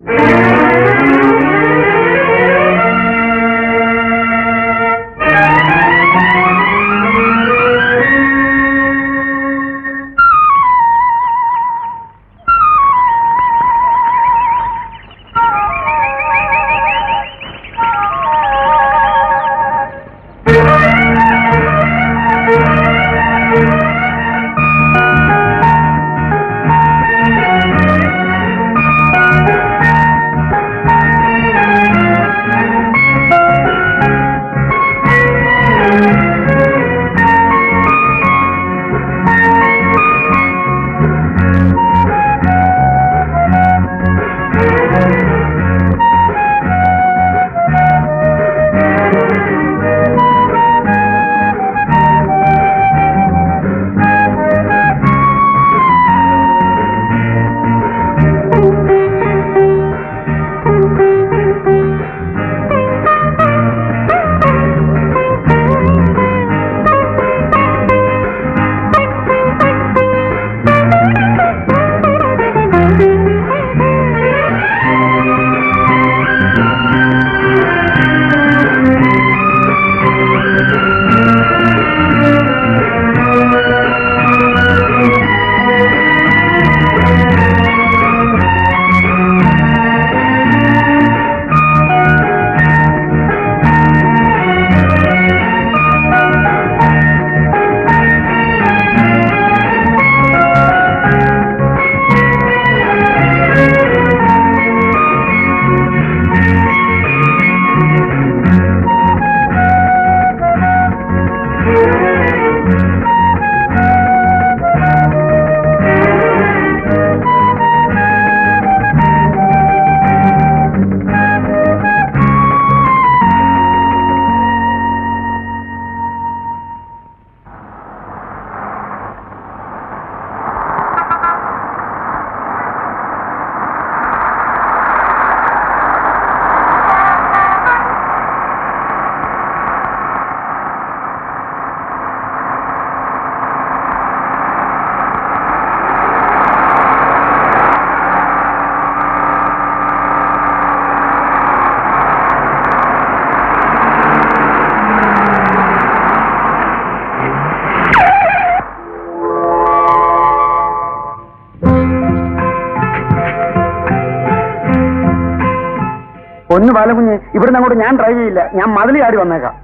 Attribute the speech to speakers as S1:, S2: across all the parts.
S1: പൊന്നു ബാലകുഞ്ഞ് ഇവിടുന്ന് അങ്ങോട്ട് ഞാൻ ഡ്രൈവ് ചെയ്യില്ല ഞാൻ മതിലി ആടി വന്നേക്കാം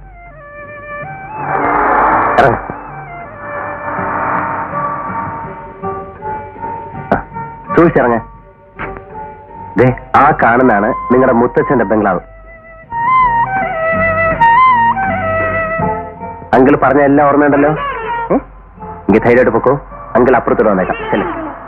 S2: സൂക്ഷിച്ചിറങ്ങ ദേ ആ കാണുന്നതാണ് നിങ്ങളുടെ മുത്തച്ഛന്റെ ബംഗ്ലാവ് അങ്കിൾ പറഞ്ഞ എല്ലാം ഓർമ്മയുണ്ടല്ലോ ഏ? എങ്കിൽ ധൈര്യമായിട്ട് പൊക്കോ അങ്കിൾ അപ്പുറത്തോട്ട് വന്നേക്കാം ചെല്ലേ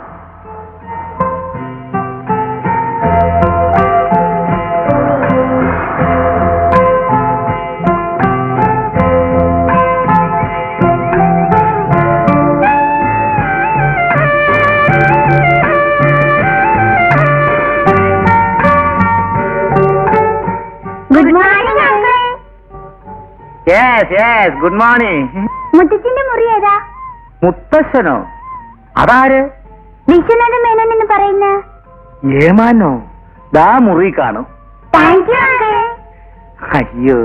S3: good morning uncle
S1: yes yes good morning
S3: മുത്തച്ഛന്റെ മുറി ഏതാ
S1: മുത്തശ്ശനോ അതാര്
S3: വിശ്വനാഥ മേനോൻ എന്ന് പറയുന്ന
S1: ഏമാനോ ദാ മുറി കാണും
S3: താങ്ക് യു അങ്കിൾ
S1: അയ്യോ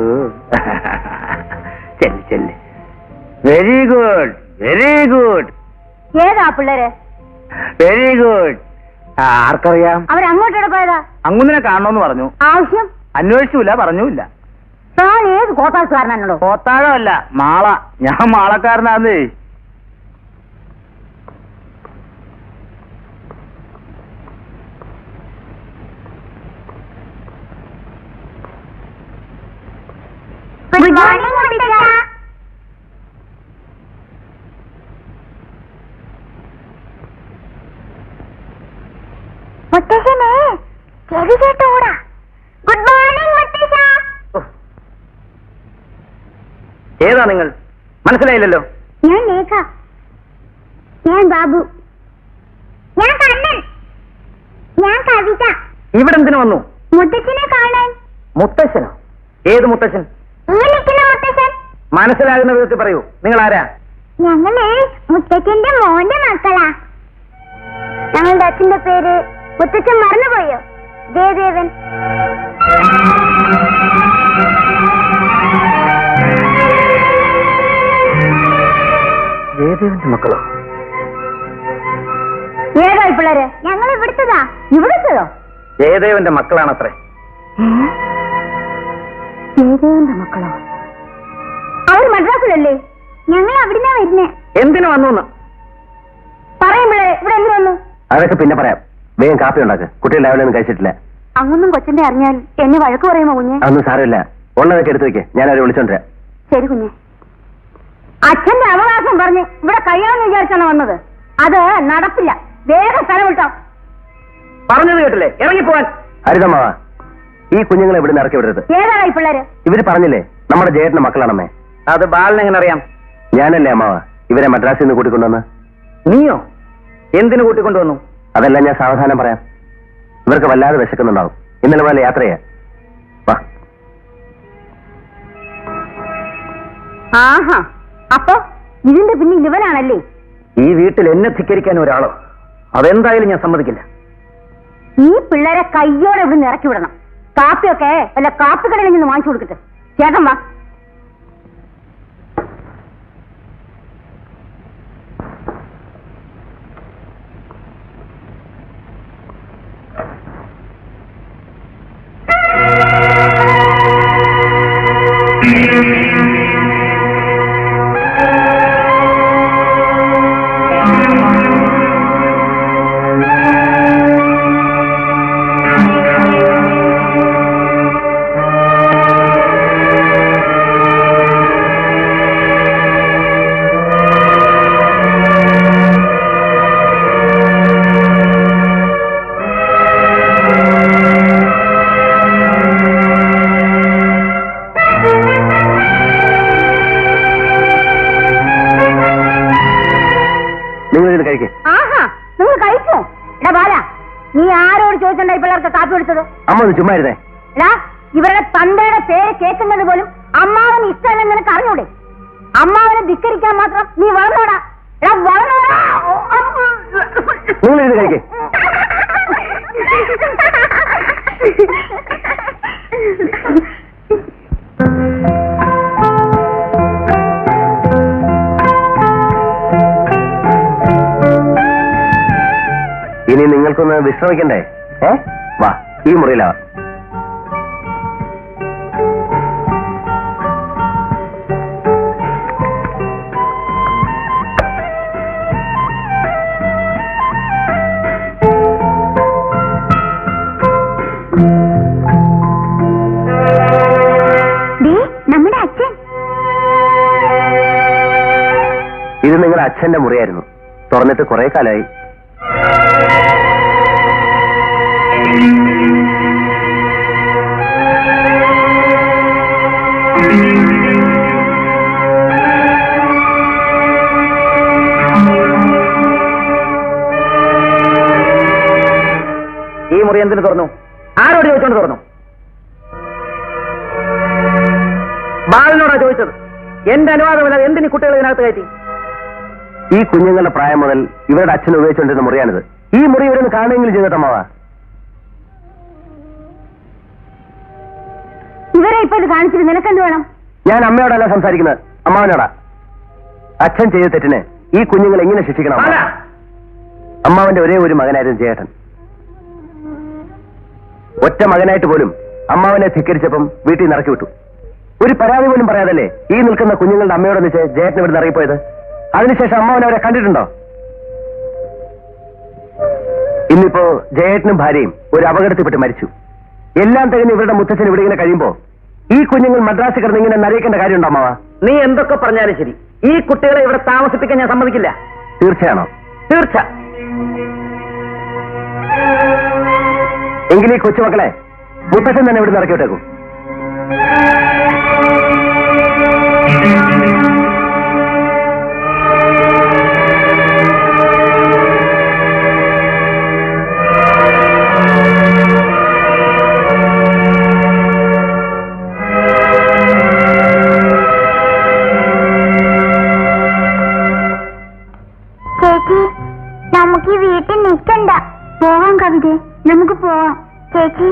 S1: ചെല്ല് ചെല്ല് വെരി ഗുഡ് വെരി ഗുഡ്
S3: ഏതാ പിള്ളേര്
S1: വെരി ഗുഡ് ആർക്കറിയാം
S3: അവരങ്ങോട്ടോടെ പോയതാ
S1: അങ്ങുന്നിനെ കാണണമെന്ന് പറഞ്ഞു
S3: ആവശ്യം
S1: അന്വേഷിച്ചില്ല പറഞ്ഞുമില്ല
S3: താൻ ഏത് കോട്ടാസുകാരനാണല്ലോ
S1: കോത്താഴമല്ല മാള ഞാൻ മാളക്കാരനാന്നേ
S3: ഗുഡ് മോർണിംഗ് മുത്തച്ഛ മുത്തശ്ശനെ ചെവി കേട്ടോടാ ഗുഡ് മോർണിംഗ് മുത്തശ്ശ
S1: ഏതാ നിങ്ങൾ മനസ്സിലായില്ലല്ലോ
S3: ഞാൻ ലേഖ ഞാൻ ബാബു ഞാൻ കണ്ണൻ ഞാൻ കവിത
S1: ഇവിടെ എന്തിനു വന്നു
S3: മുത്തച്ഛനെ കാണാൻ
S1: മുത്തശ്ശനോ ഏത് മുത്തശ്ശൻ
S3: ഈ നിൽക്കുന്ന മുത്തച്ഛൻ
S1: മനസ്സിലാകുന്ന വിധത്തിൽ പറയൂ നിങ്ങൾ ആരാ
S3: ഞങ്ങള് മുത്തച്ഛന്റെ മോന്റെ മക്കളാ ഞങ്ങളുടെ അച്ഛന്റെ പേര് മുത്തച്ഛൻ മറന്നുപോയോ ജയദേവൻ
S1: ജയദേവന്റെ മക്കളോ
S3: ഏതാ ഈ പിള്ളേര് ഞങ്ങൾ ഇവിടുത്തതാ ഇവിടുത്തതോ
S1: ജയദേവന്റെ മക്കളാണത്രേ
S3: ജയദേവന്റെ മക്കളോ അവർ മദ്രാസിലല്ലേ ഞങ്ങൾ അവിടുന്നാ വരുന്നേ
S1: എന്തിനു വന്നു
S3: പറയും പിള്ളേരെ ഇവിടെ എന്ത് വന്നു
S2: അതൊക്കെ പിന്നെ പറയാം വേഗം കാപ്പി ഉണ്ടാക്ക് കുട്ടികൾ രാവിലെ ഒന്നും കഴിച്ചിട്ടില്ല
S3: അങ്ങൊന്നും കൊച്ചിന്റെ അറിഞ്ഞാൽ എന്നെ വഴക്ക് പറയുമോ കുഞ്ഞെ
S2: അതൊന്നും സാരമില്ല ഉള്ളതൊക്കെ എടുത്തു വെക്ക് ഞാൻ അവരെ വിളിച്ചോണ്ടിരാം
S3: ശരി കുഞ്ഞെ അച്ഛന്റെ അവകാശം പറഞ്ഞ് ഇവിടെ കഴിയാമെന്ന് വിചാരിച്ചാണ് വന്നത് അത് നടപ്പില്ല വേഗം സ്ഥലം വിട്ടോ
S1: പറഞ്ഞത് കേട്ടില്ലേ ഇറങ്ങിപ്പോവാൻ
S2: ഹരിതമ്മാവ ഈ കുഞ്ഞുങ്ങളെ ഇവിടെ ഇറക്കി വിടരുത്
S3: ഏതാടാ ഈ പിള്ളേര്
S2: ഇവര് പറഞ്ഞില്ലേ നമ്മുടെ ജയേട്ടന്റെ മക്കളാണമ്മേ
S1: അത് ബാലിനെ എങ്ങനെ അറിയാം
S2: ഞാനല്ലേ അമ്മാവ ഇവരെ മദ്രാസിൽ നിന്ന് കൂട്ടിക്കൊണ്ടുവന്ന്
S1: നീയോ എന്തിനു കൂട്ടിക്കൊണ്ടുവന്നു
S2: അതെല്ലാം ഞാൻ സാവധാനം പറയാം ഇവർക്ക് വല്ലാതെ വിശക്കുന്നുണ്ടാവും ഇന്നലെ പോലെ യാത്ര ചെയ്യാം വാ
S3: ആഹാ അപ്പൊ ഇതിന്റെ പിന്നിൽ ഇവനാണല്ലേ
S1: ഈ വീട്ടിൽ എന്നെ ധിക്കരിക്കാൻ ഒരാളോ അതെന്തായാലും ഞാൻ സമ്മതിക്കില്ല
S3: ഈ പിള്ളേരെ കയ്യോടെ ഇവിടെ ഇറക്കി വിടണം കാപ്പിയൊക്കെ വല്ല കാപ്പിക്കടയിൽ നിന്ന് വാങ്ങിച്ചു കൊടുക്കട്ടെ ചേട്ടൻ വാ
S2: നിങ്ങൾ ഇത് കഴിക്കേ
S3: ആഹാ നിങ്ങൾ കഴിച്ചോ എടാ ബാല നീ ആരോട് ചോദിച്ചണ്ട ഈ പിള്ളേർക്ക് കാപ്പി കൊടുത്തത്
S2: അമ്മ ഒന്ന് ചുമ്മാ ഇരുന്നേ
S3: എടാ ഇവരുടെ തന്തയുടെ പേര് കേൾക്കുന്നത് പോലും അമ്മാവന് ഇഷ്ടമല്ലെന്ന് നിനക്ക് അറിഞ്ഞൂടെ അമ്മാവനെ ധിക്കരിക്കാൻ മാത്രം നീ വളർന്നോടാ എടാ വളർന്നോടാ ഓ, അമ്മ.
S2: നിങ്ങൾ ഇത് കഴിക്കേ ഇനി നിങ്ങൾക്കൊന്ന് വിശ്രമിക്കണ്ടേ ഏ വാ ഈ മുറിയിലാ
S3: ദേ, നമ്മുടെ അച്ഛൻ
S2: ഇത് നിങ്ങളുടെ അച്ഛന്റെ മുറിയായിരുന്നു തുറന്നിട്ട് കുറെ കാലമായി
S1: ഈ മുറി എന്തിനു തുറന്നു ആരോട് ചോദിച്ചോണ്ട് തുറന്നു ബാലിനോടാ ചോദിച്ചത് എന്റെ അനുവാദമില്ലാതെ എന്തിനു കുട്ടികൾ ഇതിനകത്ത് കയറ്റി
S2: ഈ കുഞ്ഞുങ്ങളുടെ പ്രായം മുതൽ ഇവരുടെ അച്ഛൻ ഉപയോഗിച്ചുകൊണ്ടിരുന്ന മുറിയാണിത് ഈ മുറി ഇവരൊന്ന് കാണുമെങ്കിലും ചെയ്തിട്ടമ്മാവാ
S3: ഇവരെ ഇപ്പൊ ഇത് കാണിച്ചിട്ട് നിനക്കെന്ത് വേണം
S2: ഞാൻ അമ്മയോടല്ല സംസാരിക്കുന്നത് അമ്മാവനോടാ അച്ഛൻ ചെയ്ത തെറ്റിന് ഈ കുഞ്ഞുങ്ങൾ എങ്ങനെ ശിക്ഷിക്കണം അമ്മ?
S1: ബാല!
S2: അമ്മാവന്റെ ഒരേ ഒരു മകനായിരുന്നു ജയേട്ടൻ ഒറ്റ മകനായിട്ട് പോലും അമ്മാവനെ ധിക്കരിച്ചപ്പം വീട്ടിൽ നിന്ന് ഇറക്കി വിട്ടു ഒരു പരാതി പോലും പറയാതല്ലേ ഈ നിൽക്കുന്ന കുഞ്ഞുങ്ങളുടെ അമ്മയോടൊന്നിച്ച് ജയേട്ടൻ ഇവിടെ ഇറങ്ങിപ്പോയത് അതിനുശേഷം അമ്മാവൻ അവരെ കണ്ടിട്ടുണ്ടോ ഇന്നിപ്പോ ജയേട്ടനും ഭാര്യയും ഒരു അപകടത്തിൽപ്പെട്ട് മരിച്ചു എല്ലാം തികഞ്ഞ് ഇവരുടെ മുത്തച്ഛൻ ഇവിടെ ഇങ്ങനെ കഴിയുമ്പോ ഈ കുഞ്ഞുങ്ങൾ മദ്രാസിൽ കിടന്ന് ഇങ്ങനെ നരയിക്കേണ്ട കാര്യമുണ്ടോ അമ്മാവ
S1: നീ എന്തൊക്കെ പറഞ്ഞാലും ശരി ഈ കുട്ടികളെ ഇവിടെ താമസിപ്പിക്കാൻ ഞാൻ സമ്മതിക്കില്ല
S2: തീർച്ചയാണോ
S1: തീർച്ച
S2: എങ്കിൽ ഈ കൊച്ചുമക്കളെ മുത്തച്ഛൻ തന്നെ ഇവിടെ ഇറക്കി വിട്ടേക്കും
S3: ചേച്ചി നമുക്ക് ഈ വീട്ടിൽ നിൽക്കണ്ട പോവാം കവിത നമുക്ക് പോവാം ചേച്ചി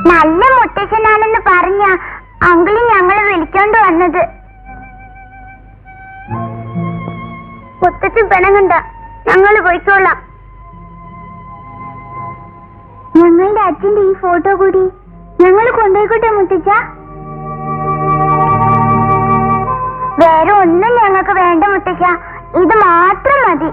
S4: നല്ല മുത്തച്ഛനാണെന്ന് പറഞ്ഞ അങ്കിളി ഞങ്ങളെ വിളിച്ചോണ്ട് വന്നത് മുത്തച്ഛൻ പിണങ്ങണ്ട ഞങ്ങള് പോയിക്കോളാം ഞങ്ങളുടെ അച്ഛന്റെ ഈ ഫോട്ടോ കൂടി ഞങ്ങൾ കൊണ്ടുപോയിക്കോട്ടെ മുത്തച്ഛ വേറെ ഒന്നും ഞങ്ങൾക്ക് വേണ്ട മുത്തച്ഛ ഇത് മാത്രം മതി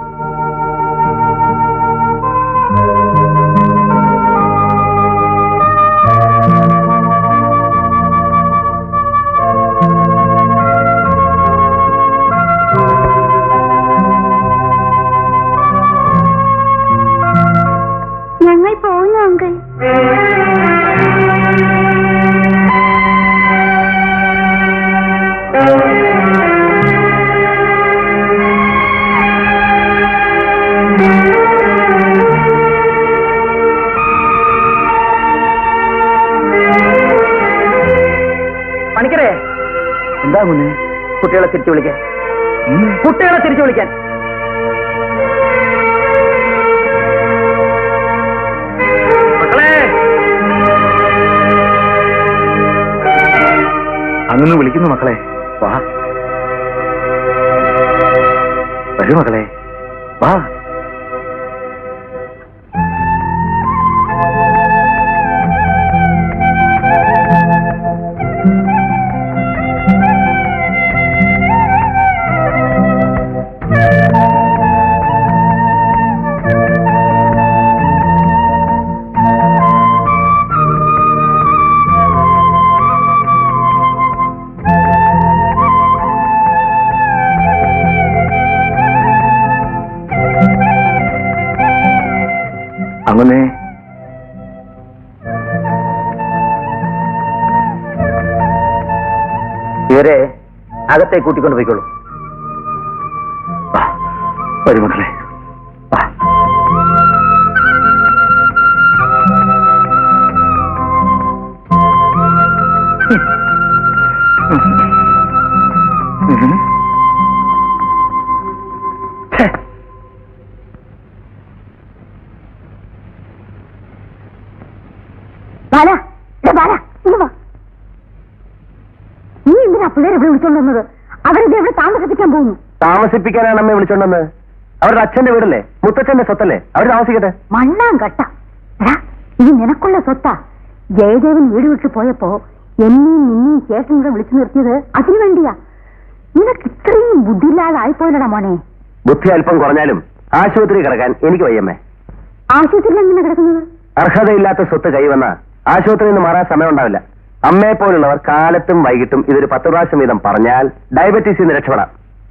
S4: ഞങ്ങൾ പോകുന്നു അങ്കിൾ
S1: പണിക്കരേ
S2: എന്താ കുഞ്ഞെ
S1: കുട്ടികളെ തിരിച്ചു വിളിക്കാൻ കുട്ടികളെ തിരിച്ചു വിളിക്കാൻ മക്കളെ
S2: അങ്ങനെ വിളിക്കുന്നു മക്കളെ വാ വരൂ മക്കളെ വാ അങ്ങനെ
S1: ഇവരെ അകത്തേക്ക് കൂട്ടിക്കൊണ്ട് പോയിക്കോളൂ
S2: വാ വരൂ മക്കളെ വാ ഉം. ഛേ,
S3: ബാല ദേ ബാല ഇങ്ങ് വാ. നീ എന്തിനാ പിള്ളേരെ ഇവിടെ വിളിച്ചോണ്ട് വന്നത് അവരിത് എവിടെ താമസിപ്പിക്കാൻ പോകുന്നു
S2: താമസിപ്പിക്കാനാണ് അമ്മയെ വിളിച്ചോണ്ടെന്ന് അവരുടെ അച്ഛന്റെ വീടല്ലേ മുത്തച്ഛന്റെ സ്വത്തല്ലേ അവർ താമസിക്കട്ടെ
S3: മണ്ണാൻ കട്ട എടാ ഇത് നിനക്കുള്ള സ്വത്താ ജയദേവൻ വീട് വിട്ടു പോയപ്പോ എന്നെയും നിന്നെയും ശേഷം ഇവിടെ വിളിച്ചു നിർത്തിയത് അതിനു വേണ്ടിയാ നിനക്ക് ഇത്രയും ബുദ്ധിയില്ലാതെ ആയിപ്പോയല്ലടാ മോനെ
S2: ബുദ്ധി അല്പം കുറഞ്ഞാലും ആശുപത്രി കിടക്കാൻ എനിക്ക് വയ്യമ്മേ
S3: ആശുപത്രിയിൽ എങ്ങനെ കിടക്കുന്നത്
S2: അർഹതയില്ലാത്ത സ്വത്ത് കൈവന്ന ആശുപത്രിയിൽ നിന്ന് മാറാൻ സമയമുണ്ടാവില്ല അമ്മയെ പോലുള്ളവർ കാലത്തും വൈകിട്ടും ഇതൊരു പത്ത് പ്രാവശ്യം വീതം പറഞ്ഞാൽ ഡയബറ്റീസിൽ നിന്ന് രക്ഷപ്പെടാം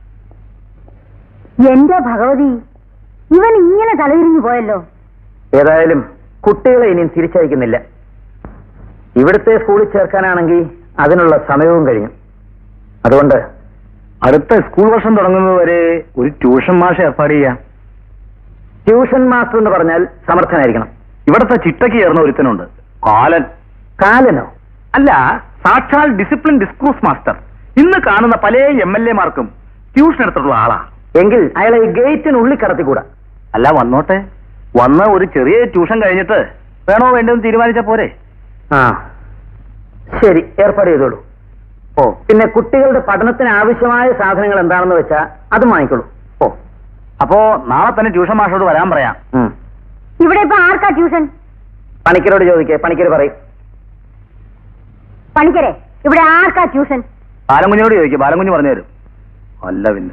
S3: എന്റെ ഭഗവതി ഇവൻ ഇങ്ങനെ തലതിരിഞ്ഞു പോയല്ലോ
S1: ഏതായാലും കുട്ടികളെ ഇനിയും തിരിച്ചയക്കുന്നില്ല ഇവിടുത്തെ സ്കൂളിൽ ചേർക്കാനാണെങ്കിൽ അതിനുള്ള സമയവും കഴിഞ്ഞു അതുകൊണ്ട്
S2: അടുത്ത സ്കൂൾ വർഷം തുടങ്ങുന്നത് വരെ ഒരു ട്യൂഷൻ മാഷ് ഏർപ്പാട് ചെയ്യാം
S1: ട്യൂഷൻ മാസ്റ്റർ എന്ന് പറഞ്ഞാൽ സമർത്ഥനായിരിക്കണം
S2: ഇവിടുത്തെ ചിട്ടയ്ക്ക് ചേർന്ന ഒരുത്തനുണ്ട് കാലൻ
S1: കാലനോ
S2: അല്ല സാക്ഷാൽ ഡിസിപ്ലിൻ ഡിസ്ക്രൂസ് മാസ്റ്റർ ഇന്ന് കാണുന്ന പല എം എൽ എമാർക്കും ട്യൂഷൻ എടുത്തിട്ടുള്ള ആളാ
S1: എങ്കിൽ അയാളെ ഈ ഗേറ്റിനുള്ളിൽ കടത്തിക്കൂടാ
S2: അല്ല വന്നോട്ടെ വന്ന ഒരു ചെറിയ ട്യൂഷൻ കഴിഞ്ഞിട്ട് വേണോ വേണ്ടെന്ന് തീരുമാനിച്ച പോരെ
S1: ആ ശരി ഏർപ്പാട് ചെയ്തോളൂ ഓ പിന്നെ കുട്ടികളുടെ പഠനത്തിന് ആവശ്യമായ സാധനങ്ങൾ എന്താണെന്ന് വെച്ചാൽ അത് വാങ്ങിക്കോളൂ ഓ
S2: അപ്പോ നാളെ തന്നെ ട്യൂഷൻ മാഷോട് വരാൻ പറയാം
S1: ഉം.
S3: ഇവിടെ ഇപ്പൊ ആർക്കാ ട്യൂഷൻ
S1: പണിക്കരോട് ചോദിക്കേ പണിക്കര് പറയും
S3: പണിക്കരെ ഇവിടെ ആർക്കാ ട്യൂഷൻ
S2: ബാലൻകുഞ്ഞിനോട് ചോദിക്കും ബാലൻകുഞ്ഞ് പറഞ്ഞു തരും അല്ല പിന്നെ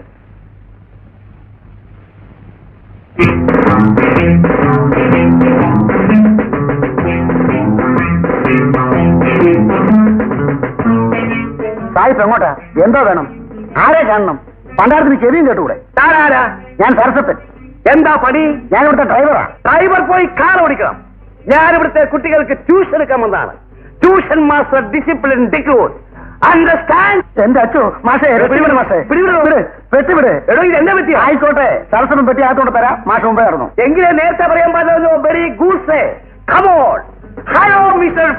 S1: സായിപ്പ് എങ്ങോട്ടാ എന്തോ വേണം ആരെ കാണണം പണ്ടാരത്തിന് ചെവിയും കേട്ടുകൂടെ താരാരാ ഞാൻ സരസപ്പൻ
S2: എന്താ പണി
S1: ഞാൻ ഇവിടുത്തെ ഡ്രൈവറാ
S2: ഡ്രൈവർ പോയി കാർ ഓടിക്കണം ഞാൻ ഇവിടുത്തെ കുട്ടികൾക്ക് ട്യൂഷൻ എടുക്കാൻ വന്നതാണ് tuition master discipline D'Cruz understand
S1: എന്റെ അച്ചു മാഷേ പിടിവിട് മാഷേ
S2: പിടിവിട്.
S1: വിട്, വെട്ടിവിട്
S2: എടോ ഇത് എന്നെ പറ്റിയോ
S1: ആയിക്കോട്ടെ സരസനും പെട്ടി അകത്തോട്ട് തരാം മാഷ മുമ്പേ ആയിരുന്നു
S2: എങ്കിലേ നേരത്തെ പറയാൻ പാടില്ല very goods come on hello mister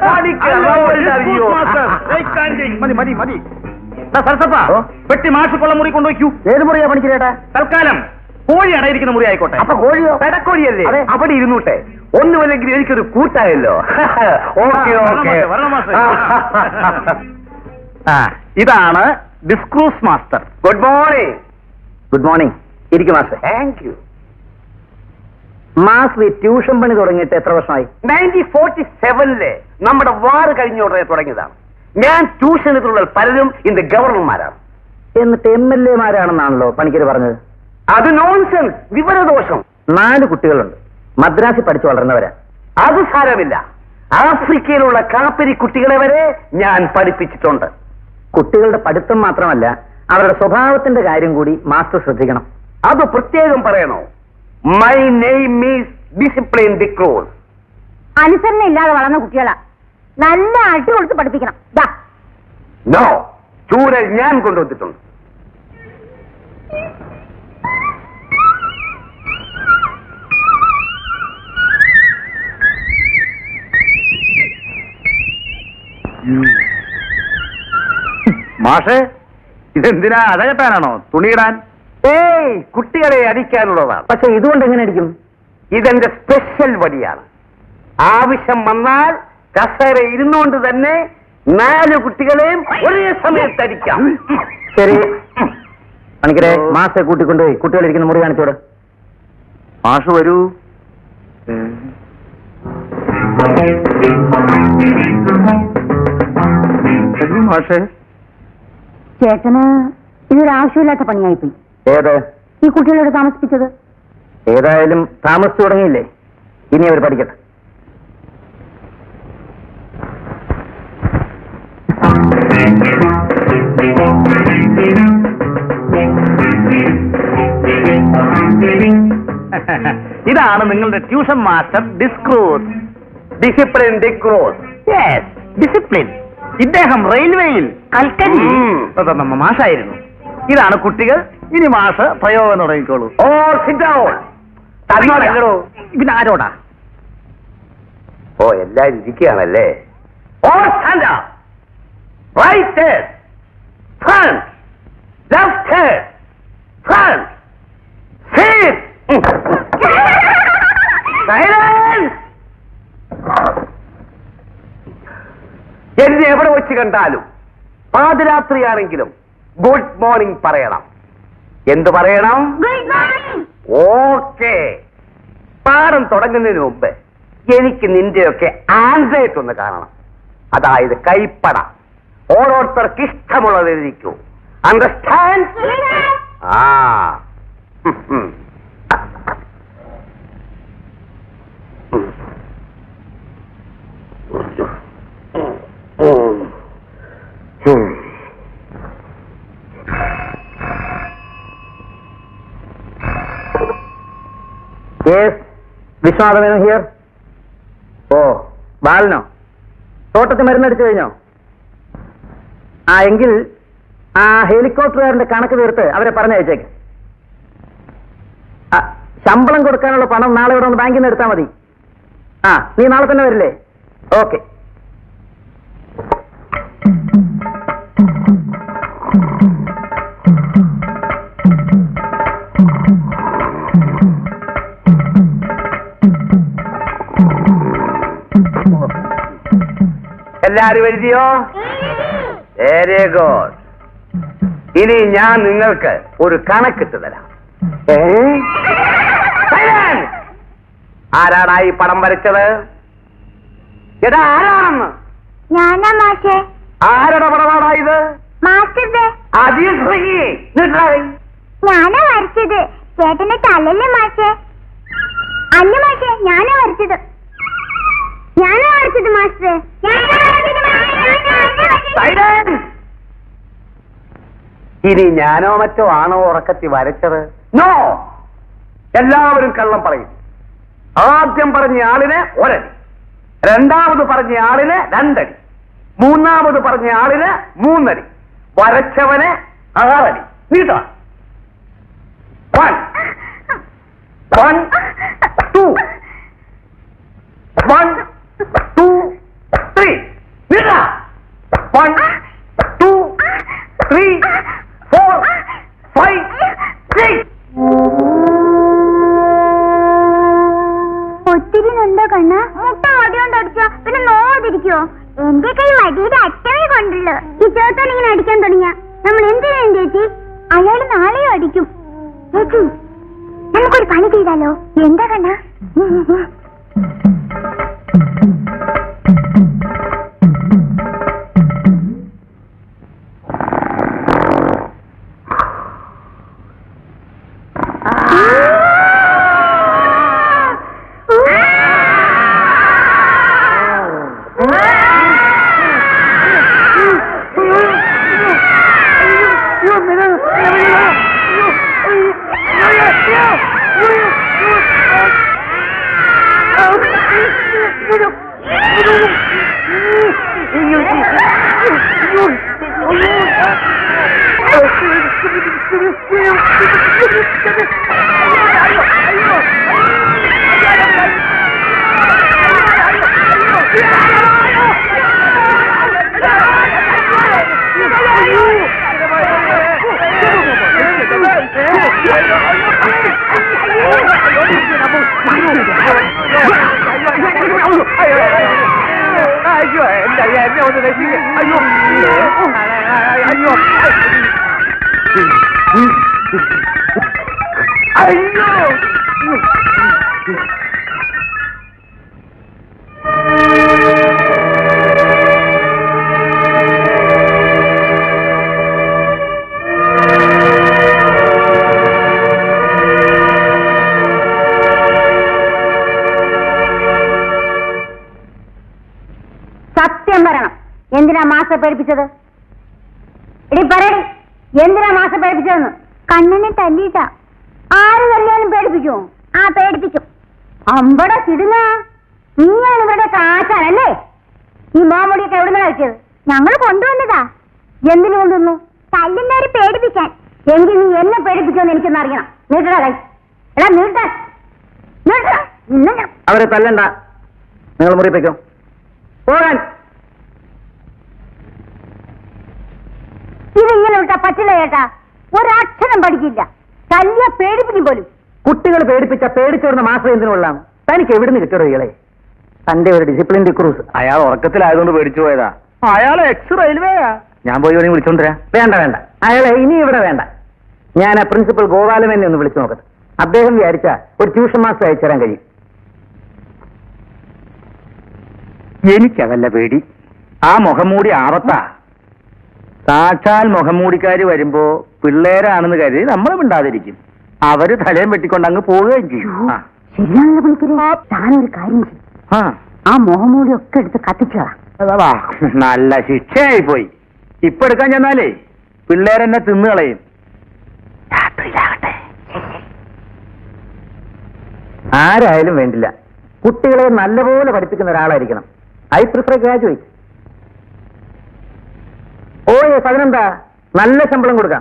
S2: മതി മതി മതി സരസപ്പ
S1: ഓ.
S2: പെട്ടി മാഷ് കൊള്ള മുറി കൊണ്ടുവയ്ക്കൂ
S1: ഏത് മുറിയാ പണിക്കരേട്ടാ
S2: തൽക്കാലം
S1: കോഴി അടയിരിക്കുന്ന മുറി ആയിക്കോട്ടെ
S2: അപ്പൊ കോഴിയോ പെടക്കോഴിയല്ലേ
S1: അതെ.
S2: അവിടെ ഇരുന്നൂട്ടെ ഒന്നുമല്ലെങ്കിൽ എനിക്കൊരു കൂട്ടായല്ലോ ഓക്കെ
S1: ആ,
S2: ഓക്കെ
S1: വരണം മാസ്റ്റർ, വരണം മാസ്റ്റർ. ആ ഇതാണ് D'Cruz master
S2: good morning
S1: good morning ഇരിക്കും മാസ്റ്റർ
S2: താങ്ക് യു
S1: മാസ്റ്റർ ഈ ട്യൂഷൻ പണി തുടങ്ങിയിട്ട് എത്ര വർഷമായി
S2: നയൻറ്റീൻ ഫോർട്ടി സെവനിലെ നമ്മുടെ വാറ് കഴിഞ്ഞ ഉടനെ തുടങ്ങിയതാണ് ഞാൻ ട്യൂഷൻ എടുത്തുള്ള പലരും ഇന്ന് ഗവർണർമാരാണ്
S1: എന്നിട്ട് എം എൽ എമാരാണെന്നാണല്ലോ പണിക്കര് പറഞ്ഞത്
S2: അത് നോൺസെൻസ് വിവരദോഷം
S1: നാല് കുട്ടികളുണ്ട് മദ്രാസിൽ പഠിച്ചു വളർന്നവരാ
S2: അത് സാരമില്ല ആഫ്രിക്കയിലുള്ള കാപ്പിരി കുട്ടികളെ വരെ ഞാൻ പഠിപ്പിച്ചിട്ടുണ്ട്
S1: കുട്ടികളുടെ പഠിത്തം മാത്രമല്ല അവരുടെ സ്വഭാവത്തിന്റെ കാര്യം കൂടി മാസ്റ്റർ ശ്രദ്ധിക്കണം
S2: അത് പ്രത്യേകം പറയണോ my name is discipline D'Cruz
S3: അനുസരണ ഇല്ലാതെ വളർന്ന കുട്ടികളാ നല്ല അടി കൊടുത്ത് പഠിപ്പിക്കണം ദാ
S2: നോ ചൂരൽ ഞാൻ കൊണ്ടുവന്നിട്ടുണ്ട്
S1: മാഷേ ഇതെന്തിനാ അഴകെട്ടാനാണോ തുണിയിടാൻ
S2: ഏയ് കുട്ടികളെ അടിക്കാനുള്ളതാണ്
S1: പക്ഷെ ഇതുകൊണ്ട് എങ്ങനെ അടിക്കും
S2: ഇതെന്റെ സ്പെഷ്യൽ വടിയാണ് ആവശ്യം വന്നാൽ കസേര ഇരുന്നുകൊണ്ട് തന്നെ നാല് കുട്ടികളെയും ഒരേ സമയത്ത് അടിക്കാം
S1: ശരി പണിക്കരെ മാഷെ കൂട്ടിക്കൊണ്ടുപോയി കുട്ടികളിരിക്കുന്ന മുറി കാണിച്ചോട് മാഷ് വരൂ മാഷേ
S3: ചേട്ടന് ഇതൊരു ആവശ്യമില്ലാത്ത പണിയായിപ്പോയി
S1: ഏത്
S3: ഈ കുട്ടികളോട് താമസിപ്പിച്ചത്
S1: ഏതായാലും താമസിച്ചു തുടങ്ങിയില്ലേ ഇനി അവർ പഠിക്കട്ടെ ഇതാണ് നിങ്ങളുടെ tuition master D'Cruz
S2: discipline D'Cruz
S1: discipline ഇദ്ദേഹം റെയിൽവേയിൽ കൽക്കരി
S2: ഉം.
S1: മാഷായിരുന്നു ഇതാണ് കുട്ടികൾ ഇനി മാഷ് പ്രയോഗം തുടങ്ങിക്കോളൂ
S2: ഓ സിറ്റ് ഡൗൺ തന്നോടോ
S1: പിന്നെ ആരോടാ
S2: ഓ എല്ലാരും ഇരിക്കുകയാണല്ലേ ഓ stand right front left front silence എന്നെ എവിടെ വെച്ച് കണ്ടാലും പാതിരാത്രിയാണെങ്കിലും ഗുഡ് മോർണിംഗ് പറയണം എന്ത് പറയണം
S4: ഗുഡ് മോർണിംഗ്
S2: ഓക്കെ പാഠം തുടങ്ങുന്നതിന് മുമ്പ് എനിക്ക് നിന്റെയൊക്കെ ആൻസൈറ്റ് ഒന്ന് കാണണം അതായത് കൈപ്പട ഓരോരുത്തർക്ക് ഇഷ്ടമുള്ളത് എഴുതിക്കൂ അണ്ടർസ്റ്റാൻഡ് ആ ഉം, ഉം. ഉം. ഉം.
S1: യെസ് വിശ്വനാഥമേനോ ഹിയർ ഓ ബാലനോ തോട്ടത്തിൽ മരുന്നടിച്ചു കഴിഞ്ഞോ ആ എങ്കിൽ ആ ഹെലികോപ്റ്ററുകാരന്റെ കണക്ക് തീർത്ത് അവരെ പറഞ്ഞയച്ചേക്ക് ആ, ശമ്പളം കൊടുക്കാനുള്ള പണം നാളെ ഇവിടെ ഒന്ന് ബാങ്കിൽ നിന്ന് എടുത്താൽ മതി ആ നീ നാളെ തന്നെ വരില്ലേ ഓക്കെ
S2: എല്ലാരും എഴുതിയോ വെരി ഗുഡ് ഇനി ഞാൻ നിങ്ങൾക്ക് ഒരു കണക്കിട്ട് തരാം Silence! ആരാടാ ഈ പടം വരച്ചത് എടാ ആരാണെന്ന്
S4: ഞാനാ മാഷേ
S2: ആരുടെ പടമാടാ ഇത്
S4: മാസ്റ്റർ
S2: അതിശ്രീ
S4: ഞാനാ വരച്ചത് ചേട്ടന്റെ തലല്ലേ മാഷേ അല്ല മാഷേ ഞാനാ വരച്ചത് ഞാനാ വരച്ചത് മാസ്റ്റർ ഞാനാ വരച്ചത് മാസ്റ്റർ. ഞാനാ വരച്ചത്.
S2: ഇനി ഞാനോ മറ്റോ ആണോ ഉറക്കത്തി വരച്ചത് നോ എല്ലാവരും കള്ളം പറയും ആദ്യം പറഞ്ഞ ആളിന് ഒരടി രണ്ടാമത് പറഞ്ഞ ആളിന് രണ്ടടി മൂന്നാമത് പറഞ്ഞ ആളിന് മൂന്നടി വരച്ചവന് ആറടി നീട്ട one one two one two three നീട്ട one two three four five six
S4: അടിക്കുവോ എന്റെ കൈ വടിയുടെ അറ്റമേ കൊണ്ടുള്ളൂ ഈ ചേർത്തോൻ ഇങ്ങനെ അടിക്കാൻ തുടങ്ങിയ നമ്മൾ എന്ത് ചെയ്യും ചേച്ചി അയാൾ നാളെയും അടിക്കും ചേച്ചി നമുക്കൊരു പണി ചെയ്താലോ എന്താ കണ്ണ
S2: അയ്യോ എന്റെ അയ്യ എന്നെ ഒന്ന് രക്ഷിക്ക് അയ്യോ അയ്യോ അയ്യോ
S3: സത്യം പറയണം എന്തിനാ മാസ പേടിപ്പിച്ചത് ഇടി പറയടി എന്തിനാ മാസ പേടിപ്പിച്ചതെന്ന്
S4: കണ്ണനെ തല്ലിയിട്ടാ
S3: ആര് തന്നെയാലും പേടിപ്പിക്കുമോ
S4: ആ പേടിപ്പിക്കും
S3: അമ്പട സിടുങ്ങ നീയാണ് ഇവിടെ കാശാനല്ലേ ഈ മാമൂടിയൊക്കെ എവിടുന്ന കഴിച്ചത്
S4: ഞങ്ങൾ കൊണ്ടുവന്നതാ
S3: എന്തിനു കൊണ്ടുവന്നു
S4: തല്ലുന്നവരെ പേടിപ്പിക്കാൻ
S3: എങ്കിൽ നീ എന്നെ പേടിപ്പിക്കുമെന്ന് എനിക്കൊന്ന് അറിയണം നീട്ടടാ കൈ എടാ നീട്ടാൻ നീട്ടടാ ഇന്ന് ഞാൻ
S1: അവരെ തല്ലണ്ട നിങ്ങൾ മുറിപ്പിക്കും പോകാൻ
S3: ഇതിങ്ങനെ വിട്ടാ പറ്റില്ല ചേട്ടാ ഒരക്ഷരം പഠിക്കില്ല കല്യ പേടിപ്പിക്കും പോലും
S1: കുട്ടികൾ പേടിപ്പിച്ച പേടിച്ചോടുന്ന മാസം എന്തിനുള്ളതാണ് തനിക്ക് എവിടുന്ന് കിട്ടിയോ ഇയാളെ തന്റെ ഒരു ഡിസിപ്ലിൻ ഡിക്രൂസ്
S2: അയാൾ ഉറക്കത്തിലായതുകൊണ്ട് പേടിച്ചു പോയതാ അയാൾ എക്സ് റെയിൽവേയാ ഞാൻ പോയി വേണമെങ്കിൽ വിളിച്ചോണ്ടിരാ
S1: വേണ്ട വേണ്ട അയാളെ ഇനി ഇവിടെ വേണ്ട ഞാൻ ആ പ്രിൻസിപ്പൽ ഗോപാലമെന്നെ ഒന്ന് വിളിച്ചു നോക്കട്ടെ അദ്ദേഹം വിചാരിച്ച ഒരു ട്യൂഷൻ മാസ്റ്റർ അയച്ചു തരാൻ കഴിയും
S2: എനിക്കതല്ല പേടി ആ മുഖംമൂടി ആപത്താ സാക്ഷാൽ മുഖംമൂടിക്കാര് വരുമ്പോ പിള്ളേരാണെന്ന് കരുതി നമ്മൾ മിണ്ടാതിരിക്കും അവര് തലയും വെട്ടിക്കൊണ്ട് അങ്ങ് പോവുകയും ചെയ്യും ആ.
S3: ശരിയാണല്ലോ വിളിക്കരുത് താനൊരു കാര്യം ചെയ്യും
S2: ആ
S3: ആ മുഖംമൂടി ഒക്കെ എടുത്ത് കത്തിച്ചോളാം
S2: അതാ നല്ല ശിക്ഷയായി പോയി ഇപ്പൊ എടുക്കാൻ ചെന്നാലേ പിള്ളേരെന്നെ തിന്നു കളയും രാത്രിയിലാകട്ടെ
S1: ആരായാലും വേണ്ടില്ല കുട്ടികളെ നല്ലപോലെ പഠിപ്പിക്കുന്ന ഒരാളായിരിക്കണം I prefer graduate oh yes അതിനെന്താ നല്ല ശമ്പളം കൊടുക്കാം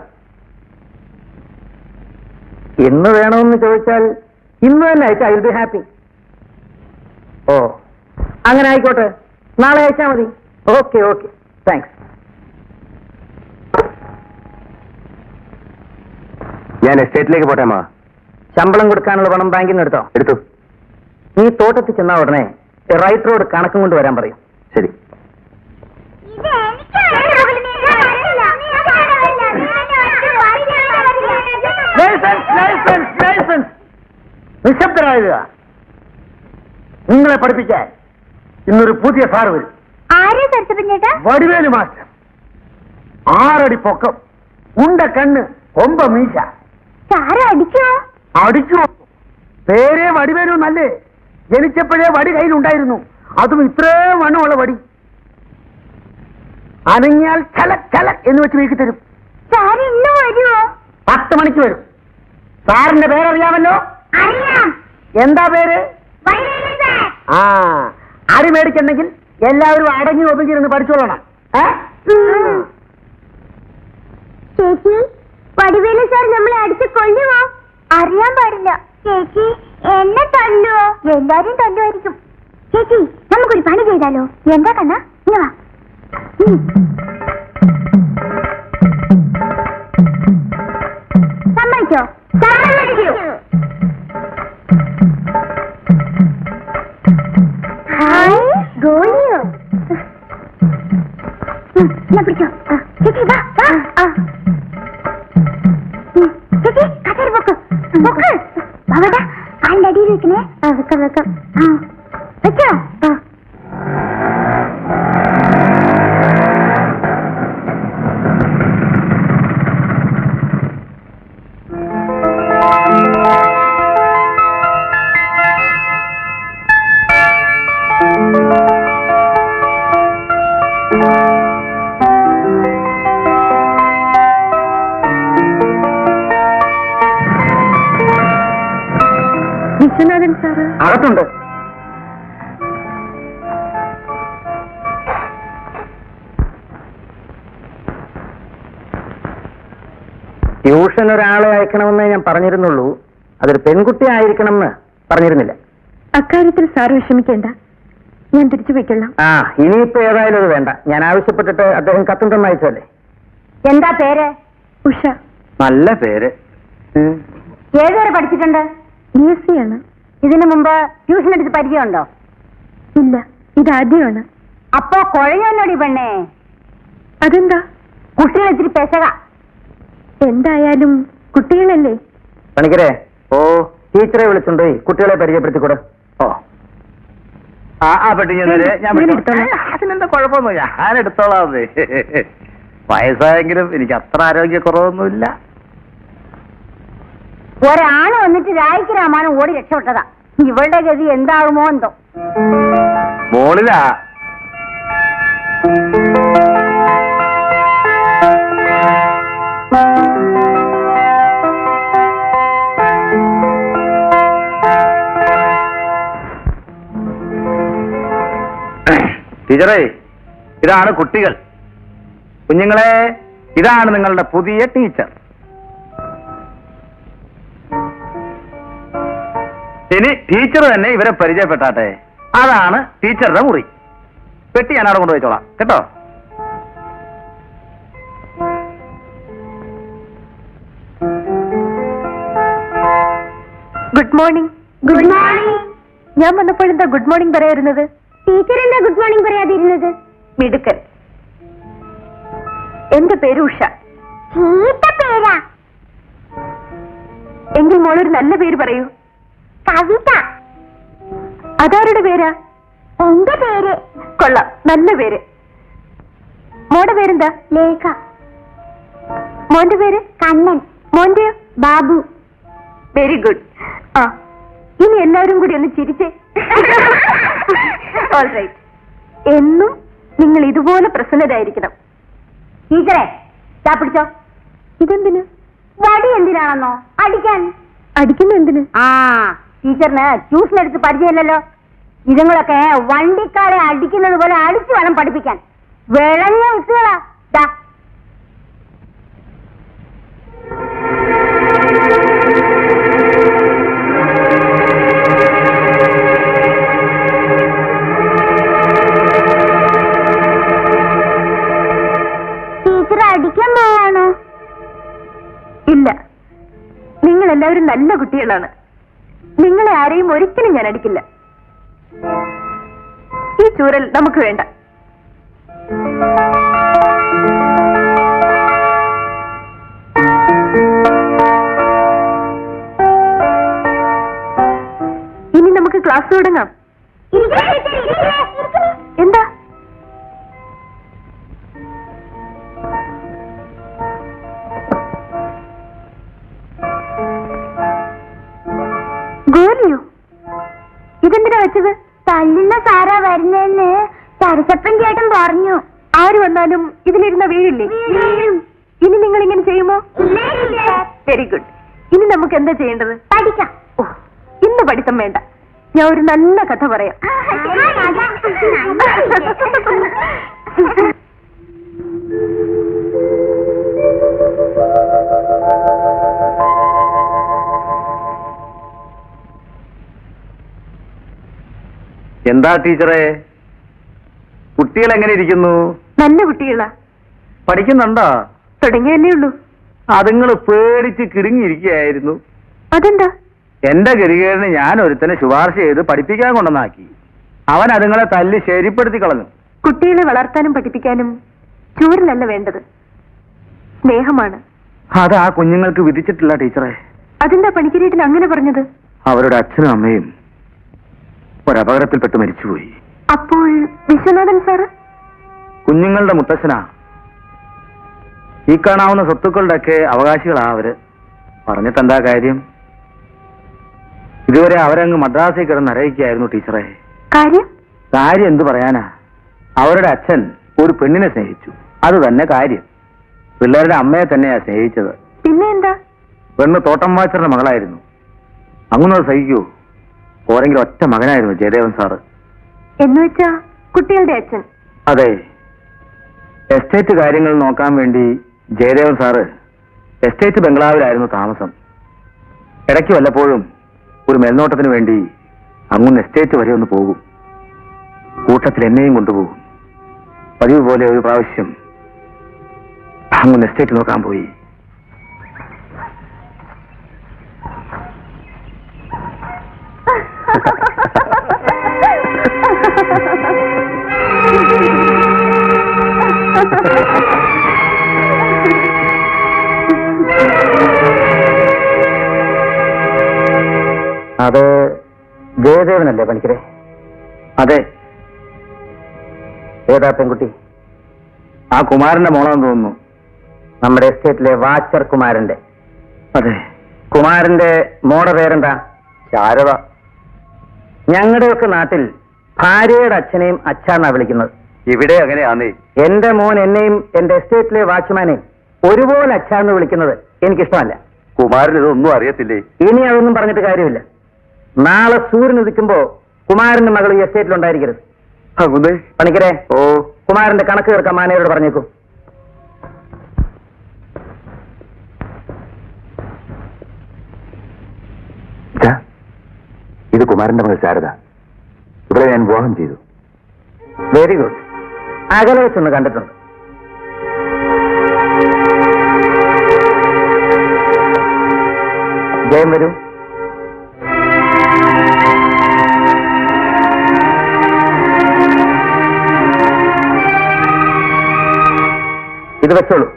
S1: എന്ന് വേണമെന്ന് ചോദിച്ചാൽ ഇന്ന് തന്നെ അയച്ചാൽ ഐ വിൽ ബി ഹാപ്പി ഓ അങ്ങനെ ആയിക്കോട്ടെ നാളെ അയച്ചാൽ മതി ഓക്കെ ഓക്കെ താങ്ക്സ്
S2: ഞാൻ എസ്റ്റേറ്റിലേക്ക് പോട്ടെ അമ്മ
S1: ശമ്പളം കൊടുക്കാനുള്ള പണം ബാങ്കിൽ നിന്ന് എടുത്തോ
S2: എടുത്തു
S1: നീ തോട്ടത്തിൽ ചെന്നാ ഉടനെ റൈറ്റ് റോഡ് കണക്കും കൊണ്ട് വരാൻ പറയും
S2: ശരി
S4: ഇത് എനിക്ക് വേണ്ട. ഞാൻ വരില്ല. ഞാൻ വരില്ല. ഞാൻ
S1: ലൈസൻസ് ലൈസൻസ് ലൈസൻസ് നിശബ്ദരായുക നിങ്ങളെ പഠിപ്പിക്കാൻ ഇന്നൊരു പുതിയ സാർ വരും
S4: ആരെ ചേട്ടാ
S1: വടിവേലു മാസ്റ്റർ ആറടി പൊക്കം ഉണ്ട കണ്ണ് കൊമ്പ മീശ
S4: സാറ് അടിക്കോ
S1: അടിച്ചു പേരെ വടിവേലു നല്ലേ ജനിച്ചപ്പോഴേ വടി കയ്യിലുണ്ടായിരുന്നു അതും ഇത്രയും വണ്ണമുള്ള വടി അനങ്ങിയാൽ ചലക് ചലക് എന്ന് വെച്ച് വീക്കി തരും
S4: സാറ് ഇന്ന് വരുമോ
S1: പത്ത് മണിക്ക് വരും സാറിന്റെ പേരറിയാമല്ലോ
S4: അറിയാം
S1: എന്താ പേര്
S4: വൈകുന്നേരം സാർ
S1: ആ അരി മേടിക്കണ്ടെങ്കിൽ എല്ലാവരും അടങ്ങി ഒതുങ്ങിയിരുന്ന് പഠിച്ചോളണം ഏ?
S4: ചേച്ചി വടിവേലു സാർ നമ്മളെ അടിച്ച് കൊല്ലുമോ അറിയാൻ പാടില്ല ചേച്ചി എന്നെ തല്ലുവോ എല്ലാരും തല്ലുമായിരിക്കും ചേച്ചി നമുക്കൊരു പണി ചെയ്താലോ എന്താ കണ്ണ ഇങ്ങ് വാ ഉം. സമ്മതിച്ചോ സമ്മതിച്ചു ഹായ് ഗോളിയോ എന്നാ പിടിച്ചോ ആ, ചേച്ചി വാ വാ ആ. ഉം, ചേച്ചി കസേര പൊക്ക് പൊക്ക് അവിടെ കാലിന്റെ അടിയിൽ വെക്കണേ ആ വെക്കാം വെക്കാം ആ വെച്ചോ ആ
S3: വിശ്വനാഥൻ സാറ്
S2: അകത്തുണ്ട് ട്യൂഷൻ ഒരാളെ അയക്കണമെന്ന് ഞാൻ പറഞ്ഞിരുന്നുള്ളൂ അതൊരു പെൺകുട്ടി ആയിരിക്കണമെന്ന് പറഞ്ഞിരുന്നില്ല
S3: അക്കാര്യത്തിൽ സാറ് വിഷമിക്കേണ്ട ഞാൻ തിരിച്ചു വയ്ക്കൊള്ളാം
S2: ആ ഇനിയിപ്പോ ഏതായാലും അത് വേണ്ട ഞാൻ ആവശ്യപ്പെട്ടിട്ട് അദ്ദേഹം കത്തും തന്നയച്ചല്ലേ
S4: എന്താ പേര്
S3: ഉഷ
S2: നല്ല പേര് ഉം.
S4: ഏതുവരെ പഠിച്ചിട്ടുണ്ട്
S3: ബി എസ് സി ആണ്
S4: ഇതിനു മുമ്പ് ട്യൂഷൻ എടുത്ത് പരിചയമുണ്ടോ
S3: ഇല്ല ഇതാദ്യമാണ്
S4: അപ്പോ കുഴഞ്ഞോടി പെണ്ണേ
S3: അതെന്താ
S4: കുട്ടികൾ ഇത്തിരി പെശക
S3: എന്തായാലും കുട്ടികളല്ലേ
S2: പണിക്കരെ ഓ ടീച്ചറെ വിളിച്ചുണ്ട് കുട്ടികളെ പരിചയപ്പെടുത്തിക്കൂടെ ഓ ആ ആ പെട്ടി ഞാൻ നേരെ ഞാൻ
S3: ഞാൻ
S2: വിളിച്ചോളാം.
S3: എടുത്തോളാം.
S2: ആ, അതിനെന്താ കുഴപ്പമൊന്നുമില്ല ഞാൻ എടുത്തോളാം വയസ്സായെങ്കിലും എനിക്ക് അത്ര ആരോഗ്യക്കുറവൊന്നുമില്ല
S4: ഒരാണ് വന്നിട്ട് രായിക്ക് രാമാനും ഓടി രക്ഷപ്പെട്ടതാ ഇവളുടെ ഗതി എന്താകുമോ എന്തോ
S2: മോളിലാ ടീച്ചറേ ഇതാണ് കുട്ടികൾ കുഞ്ഞുങ്ങളെ ഇതാണ് നിങ്ങളുടെ പുതിയ ടീച്ചർ ഇനി ടീച്ചർ തന്നെ ഇവരെ പരിചയപ്പെട്ടാട്ടെ അതാണ് ടീച്ചറുടെ മുറി പെട്ടി ഞാൻ അവിടെ കൊണ്ടുപോയിച്ചോളാം കേട്ടോ
S3: ഗുഡ് മോർണിംഗ്
S4: ഗുഡ് മോർണിംഗ്
S3: ഞാൻ വന്നപ്പോൾ എന്താ ഗുഡ് മോർണിംഗ് പറയായിരുന്നത്
S4: ടീച്ചർ എന്താ ഗുഡ് മോർണിംഗ് പറയാതിരുന്നത്
S3: മിടുക്കൻ എന്റെ പേര് ഉഷ
S4: ചീത്ത പേരാ
S3: എങ്കിൽ മോളൊരു നല്ല പേര് പറയൂ
S4: കവിത
S3: അതാരുടെ പേരാ
S4: എന്റെ പേര്
S3: കൊള്ളാം നല്ല പേര് മോടെ പേരെന്താ
S4: ലേഖ
S3: മോന്റെ പേര്
S4: കണ്ണൻ
S3: മോന്റെയോ
S4: ബാബു
S3: വെരി ഗുഡ് ആ ഇനി എല്ലാവരും കൂടി ഒന്ന് ചിരിച്ചേ ഓൾ റൈറ്റ് എന്നും നിങ്ങൾ ഇതുപോലെ പ്രസന്നരായിരിക്കണം
S4: ടീച്ചറെ ചാ പിടിച്ചോ
S3: ഇതെന്തിന്
S4: വടി എന്തിനാണെന്നോ അടിക്കാൻ
S3: അടിക്കുന്ന എന്തിന്
S4: ആ ടീച്ചറിന് ട്യൂഷൻ എടുത്ത് പരിചയമില്ലല്ലോ ഇതുങ്ങളൊക്കെ വണ്ടിക്കാരെ അടിക്കുന്നത് പോലെ അടിച്ചു വേണം പഠിപ്പിക്കാൻ വിളഞ്ഞ വിത്തുകളാ ദാ. ടീച്ചർ അടിക്കാൻ പോവാണോ
S3: ഇല്ല നിങ്ങൾ എല്ലാവരും നല്ല കുട്ടികളാണ് നിങ്ങളെ ആരെയും ഒരിക്കലും ഞാൻ അടിക്കില്ല ഈ ചൂരൽ നമുക്ക് വേണ്ട ഇനി നമുക്ക് ക്ലാസ് തുടങ്ങാം എന്താ ഗോലിയോ ഇതെന്തിനാ വെച്ചത്
S4: തല്ലുന്ന സാറാ വരുന്നെന്ന് സരസപ്പൻ ചേട്ടൻ പറഞ്ഞു
S3: ആര് വന്നാലും ഇതിലിരുന്ന വീഴില്ലേ ഇനി നിങ്ങൾ ഇങ്ങനെ ചെയ്യുമോ വെരി ഗുഡ് ഇനി നമുക്ക് എന്താ ചെയ്യേണ്ടത്
S4: പഠിക്കാം
S3: ഓ, ഇന്ന് പഠിത്തം വേണ്ട ഞാൻ ഒരു നല്ല കഥ പറയാം
S2: എന്താ ടീച്ചറെ കുട്ടികൾ എങ്ങനെ ഇരിക്കുന്നു
S3: നല്ല കുട്ടികളാ
S2: പഠിക്കുന്നുണ്ടോ
S3: തുടങ്ങിയല്ലേ ഉള്ളൂ
S2: അതുങ്ങൾ പേടിച്ച് കിടുങ്ങിയിരിക്കുകയായിരുന്നു
S3: അതെന്താ
S2: എന്റെ ഗതികേടിന് ഞാൻ ഒരുത്തനെ ശുപാർശ ചെയ്ത് പഠിപ്പിക്കാൻ കൊണ്ടുവന്നാക്കി അവൻ അതുങ്ങളെ തല്ലി ശരിപ്പെടുത്തി കളഞ്ഞു
S3: കുട്ടികളെ വളർത്താനും പഠിപ്പിക്കാനും ചൂരിലല്ല വേണ്ടത് സ്നേഹമാണ്
S2: അത് ആ കുഞ്ഞുങ്ങൾക്ക് വിധിച്ചിട്ടില്ല ടീച്ചറെ
S3: അതെന്താ പണിക്കരീട്ടിന് അങ്ങനെ പറഞ്ഞത്
S2: അവരുടെ അച്ഛനും അമ്മയും ഒരപകടത്തിൽപ്പെട്ട് മരിച്ചുപോയി
S3: അപ്പോൾ വിശ്വനാഥൻ സാറ്
S2: കുഞ്ഞുങ്ങളുടെ മുത്തച്ഛനാ ഈ കാണാവുന്ന സ്വത്തുക്കളുടെയൊക്കെ അവകാശികളാ അവര് പറഞ്ഞിട്ട് എന്താ കാര്യം ഇതുവരെ അവരങ്ങ് മദ്രാസിൽ കിടന്ന് അറിയിക്കായിരുന്നു ടീച്ചറെ
S3: കാര്യം
S2: കാര്യം എന്തു പറയാനാ അവരുടെ അച്ഛൻ ഒരു പെണ്ണിനെ സ്നേഹിച്ചു അത് തന്നെ കാര്യം പിള്ളേരുടെ അമ്മയെ തന്നെയാ സ്നേഹിച്ചത്
S3: പിന്നെ എന്താ
S2: പെണ്ണ് തോട്ടം വാച്ചറുടെ മകളായിരുന്നു അങ്ങനത് സഹിക്കൂ പോരെങ്കിലും ഒറ്റ മകനായിരുന്നു ജയദേവൻ സാറ്
S3: എന്ന് വെച്ചാ കുട്ടികളുടെ അച്ഛൻ
S2: അതെ എസ്റ്റേറ്റ് കാര്യങ്ങൾ നോക്കാൻ വേണ്ടി ജയദേവൻ സാറ് എസ്റ്റേറ്റ് ബംഗ്ലാവിലായിരുന്നു താമസം ഇടയ്ക്ക് വല്ലപ്പോഴും ഒരു മേൽനോട്ടത്തിന് വേണ്ടി അങ്ങുന്ന് എസ്റ്റേറ്റ് വരെ ഒന്ന് പോകും കൂട്ടത്തിൽ എന്നെയും കൊണ്ടുപോകും പതിവ് പോലെ ഒരു പ്രാവശ്യം അങ്ങുന്ന് എസ്റ്റേറ്റ് നോക്കാൻ പോയി അത് ജയദേവനല്ലേ പണിക്കരെ അതെ ഏതാ പെൺകുട്ടി ആ കുമാരന്റെ മോളാന്ന് തോന്നുന്നു നമ്മുടെ എസ്റ്റേറ്റിലെ വാച്ചർ കുമാരന്റെ അതെ കുമാരന്റെ മോടെ പേരെന്താ ശാരദ ഞങ്ങളുടെയൊക്കെ നാട്ടിൽ ഭാര്യയുടെ അച്ഛനെയും അച്ഛാന്നാ വിളിക്കുന്നത് ഇവിടെ അങ്ങനെയാന്നേ എന്റെ മോൻ എന്നെയും എന്റെ എസ്റ്റേറ്റിലെ വാച്ച്മാനെയും ഒരുപോലെ അച്ഛാന്ന് വിളിക്കുന്നത് എനിക്കിഷ്ടമല്ല കുമാരൻ ഇതൊന്നും അറിയത്തില്ലേ ഇനി അതൊന്നും പറഞ്ഞിട്ട് കാര്യമില്ല നാളെ സൂര്യൻ ഉദിക്കുമ്പോ കുമാരന്റെ മകൾ ഈ എസ്റ്റേറ്റിൽ ഉണ്ടായിരിക്കരുത് പണിക്കരെ ഓ കുമാരന്റെ കണക്ക് തീർക്കാൻ മാനേജരോട് പറഞ്ഞേക്കൂ ഇത് കുമാരന്റെ മകൾ ശാരദ ഇവിടെ ഞാൻ വിവാഹം ചെയ്തു വെരി ഗുഡ് അകലെ വെച്ചൊന്ന് കണ്ടിട്ടുണ്ട് ജയം വരൂ ഇത് വെച്ചോളൂ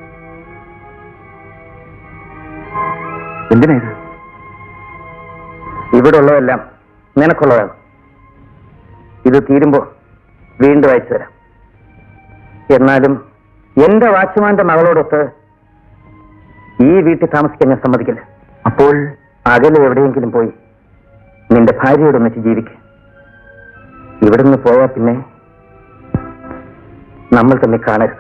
S2: എന്തിനാ ഇത് ഇവിടെ ഉള്ളതെല്ലാം നിനക്കുള്ളതാണ് ഇത് തീരുമ്പോ വീണ്ടും അയച്ചു തരാം എന്നാലും എന്റെ വാച്ച്മാന്റെ മകളോടൊത്ത് ഈ വീട്ടിൽ താമസിക്കാൻ ഞാൻ സമ്മതിക്കില്ല അപ്പോൾ അകലെ എവിടെയെങ്കിലും പോയി നിന്റെ ഭാര്യയോടൊന്നിച്ച് ജീവിക്കുക ഇവിടുന്ന് പോയാൽ പിന്നെ നമ്മൾ തമ്മിൽ കാണരുത്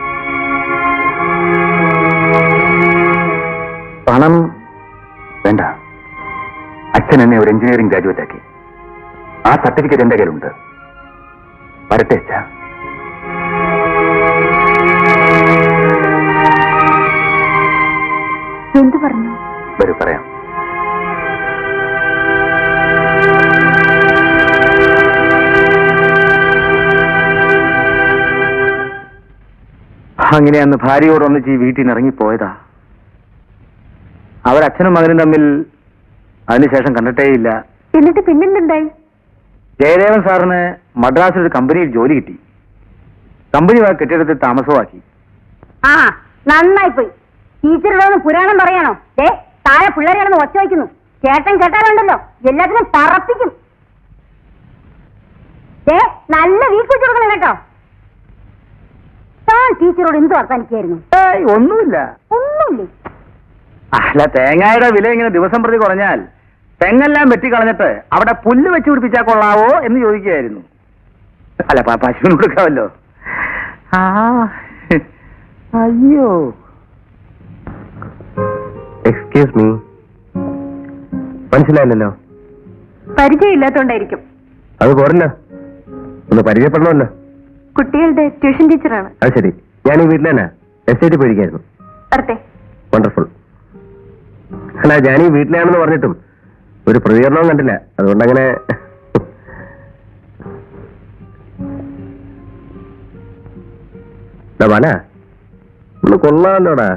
S2: പണം വേണ്ട അച്ഛൻ എന്നെ ഒരു എഞ്ചിനീയറിംഗ് ഗ്രാജുവേറ്റ് ആക്കി ആ സർട്ടിഫിക്കറ്റ് എന്റെ കയ്യിലുണ്ട് വരട്ടെ അച്ഛാ
S3: എന്തു പറഞ്ഞു
S2: വരൂ പറയാം അങ്ങനെ അന്ന് ഭാര്യയോടൊന്നിച്ച് ഈ വീട്ടിൽ നിന്ന് ഇറങ്ങിപ്പോയതാ അവരച്ഛനും മകനും തമ്മിൽ അതിനുശേഷം കണ്ടിട്ടേയില്ല
S3: എന്നിട്ട് പിന്നെന്തുണ്ടായി
S2: ജയദേവൻ സാറിന് മദ്രാസിൽ ഒരു കമ്പനിയിൽ ജോലി കിട്ടി കമ്പനി ആ കെട്ടിടത്തിൽ താമസമാക്കി
S3: ആ നന്നായി പോയി ടീച്ചറുടെ പുരാണം പറയണോ ദേ താഴെ പിള്ളേരാണെന്ന് ഒച്ച വയ്ക്കുന്നു ചേട്ടൻ കേട്ടാലുണ്ടല്ലോ എല്ലാത്തിനും പറപ്പിക്കും ദേ നല്ല വീക്ക് വെച്ച് കൊടുക്കണം കേട്ടോ താൻ ടീച്ചറോട് എന്ത് വർത്താനിക്കായിരുന്നു
S2: ഏയ് ഒന്നുമില്ല
S3: ഒന്നുമില്ലേ
S2: അല്ല തേങ്ങയുടെ വില ഇങ്ങനെ ദിവസം പ്രതി കുറഞ്ഞാൽ തെങ്ങെല്ലാം വെട്ടിക്കളഞ്ഞിട്ട് അവിടെ പുല്ല് വെച്ച് പിടിപ്പിച്ചാൽ കൊള്ളാവോ എന്ന് ചോദിക്കുകയായിരുന്നു അല്ല പ- പശുവിന് കൊടുക്കാമല്ലോ ആ അയ്യോ
S1: എക്സ്ക്യൂസ് മീ മനസ്സിലായില്ലല്ലോ
S3: പരിചയമില്ലാത്തോണ്ടായിരിക്കും
S1: അത് പോരല്ലോ ഒന്ന് പരിചയപ്പെടണമല്ലോ
S3: കുട്ടികളുടെ ട്യൂഷൻ ടീച്ചറാണ്
S1: അത് ശരി ഞാൻ ഈ വീട്ടിൽ തന്നെ എസ്റ്റേറ്റ് പോയിരിക്കായിരുന്നു
S3: വരട്ടെ
S1: വണ്ടർഫുൾ അല്ല ഞാൻ ഈ വീട്ടിലാണെന്ന് പറഞ്ഞിട്ടും ഒരു പ്രതികരണവും കണ്ടില്ല അതുകൊണ്ടങ്ങനെ വന ഒന്ന് കൊള്ളാമല്ലോടാ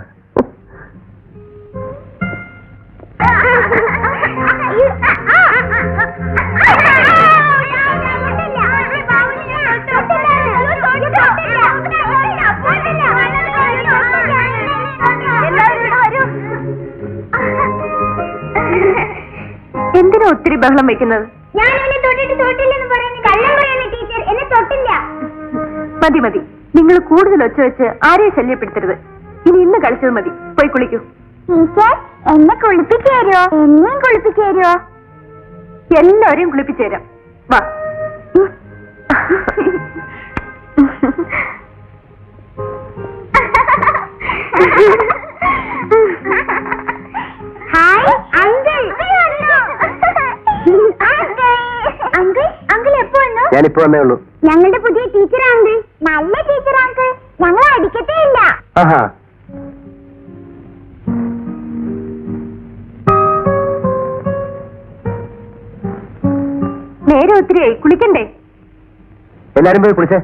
S4: തൊട്ടില്ല
S3: എന്തിനാ ഒത്തിരി ബഹളം വെക്കുന്നത്
S4: ഞാൻ എന്നെ തൊട്ടിട്ട് തൊട്ടില്ലെന്ന് പറയുന്നു കള്ളം പറയുന്നു ടീച്ചർ എന്നെ തൊട്ടില്ല
S3: മതി മതി നിങ്ങൾ കൂടുതൽ ഒച്ച വെച്ച് ആരെയും ശല്യപ്പെടുത്തരുത് ഇനി ഇന്ന് കളിച്ചത് മതി പോയി കുളിക്കൂ
S4: ടീച്ചർ എന്നെ കുളിപ്പിച്ചു തരുമോ എന്നെയും കുളിപ്പിച്ചു തരുമോ
S3: എല്ലാവരെയും കുളിപ്പിച്ചു തരാം വാ
S4: ഹായ് അങ്കിൾ അങ്കിൾ അങ്കിൾ എപ്പോ വന്നു
S2: ഞാനിപ്പോ വന്നേ ഉള്ളൂ
S4: ഞങ്ങളുടെ പുതിയ ടീച്ചർ അങ്കിൾ നല്ല ടീച്ചർ അങ്കിൾ ഞങ്ങൾ അടിക്കത്തേ ഇല്ല
S2: ആഹാ
S3: നേരെ ഒത്തിരിയായി കുളിക്കണ്ടേ
S2: എല്ലാരും പോയി കുളിച്ചേ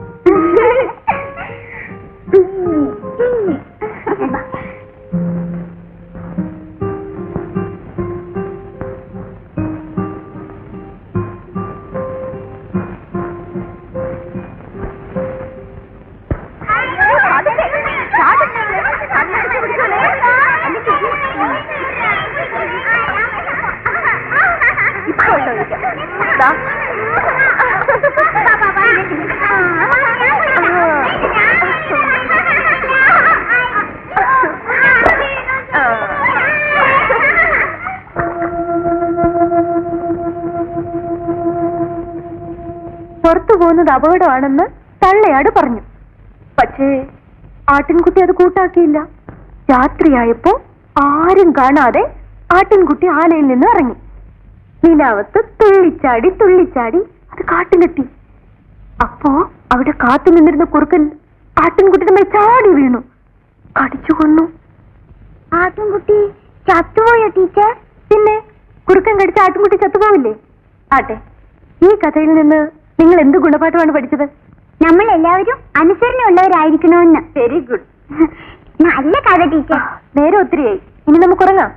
S3: പുറത്തു പോകുന്നത് അപകടമാണെന്ന് തള്ളയാട് പറഞ്ഞു പക്ഷേ ആട്ടിൻകുട്ടി അത് കൂട്ടാക്കിയില്ല രാത്രിയായപ്പോ ആരും കാണാതെ ആട്ടിൻകുട്ടി ആലയിൽ നിന്ന് ഇറങ്ങി നിലാവത്ത് തുള്ളിച്ചാടി തുള്ളിച്ചാടി അത് കാട്ടിലെത്തി അപ്പോ അവിടെ കാത്തു നിന്നിരുന്ന കുറുക്കൻ ആട്ടിൻകുട്ടിയുടെ മേൽ ചാടി വീണു കടിച്ചു കൊന്നു
S4: ആട്ടിൻകുട്ടി ചത്തുപോയോ ടീച്ചർ
S3: പിന്നെ കുറുക്കൻ കടിച്ച ആട്ടിൻകുട്ടി ചത്തുപോവില്ലേ ആട്ടെ ഈ കഥയിൽ നിന്ന് നിങ്ങൾ എന്ത് ഗുണപാഠമാണ് പഠിച്ചത്
S4: നമ്മൾ എല്ലാവരും അനുസരണയുള്ളവരായിരിക്കണമെന്ന്
S3: വെരി ഗുഡ്
S4: നല്ല കഥ ടീച്ചർ
S3: നേരെ ഒത്തിരിയായി ഇനി നമുക്ക് ഉറങ്ങാം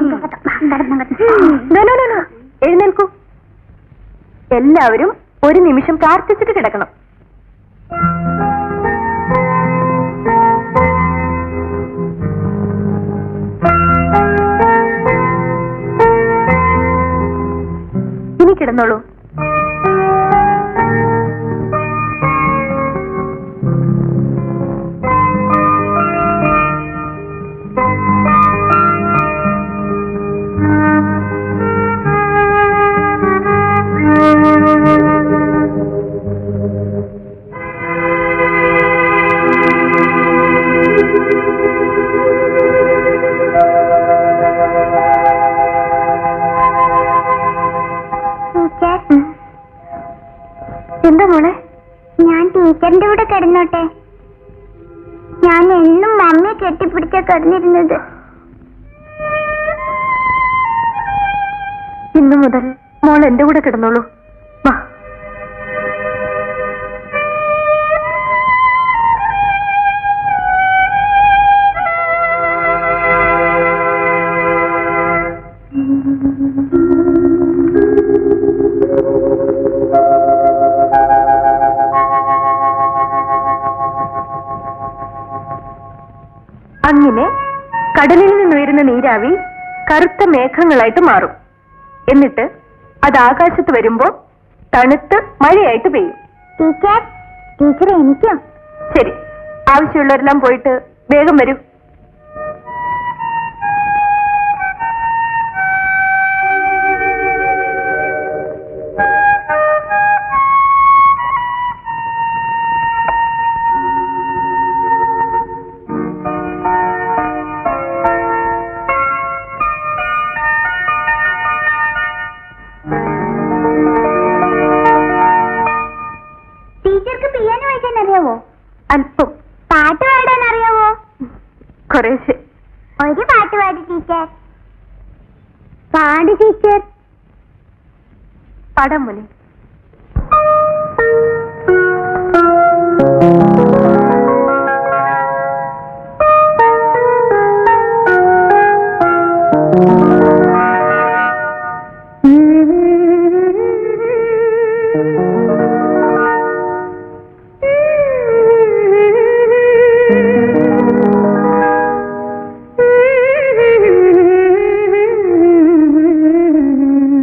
S3: No, no, no, no. എഴുന്നേൽക്കൂ എല്ലാവരും ഒരു നിമിഷം പ്രാർത്ഥിച്ചിട്ട് കിടക്കണം ഇനി കിടന്നോളൂ
S4: ടീച്ചർ
S3: എന്താ മോളെ
S4: ഞാൻ ടീച്ചറിന്റെ കൂടെ കിടന്നോട്ടെ ഞാൻ എന്നും മമ്മിയെ കെട്ടിപ്പിടിച്ച കിടന്നിരുന്നത്
S3: ഇന്നു മുതൽ മോൾ എന്റെ കൂടെ കിടന്നോളൂ വാ അങ്ങനെ കടലിൽ നിന്നുയരുന്ന നീരാവി കറുത്ത മേഘങ്ങളായിട്ട് മാറും എന്നിട്ട് അത് ആകാശത്ത് വരുമ്പോ തണുത്ത് മഴയായിട്ട് പെയ്യും
S4: ടീച്ചർ ടീച്ചർ എനിക്കും
S3: ശരി ആവശ്യമുള്ളവരെല്ലാം പോയിട്ട് വേഗം വരൂ
S4: ടീച്ചർക്ക് പിയാനോ വായിക്കാൻ അറിയാവോ
S3: അല്പം
S4: പാട്ട് പാടാൻ അറിയാവോ
S3: കുറേശ്ശെ
S4: ഒരു പാട്ട് പാടി ടീച്ചർ പാടി ടീച്ചർ
S3: പാടാൻ മോനെ
S4: Mm-hmm.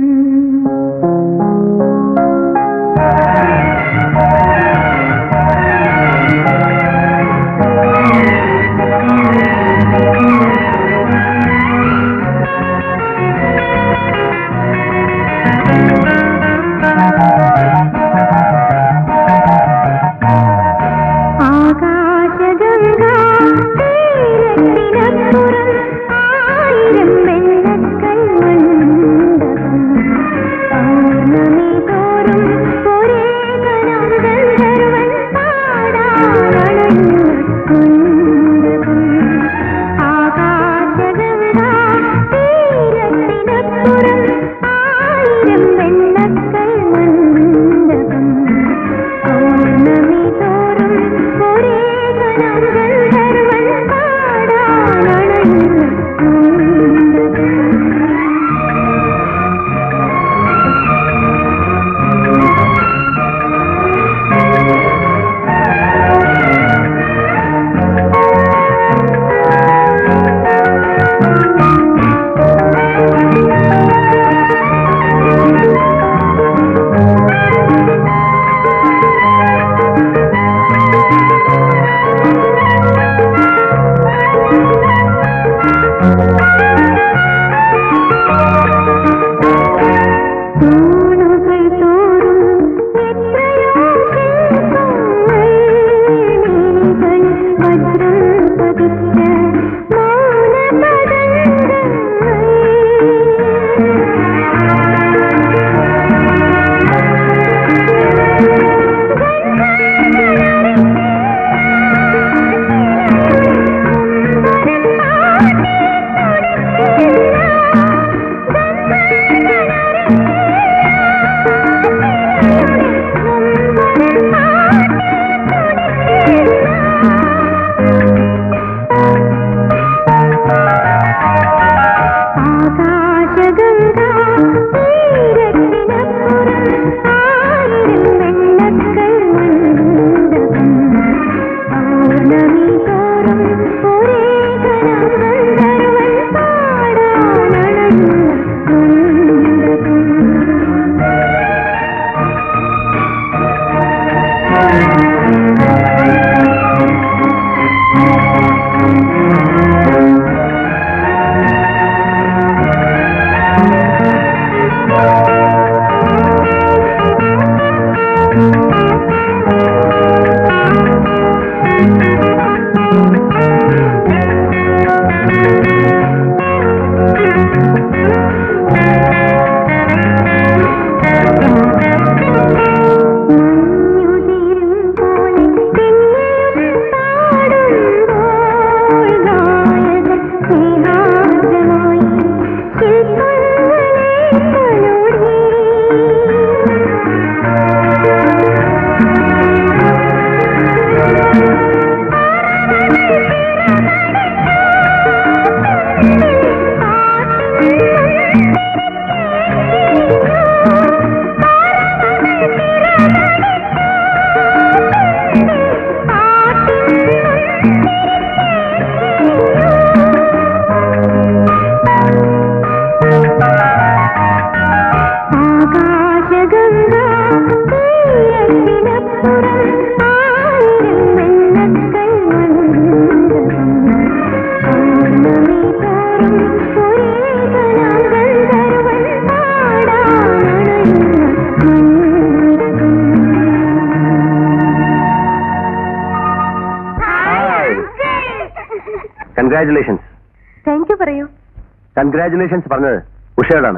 S2: കൺഗ്രാറ്റുലേഷൻസ്
S3: താങ്ക് യു പറയൂ
S2: കൺഗ്രാറ്റുലേഷൻസ് പറഞ്ഞത് ഉഷയോടാണ്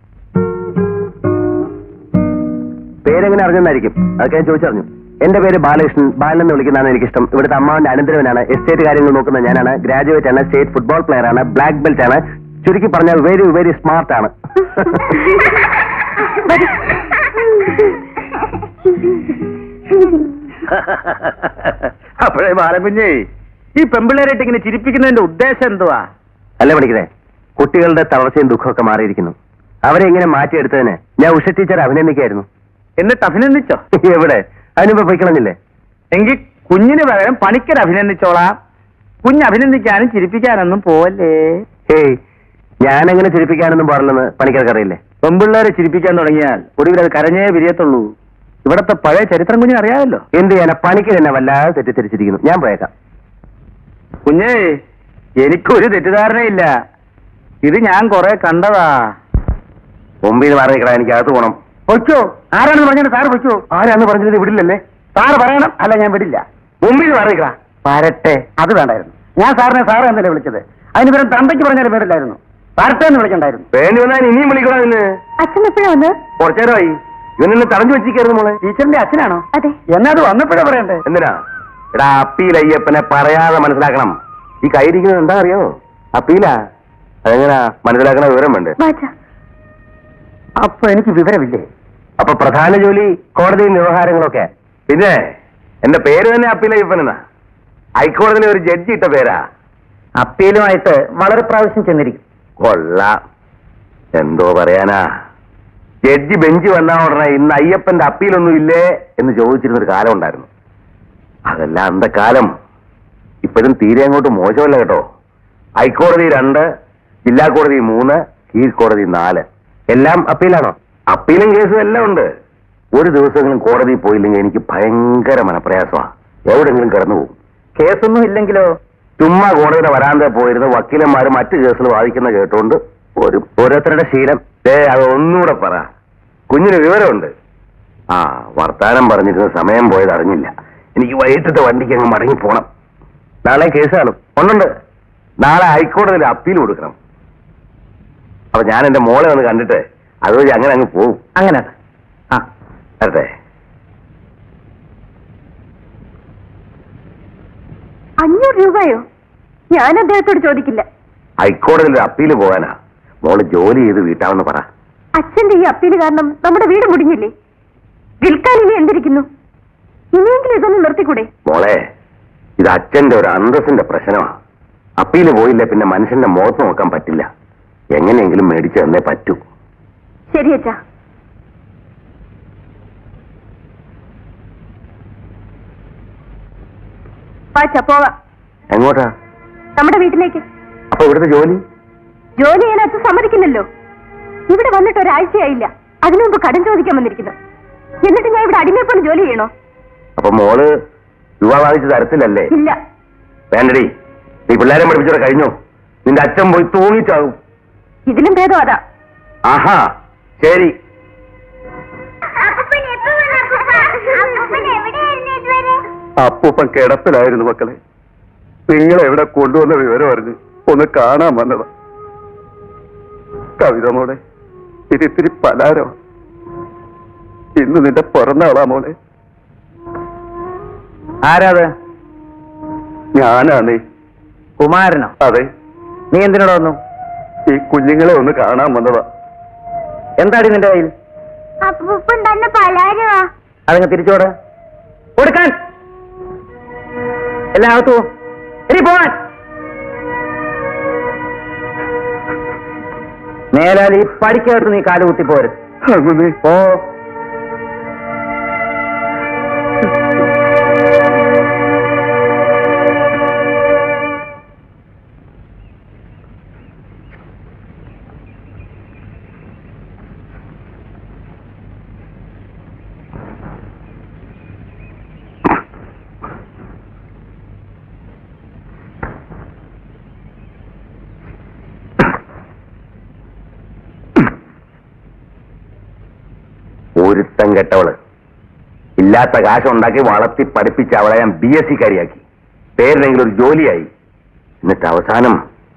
S2: പേരെങ്ങനെ അറിഞ്ഞെന്നായിരിക്കും അതൊക്കെ ഞാൻ ചോദിച്ചറിഞ്ഞു എന്റെ പേര് ബാലകൃഷ്ണൻ ബാലൻ എന്ന് വിളിക്കുന്നതാണ് എനിക്കിഷ്ടം ഇവിടുത്തെ അമ്മാവന്റെ അനന്തരവനാണ് എസ്റ്റേറ്റ് കാര്യങ്ങൾ നോക്കുന്ന ഞാനാണ് ഗ്രാജുവേറ്റ് ആണ് സ്റ്റേറ്റ് ഫുട്ബോൾ പ്ലെയർ ആണ് ബ്ലാക്ക് ബെൽറ്റ് ആണ് ചുരുക്കി പറഞ്ഞാൽ വെരി വെരി സ്മാർട്ട് ആണ്
S1: അപ്പോഴേ ബാലകുഞ്ഞേ ഈ പെമ്പിള്ളേരായിട്ട് ഇങ്ങനെ ചിരിപ്പിക്കുന്നതിന്റെ ഉദ്ദേശം എന്തുവാ
S2: അല്ല പഠിക്കണേ കുട്ടികളുടെ തളർച്ചയും ദുഃഖമൊക്കെ മാറിയിരിക്കുന്നു അവരെ ഇങ്ങനെ മാറ്റിയെടുത്തതിന് ഞാൻ ഉഷ ടീച്ചർ അഭിനന്ദിക്കായിരുന്നു
S1: എന്നിട്ട് അഭിനന്ദിച്ചോ
S2: എവിടെ അതിനുമ്പ് പൊയ്ക്കണമെന്നില്ലേ
S1: എങ്കിൽ കുഞ്ഞിന് പകരം പണിക്കർ അഭിനന്ദിച്ചോളാം കുഞ്ഞ് അഭിനന്ദിക്കാനും ചിരിപ്പിക്കാനൊന്നും പോവല്ലേ
S2: ഏയ് ഞാനങ്ങനെ ചിരിപ്പിക്കാനൊന്നും പാടില്ലെന്ന് പണിക്കാർക്കറിയില്ലേ
S1: പെമ്പിള്ളേരെ ചിരിപ്പിക്കാൻ തുടങ്ങിയാൽ ഒടുവിൽ അത് കരഞ്ഞേ വിരിയത്തുള്ളൂ ഇവിടത്തെ പഴയ ചരിത്രം കുഞ്ഞിന് അറിയാമല്ലോ
S2: എന്ത് ചെയ്യാനാ പണിക്കർ എന്നെ വല്ലാതെ തെറ്റിദ്ധരിച്ചിരിക്കുന്നു ഞാൻ പോയേക്കാം
S1: കുഞ്ഞേ എനിക്കൊരു തെറ്റിദ്ധാരണയില്ല ഇത് ഞാൻ കുറെ കണ്ടതാ
S2: മുമ്പിൽ മാറിയിക്കടാ എനിക്ക് അകത്ത് പോണം
S1: പൊയ്ക്കോ ആരാണെന്ന് പറഞ്ഞിട്ട് സാറ് പൊയ്ക്കോ
S2: ആരാന്ന് പറഞ്ഞത് വിടില്ലല്ലേ
S1: സാറ് പറയണം അല്ല ഞാൻ വിടില്ല
S2: മുമ്പിൽ മാറിയിക്കടാ
S1: വരട്ടെ അത് വേണ്ടായിരുന്നു ഞാൻ സാറിനെ സാറ് എന്നല്ലേ വിളിച്ചത് അതിന് പേരും തന്തയ്ക്ക് പറഞ്ഞാലും പേരില്ലായിരുന്നു വരട്ടെ എന്ന് വിളിക്കണ്ടായിരുന്നു
S2: വേണ്ടി വന്നാൽ ഇനിയും വിളിക്കണം ഇന്ന്
S3: അച്ഛൻ എപ്പോഴാ വന്ന്
S2: കുറച്ചേരമായി ഇവനെന്നെ തടഞ്ഞു വെച്ചിരിക്കായിരുന്നു മോളെ
S1: ടീച്ചറിന്റെ അച്ഛനാണോ
S3: അതെ
S1: എന്നാ അത് വന്നപ്പോഴേ പറയണ്ടേ
S2: എന്തിനാ എടാ അപ്പീൽ അയ്യപ്പനെ പറയാതെ മനസ്സിലാക്കണം ഈ കൈയിരിക്കുന്നത് എന്താ അറിയോ അപ്പീലാ അതെങ്ങനാ മനസ്സിലാക്കണ വിവരം വേണ്ടേ
S3: വാച്ച
S1: അപ്പൊ എനിക്ക് വിവരമില്ലേ
S2: അപ്പൊ പ്രധാന ജോലി കോടതിയും വ്യവഹാരങ്ങളൊക്കെ പിന്നെ എന്റെ പേര് തന്നെ അപ്പീൽ അയ്യപ്പനെന്നാ ഹൈക്കോടതിയിലെ ഒരു ജഡ്ജി ഇട്ട പേരാ
S1: അപ്പീലുമായിട്ട് വളരെ പ്രാവശ്യം ചെന്നിരിക്കും
S2: കൊള്ളാം എന്തോ പറയാനാ ജഡ്ജി ബെഞ്ച് വന്നാ ഉടനെ ഇന്ന് അയ്യപ്പന്റെ അപ്പീലൊന്നും ഇല്ലേ എന്ന് ചോദിച്ചിരുന്നൊരു കാലം ഉണ്ടായിരുന്നു അതല്ല അന്ത കാലം ഇപ്പോഴും തീരെ അങ്ങോട്ട് മോശമല്ല കേട്ടോ ഹൈക്കോടതി രണ്ട് ജില്ലാ കോടതി മൂന്ന് കീഴ്ക്കോടതി നാല് എല്ലാം അപ്പീലാണോ അപ്പീലും കേസും എല്ലാം ഉണ്ട് ഒരു ദിവസമെങ്കിലും കോടതി പോയില്ലെങ്കിൽ എനിക്ക് ഭയങ്കര മനപ്രയാസമാ എവിടെങ്കിലും കിടന്നു പോകും
S1: കേസൊന്നും ഇല്ലെങ്കിലോ
S2: ചുമ്മാ കോടതിയുടെ വരാന്ത പോയിരുന്ന് വക്കീലന്മാർ മറ്റു കേസുകൾ വാദിക്കുന്ന കേട്ടോണ്ട് ഒരു ഓരോരുത്തരുടെ ശീലം ദേ അത് ഒന്നുകൂടെ പറ കുഞ്ഞിന് വിവരമുണ്ട് ആ വർത്താനം പറഞ്ഞിരുന്ന സമയം പോയത് അറിഞ്ഞില്ല എനിക്ക് വൈകിട്ടത്തെ വണ്ടിക്ക് അങ്ങ് മടങ്ങി പോണം നാളെ കേസ് കാണും ഒന്നുണ്ട് നാളെ ഹൈക്കോടതിയിൽ അപ്പീൽ കൊടുക്കണം അപ്പൊ ഞാൻ എന്റെ മോളെ ഒന്ന് കണ്ടിട്ട് അതുവഴി അങ്ങനെ അങ്ങ് പോകും
S1: അങ്ങനെ ആ
S2: വരട്ടെ
S3: അഞ്ഞൂറ് രൂപയോ ഞാൻ അദ്ദേഹത്തോട് ചോദിക്കില്ല
S2: ഹൈക്കോടതിയിൽ ഒരു അപ്പീൽ പോകാനാ മോള് ജോലി ചെയ്ത് വീട്ടാമെന്ന് പറ
S3: അച്ഛന്റെ ഈ അപ്പീല് കാരണം നമ്മുടെ വീട് മുടിഞ്ഞില്ലേ വിൽക്കാൻ ഇനി എന്തിരിക്കുന്നു ഇനിയെങ്കിലും ഇതൊന്ന് നിർത്തിക്കൂടെ
S2: മോളെ ഇത് അച്ഛന്റെ ഒരു അന്തസ്സിന്റെ പ്രശ്നമാ അപ്പീല് പോയില്ല പിന്നെ മനുഷ്യന്റെ മുഖത്ത് നോക്കാൻ പറ്റില്ല എങ്ങനെയെങ്കിലും മേടിച്ചു തന്നേ പറ്റൂ
S3: ശരി അച്ഛാ വാച്ച പോവാം
S2: എങ്ങോട്ടാ
S3: നമ്മുടെ വീട്ടിലേക്ക്
S2: അപ്പൊ ഇവിടുത്തെ ജോലി
S3: ജോലി ചെയ്യാൻ അച്ഛൻ സമ്മതിക്കില്ലല്ലോ ഇവിടെ വന്നിട്ട് ഒരാഴ്ചയായില്ല അതിനു മുമ്പ് കടം ചോദിക്കാൻ വന്നിരിക്കുന്നു എന്നിട്ട് ഞാൻ ഇവിടെ അടിമയെപ്പോലെ ജോലി ചെയ്യണോ
S2: അപ്പൊ മോള് രൂപ വാങ്ങിച്ച് തരത്തില്ലല്ലേ
S3: ഇല്ല
S2: വേണ്ടടി നീ പിള്ളേരെ പഠിപ്പിച്ചോടെ കഴിഞ്ഞു നിന്റെ അച്ഛൻ പോയി തൂങ്ങിച്ചാകും
S3: ഇതിലും ഭേദം അതാ
S2: ആഹാ ശരി
S4: അപ്പൂപ്പൻ എപ്പോ വന്നു അപ്പൂപ്പ? അപ്പൂപ്പൻ എവിടെയായിരുന്നു ഇതുവരെ
S2: അപ്പൂപ്പൻ കിടപ്പിലായിരുന്നു മക്കളെ നിങ്ങൾ എവിടെ കൊണ്ടുവന്ന വിവരം അറിഞ്ഞ് ഒന്ന് കാണാൻ വന്നതാ കവിത മോളെ ഇതിത്തിരി പലാരോ ഇന്ന് നിന്റെ പിറന്നാളാ മോളെ
S1: ആരാത്
S2: ഞാനാണ്
S1: കുമാരനോ
S2: അതെ
S1: നീ എന്തിനോട് വന്നു
S2: ഈ കുഞ്ഞുങ്ങളെ ഒന്ന് കാണാൻ വന്നതാ
S1: എന്താടി നിന്റെ കയ്യിൽ
S4: അപ്പൂപ്പൻ തന്നെ പലാരുവാ
S1: അതങ്ങ് തിരിച്ചോട് കൊടുക്കാൻ എല്ലാം അകത്തു പോ. ഇനി പോവാൻ മേലാൽ ഈ പഠിക്കകത്ത് നീ കാലുകുത്തി പോരുത്
S2: അങ്ങനെ
S1: ഓ
S2: ഒരുത്തം കെട്ടവള് ഇല്ലാത്ത കാശുണ്ടാക്കി വളർത്തി പഠിപ്പിച്ച് അവളെ ഞാൻ ബി എസ് സി കാരിയാക്കി പേരിനെങ്കിലും ഒരു ജോലിയായി എന്നിട്ട് അവസാനം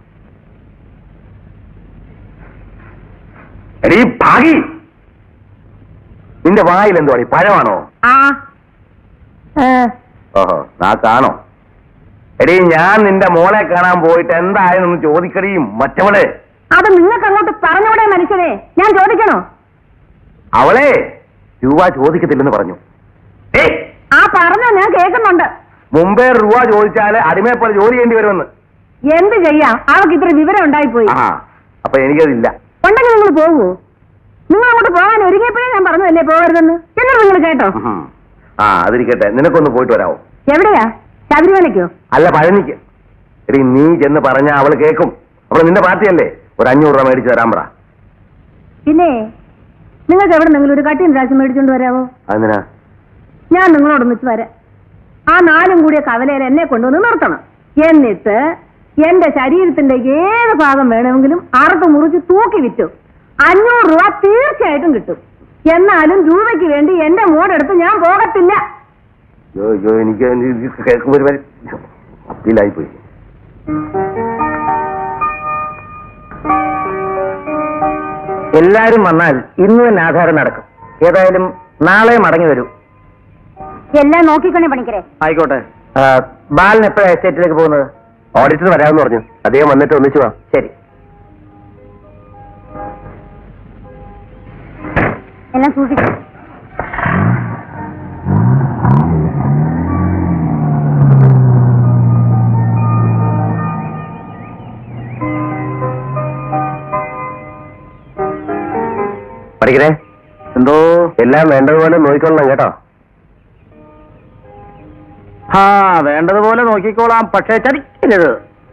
S2: എടീ ഭാഗി നിന്റെ വായിൽ എന്തുവാടി പഴമാണോ
S3: ആ ഏ,
S2: ഓഹോ നാ കാണോ എടീ ഞാൻ നിന്റെ മോളെ കാണാൻ പോയിട്ട് എന്തായെന്നൊന്ന് ചോദിക്കടിയും മറ്റവളെ
S3: അത് നിങ്ങൾക്ക് അങ്ങോട്ട് പറഞ്ഞവിടെ മനുഷ്യനെ ഞാൻ ചോദിക്കണോ
S2: അവളെ രൂപ ചോദിക്കത്തില്ലെന്ന് പറഞ്ഞു ഏയ്
S3: ആ പറഞ്ഞോ ഞാൻ കേൾക്കുന്നുണ്ട്
S2: മുമ്പേ രൂപ ചോദിച്ചാല് അടിമയെ പോലെ ജോലി ചെയ്യേണ്ടി വരുമെന്ന്
S3: എന്ത് ചെയ്യാം അവൾക്ക് ഇത്ര വിവരം ഉണ്ടായിപ്പോയി
S2: ആ അപ്പൊ എനിക്കതില്ല
S3: ഉണ്ടെങ്കിൽ നിങ്ങൾ പോകൂ നിങ്ങൾ അങ്ങോട്ട് പോകാൻ ഒരുങ്ങിയപ്പോഴേ ഞാൻ പറഞ്ഞതല്ലേ പോകരുതെന്ന് എന്നിട്ട് നിങ്ങൾ കേട്ടോ
S2: ഉഹും. ആ അതിരിക്കട്ടെ നിനക്കൊന്ന് പോയിട്ട് വരാവോ
S3: എവിടെയാ ശബരിമലയ്ക്കോ
S2: അല്ല പഴനിക്ക് എടി നീ ചെന്ന് പറഞ്ഞ അവള് കേൾക്കും അവള് നിന്റെ പാർട്ടിയല്ലേ ഒരു അഞ്ഞൂറ് രൂപ മേടിച്ച് തരാൻ പറ
S3: പിന്നെ നിങ്ങൾക്ക് എവിടെ നിങ്ങൾ ഒരു കട്ടിയും പ്രാവശ്യം മേടിച്ചോണ്ട് വരാവോ
S2: അതിനാ
S3: ഞാൻ നിങ്ങളോട് ഒന്നിച്ച് വരാം ആ നാലും കൂടിയ കവലയിൽ എന്നെ കൊണ്ടുവന്ന് നിർത്തണം എന്നിട്ട് എന്റെ ശരീരത്തിന്റെ ഏത് ഭാഗം വേണമെങ്കിലും അറുത്ത് മുറിച്ച് തൂക്കി വിറ്റു അഞ്ഞൂറ് രൂപ തീർച്ചയായിട്ടും കിട്ടും എന്നാലും രൂപയ്ക്ക് വേണ്ടി എന്റെ മോടെടുത്ത് ഞാൻ പോകത്തില്ല
S2: അയ്യോ അയ്യോ എനിക്ക് ഇത് കേൾക്കുമ്പോ ഒരു അപ്പീലായി പോയി എല്ലാരും വന്നാൽ ഇന്ന് തന്നെ ആധാരം നടക്കും ഏതായാലും നാളെ മടങ്ങി വരൂ
S3: എല്ലാം നോക്കിക്കണേ പണിക്കരെ
S2: ആയിക്കോട്ടെ ബാലൻ എപ്പോഴാണ് എസ്റ്റേറ്റിലേക്ക് പോകുന്നത് ഓഡിറ്റർ വരാമെന്ന് പറഞ്ഞു അദ്ദേഹം വന്നിട്ട് ഒന്നിച്ചു വാ ശരി
S3: എല്ലാം സൂക്ഷിക്കും
S2: പഠിക്കണേ എന്തോ എല്ലാം വേണ്ടതുപോലെ നോക്കിക്കൊള്ളണം കേട്ടോ ആ വേണ്ടതുപോലെ നോക്കിക്കോളാം പക്ഷേ ചതിക്കരുത്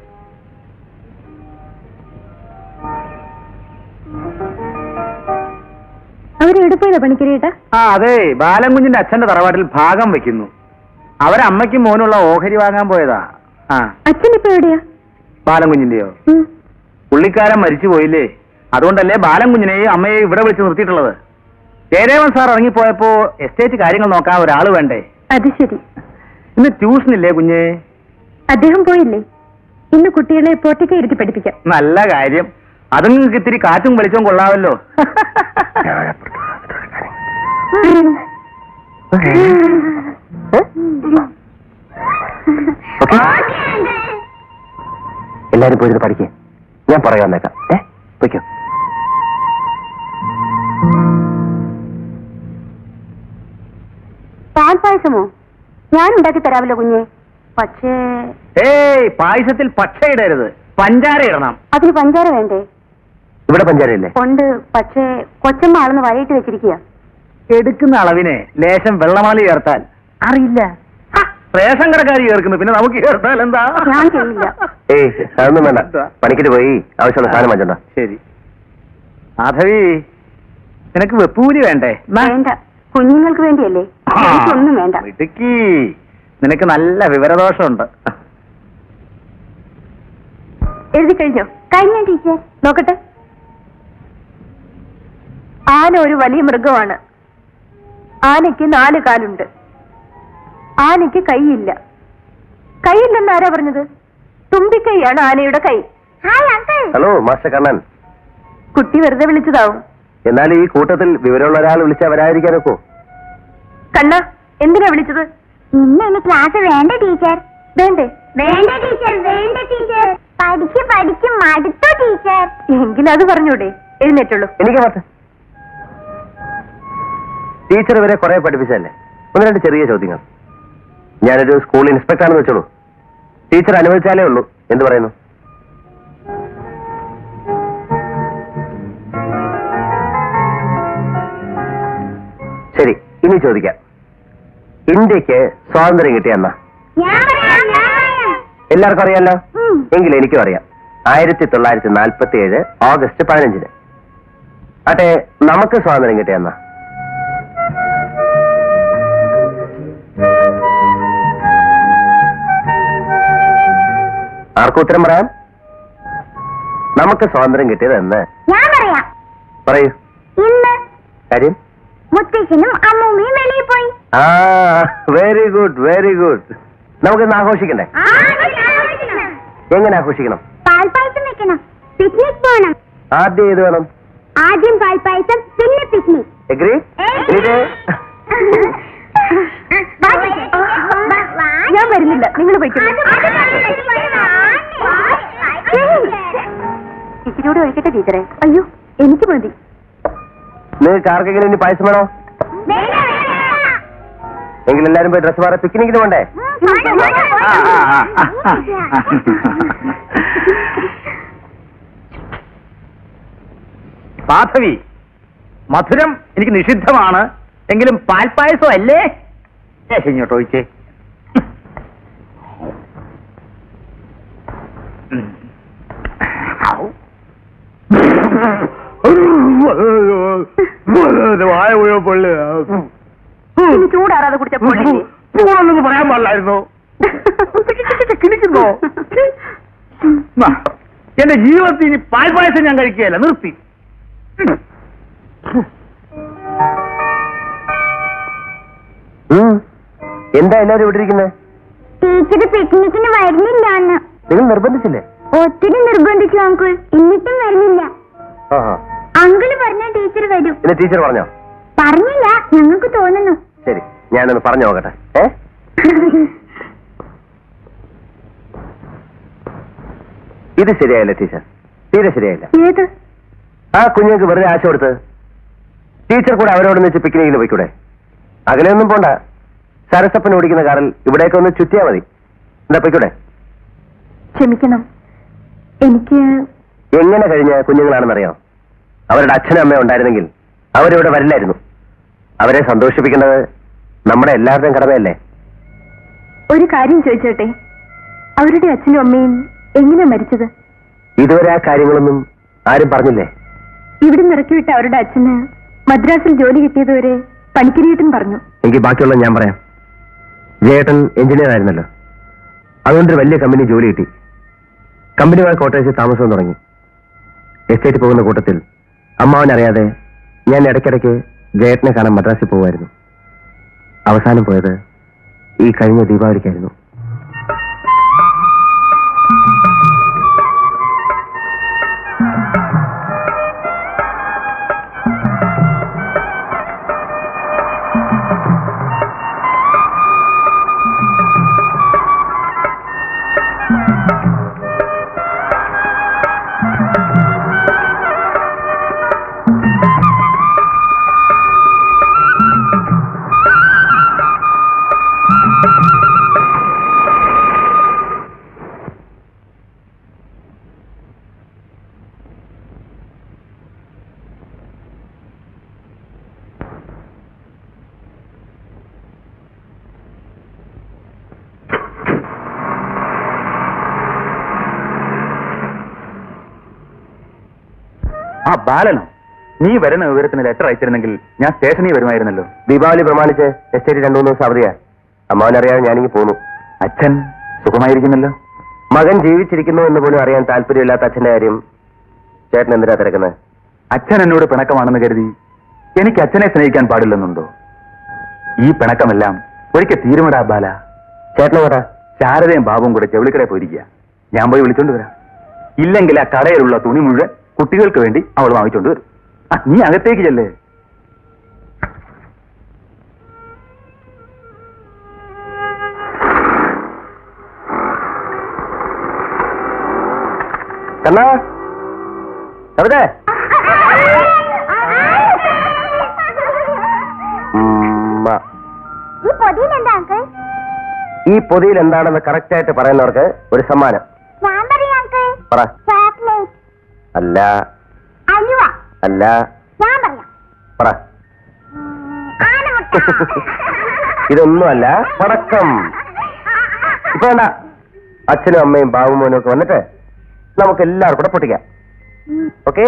S3: അവരെടുപ്പോയതാ പണിക്കരേട്ടാ
S2: ആ അതെ ബാലൻകുഞ്ഞിന്റെ അച്ഛന്റെ തറവാട്ടിൽ ഭാഗം വെക്കുന്നു അവരമ്മയ്ക്കും മോനുള്ള ഓഹരി വാങ്ങാൻ പോയതാ ആ
S3: അച്ഛൻ ഇപ്പൊ എവിടെയാ
S2: ബാലൻകുഞ്ഞിന്റെയോ പുള്ളിക്കാരൻ മരിച്ചു പോയില്ലേ അതുകൊണ്ടല്ലേ ബാലൻകുഞ്ഞിനെയും അമ്മയെയും ഇവിടെ വിളിച്ച് നിർത്തിയിട്ടുള്ളത് ജയദേവൻ സാർ ഇറങ്ങിപ്പോയപ്പോ എസ്റ്റേറ്റ് കാര്യങ്ങൾ നോക്കാൻ ഒരാൾ വേണ്ടേ
S3: അത് ശരി
S2: ഇന്ന് ട്യൂഷനില്ലേ കുഞ്ഞ്
S3: അദ്ദേഹം പോയില്ലേ ഇന്ന് കുട്ടികളെ പോറ്റയ്ക്ക് ഇരുത്തി പഠിപ്പിക്കാം
S2: നല്ല കാര്യം അതും നിങ്ങൾക്ക് ഇത്തിരി കാറ്റും വെളിച്ചവും കൊള്ളാമല്ലോ എല്ലാരും പോയിരുന്നു പഠിക്കേ ഞാൻ പറയാൻ വന്നേക്കാം ഏ വയ്ക്കോ
S3: പാൽ പായസമോ ഞാൻ ഉണ്ടാക്കി തരാമല്ലോ കുഞ്ഞെ പക്ഷേ
S2: ഏയ് പായസത്തിൽ പച്ച ഇടരുത് പഞ്ചാര ഇടണം
S3: അതിന് പഞ്ചാര വേണ്ടേ
S2: ഇവിടെ പഞ്ചാരയില്ലേ
S3: ഉണ്ട് പക്ഷേ കൊച്ചമ്മ ആളെന്ന് വരയിട്ട് വെച്ചിരിക്കുക
S2: എടുക്കുന്ന അളവിനെ ലേശം വെള്ളമാലി ചേർത്താൽ അറിയില്ല ഹ, റേഷൻ കടക്കാരി ചേർക്കുന്നു പിന്നെ നമുക്ക് ചേർത്താൽ എന്താ
S3: ഞാൻ ചെയ്യില്ല.
S2: ഏയ് അതൊന്നും വേണ്ട പണിക്കിട്ട് പോയി ആവശ്യമുള്ള സാധനം വാങ്ങിച്ചോണ്ട ശരി മാധവി നിനക്ക് വെപ്പൂരി വേണ്ടേ എന്നാ?
S3: വേണ്ട കുഞ്ഞുങ്ങൾക്ക് വേണ്ടിയല്ലേ
S2: ആ,
S3: എനിക്കൊന്നും വേണ്ട
S2: മിടുക്കി നിനക്ക് നല്ല വിവരദോഷമുണ്ട്
S3: എഴുതി കഴിഞ്ഞോ
S4: കഴിഞ്ഞ ടീച്ചർ
S3: നോക്കട്ടെ ആന ഒരു വലിയ മൃഗമാണ് ആനയ്ക്ക് നാല് കാലുണ്ട് ആനയ്ക്ക് കൈയില്ല കൈയില്ലെന്ന് ആരാ പറഞ്ഞത് തുമ്പിക്കൈയാണ് ആനയുടെ കൈ
S4: hi uncle
S2: hello master Kannan
S3: കുട്ടി വെറുതെ വിളിച്ചതാവും
S2: എന്നാൽ ഈ കൂട്ടത്തിൽ വിവരമുള്ള ഒരാൾ വിളിച്ചാൽ വരാതിരിക്കാനൊക്കോ
S3: കണ്ണ എന്തിനാ വിളിച്ചത്
S4: ഇന്ന് ഇനി ക്ലാസ് വേണ്ട ടീച്ചർ
S3: വേണ്ടേ
S4: വേണ്ട ടീച്ചർ വേണ്ട ടീച്ചർ പഠിച്ച് പഠിച്ച് മടുത്തു ടീച്ചർ
S3: എങ്കിൽ അത് പറഞ്ഞൂടെ എഴുന്നേറ്റുള്ളൂ
S2: എനിക്ക് പറ്റ ടീച്ചർ ഇവരെ കുറെ പഠിപ്പിച്ചല്ലേ ഒന്ന് രണ്ട് ചെറിയ ചോദ്യങ്ങൾ ഞാനൊരു സ്കൂൾ ഇൻസ്പെക്ടർ ആണെന്ന് വെച്ചോളൂ ടീച്ചർ അനുവദിച്ചാലേ ഉള്ളൂ എന്ത് പറയുന്നു ശരി ഇനി ചോദിക്കാം ഇന്ത്യക്ക് സ്വാതന്ത്ര്യം കിട്ടിയ എന്നാ
S4: ഞാൻ പറയാം ഞാൻ പറയാം
S2: എല്ലാവർക്കും അറിയാലോ
S4: ഉം.
S2: എങ്കിൽ എനിക്കും അറിയാം ആയിരത്തി തൊള്ളായിരത്തി നാൽപ്പത്തി ഏഴ് ഓഗസ്റ്റ് പതിനഞ്ചിന് അട്ടെ നമുക്ക് സ്വാതന്ത്ര്യം കിട്ടിയെന്ന ആർക്കും ഉത്തരം പറയാം നമുക്ക് സ്വാതന്ത്ര്യം കിട്ടിയത് എന്ന്
S4: ഞാൻ പറയാം
S2: പറയൂ
S4: ഇന്ന്
S2: കാര്യം
S4: മുത്തശ്ശനും അമ്മൂമ്മയും വെളിയിൽ പോയി
S2: ആ വെരി ഗുഡ് വെരി ഗുഡ് നമുക്ക് ഇന്ന് ആഘോഷിക്കണ്ടേ
S4: ആഘോഷിക്കണം.
S2: എങ്ങനെ ആഘോഷിക്കണം
S4: പാൽപ്പായസം വെക്കണം പിക്നിക് പോകണം
S2: ആദ്യം ഏത് വേണം
S4: ആദ്യം പാൽപ്പായസം പിന്നെ പിക്നിക്
S2: എഗ്രി
S3: ഞാൻ വരുന്നില്ല നിങ്ങൾ പോയിക്കോളൂ ഇച്ചിരിയോട് ഒഴിക്കട്ടെ ടീച്ചറെ അയ്യോ എനിക്ക് മതി
S2: നിങ്ങൾക്ക് ആർക്കെങ്കിലും ഇനി പായസം വേണോ എങ്കിൽ എല്ലാരും പോയി ഡ്രസ് മാറി പിക്നിക്കിന് പോണ്ടേ മാധവി മധുരം എനിക്ക് നിഷിദ്ധമാണ് എങ്കിലും പാൽപ്പായസം അല്ലേ ലേശം ഇങ്ങോട്ട് ഒഴിച്ചേ വായ പോയോ പൊള്ളി
S3: ഇനി ചൂടാറാതെ കുടിച്ച പൊള്ളില്ലേ
S2: പൂണെന്ന് പറയാൻ പാടില്ലായിരുന്നു കിണിക്കുന്നോ ആ, എന്റെ ജീവിതത്തിൽ ഇനി പാൽപ്പായസം ഞാൻ കഴിക്കുകയല്ല നിർത്തി എന്താ എല്ലാരും ഇവിടെ ഇരിക്കുന്നത്
S4: ടീച്ചർ പിക്നിക്കിന് വരുന്നില്ല എന്ന്
S2: നിങ്ങൾ നിർബന്ധിച്ചില്ലേ
S4: ഒത്തിരി നിർബന്ധിച്ചു അങ്കിൾ എന്നിട്ടും വരുന്നില്ല
S2: ആഹാ.
S4: അങ്കിള് പറഞ്ഞ ടീച്ചർ വരും
S2: പിന്നെ ടീച്ചർ പറഞ്ഞോ
S4: പറഞ്ഞില്ല ഞങ്ങൾക്ക് തോന്നുന്നു
S2: ശരി ഞാനൊന്ന് പറഞ്ഞു നോക്കട്ടെ ഏ ഇത് ശരിയായില്ല ടീച്ചർ തീരെ ശരിയായില്ല
S3: ഏത്
S2: ആ കുഞ്ഞുങ്ങൾക്ക് വെറുതെ ആശ കൊടുത്ത് ടീച്ചർ കൂടെ അവരോടൊന്ന് വെച്ച് പിക്നിക്കിന് പോയിക്കൂടെ അകലെയൊന്നും പോണ്ട സരസപ്പൻ ഓടിക്കുന്ന കാറിൽ ഇവിടേക്ക് ഒന്ന് ചുറ്റിയാ മതി എന്താ പോയിക്കൂടെ
S3: ക്ഷമിക്കണം എനിക്ക്
S2: എങ്ങനെ കഴിഞ്ഞ കുഞ്ഞുങ്ങളാണെന്നറിയാം അവരുടെ അച്ഛനും അമ്മയും ഉണ്ടായിരുന്നെങ്കിൽ അവരിവിടെ വരില്ലായിരുന്നു അവരെ സന്തോഷിപ്പിക്കേണ്ടത് നമ്മുടെ എല്ലാവരുടെയും കടമയല്ലേ
S3: ഒരു കാര്യം ചോദിച്ചോട്ടെ അവരുടെ അച്ഛനും അമ്മയും എങ്ങനെയാ മരിച്ചത്
S2: ഇതുവരെ ആ കാര്യങ്ങളൊന്നും ആരും പറഞ്ഞില്ലേ
S3: ഇവിടെ ഇറക്കിവിട്ട അവരുടെ അച്ഛന് മദ്രാസിൽ ജോലി കിട്ടിയതുവരെ പണിക്കരിയേട്ടൻ പറഞ്ഞു
S2: എങ്കിൽ ബാക്കിയുള്ള ഞാൻ പറയാം ജയേട്ടൻ എഞ്ചിനീയർ ആയിരുന്നല്ലോ അതുകൊണ്ടൊരു വലിയ കമ്പനി ജോലി കിട്ടി കമ്പനിയുമായി കോട്ടേഴ്സിൽ താമസം തുടങ്ങി എസ്റ്റേറ്റ് പോകുന്ന കൂട്ടത്തിൽ അമ്മാവനറിയാതെ ഞാൻ ഇടയ്ക്കിടയ്ക്ക് ജയേട്ടനെ കാണാൻ മദ്രാസിൽ പോകുമായിരുന്നു അവസാനം പോയത് ഈ കഴിഞ്ഞ ദീപാവലിക്കായിരുന്നു
S5: ആ ബാലനോ നീ വരുന്ന വിവരത്തിന് ലെറ്റർ അയച്ചിരുന്നെങ്കിൽ ഞാൻ സ്റ്റേഷനിൽ വരുമായിരുന്നല്ലോ
S2: ദീപാവലി പ്രമാണിച്ച് എസ്റ്റേറ്റ് രണ്ടു മൂന്ന് ദിവസം അവധിയാ അമ്മാവനറിയാതെ ഞാനിങ്ങി പോന്നു
S5: അച്ഛൻ സുഖമായിരിക്കുന്നല്ലോ
S2: മകൻ ജീവിച്ചിരിക്കുന്നു എന്ന് പോലും അറിയാൻ താല്പര്യമില്ലാത്ത അച്ഛന്റെ കാര്യം ചേട്ടൻ എന്തിനാ തിരക്കുന്നത്
S5: അച്ഛൻ എന്നോട് പിണക്കമാണെന്ന് കരുതി എനിക്ക് അച്ഛനെ സ്നേഹിക്കാൻ പാടില്ലെന്നുണ്ടോ ഈ പിണക്കമെല്ലാം ഒരിക്കൽ തീരുമടാ ബാല
S2: ചേട്ടനെ കേട്ടാ
S5: ശാരദയും ബാബും കൂടെ ചെവിളിക്കടയിൽ പോയിരിക്കുക ഞാൻ പോയി വിളിച്ചോണ്ട് വരാം ഇല്ലെങ്കിൽ ആ കടയിലുള്ള തുണി മുഴുവൻ കുട്ടികൾക്ക് വേണ്ടി അവൾ വാങ്ങിച്ചോണ്ട് വരും ആ നീ അകത്തേക്ക് ചെല്ലേ
S2: കണ്ണാ കവിതേ ഉമ്മ.
S4: ഈ പൊതിയിലെന്താ അങ്കിൾ
S2: ഈ പൊതിയിൽ എന്താണെന്ന് കറക്റ്റ് ആയിട്ട് പറയുന്നവർക്ക് ഒരു സമ്മാനം
S4: ഞാൻ പറയാം അങ്കിൾ
S2: പറ
S4: ചോക്ലേറ്റ്
S2: അല്ല
S4: അലുവ
S2: അല്ല
S4: ഞാൻ പറയാം
S2: പറ
S4: ആനമുട്ട
S2: ഇതൊന്നുമല്ല പടക്കം ഇപ്പൊ വേണ്ട അച്ഛനും അമ്മയും ബാബുമോനും ഒക്കെ വന്നിട്ട് നമുക്ക് എല്ലാവർക്കും കൂടെ പൊട്ടിക്കാം ഓക്കെ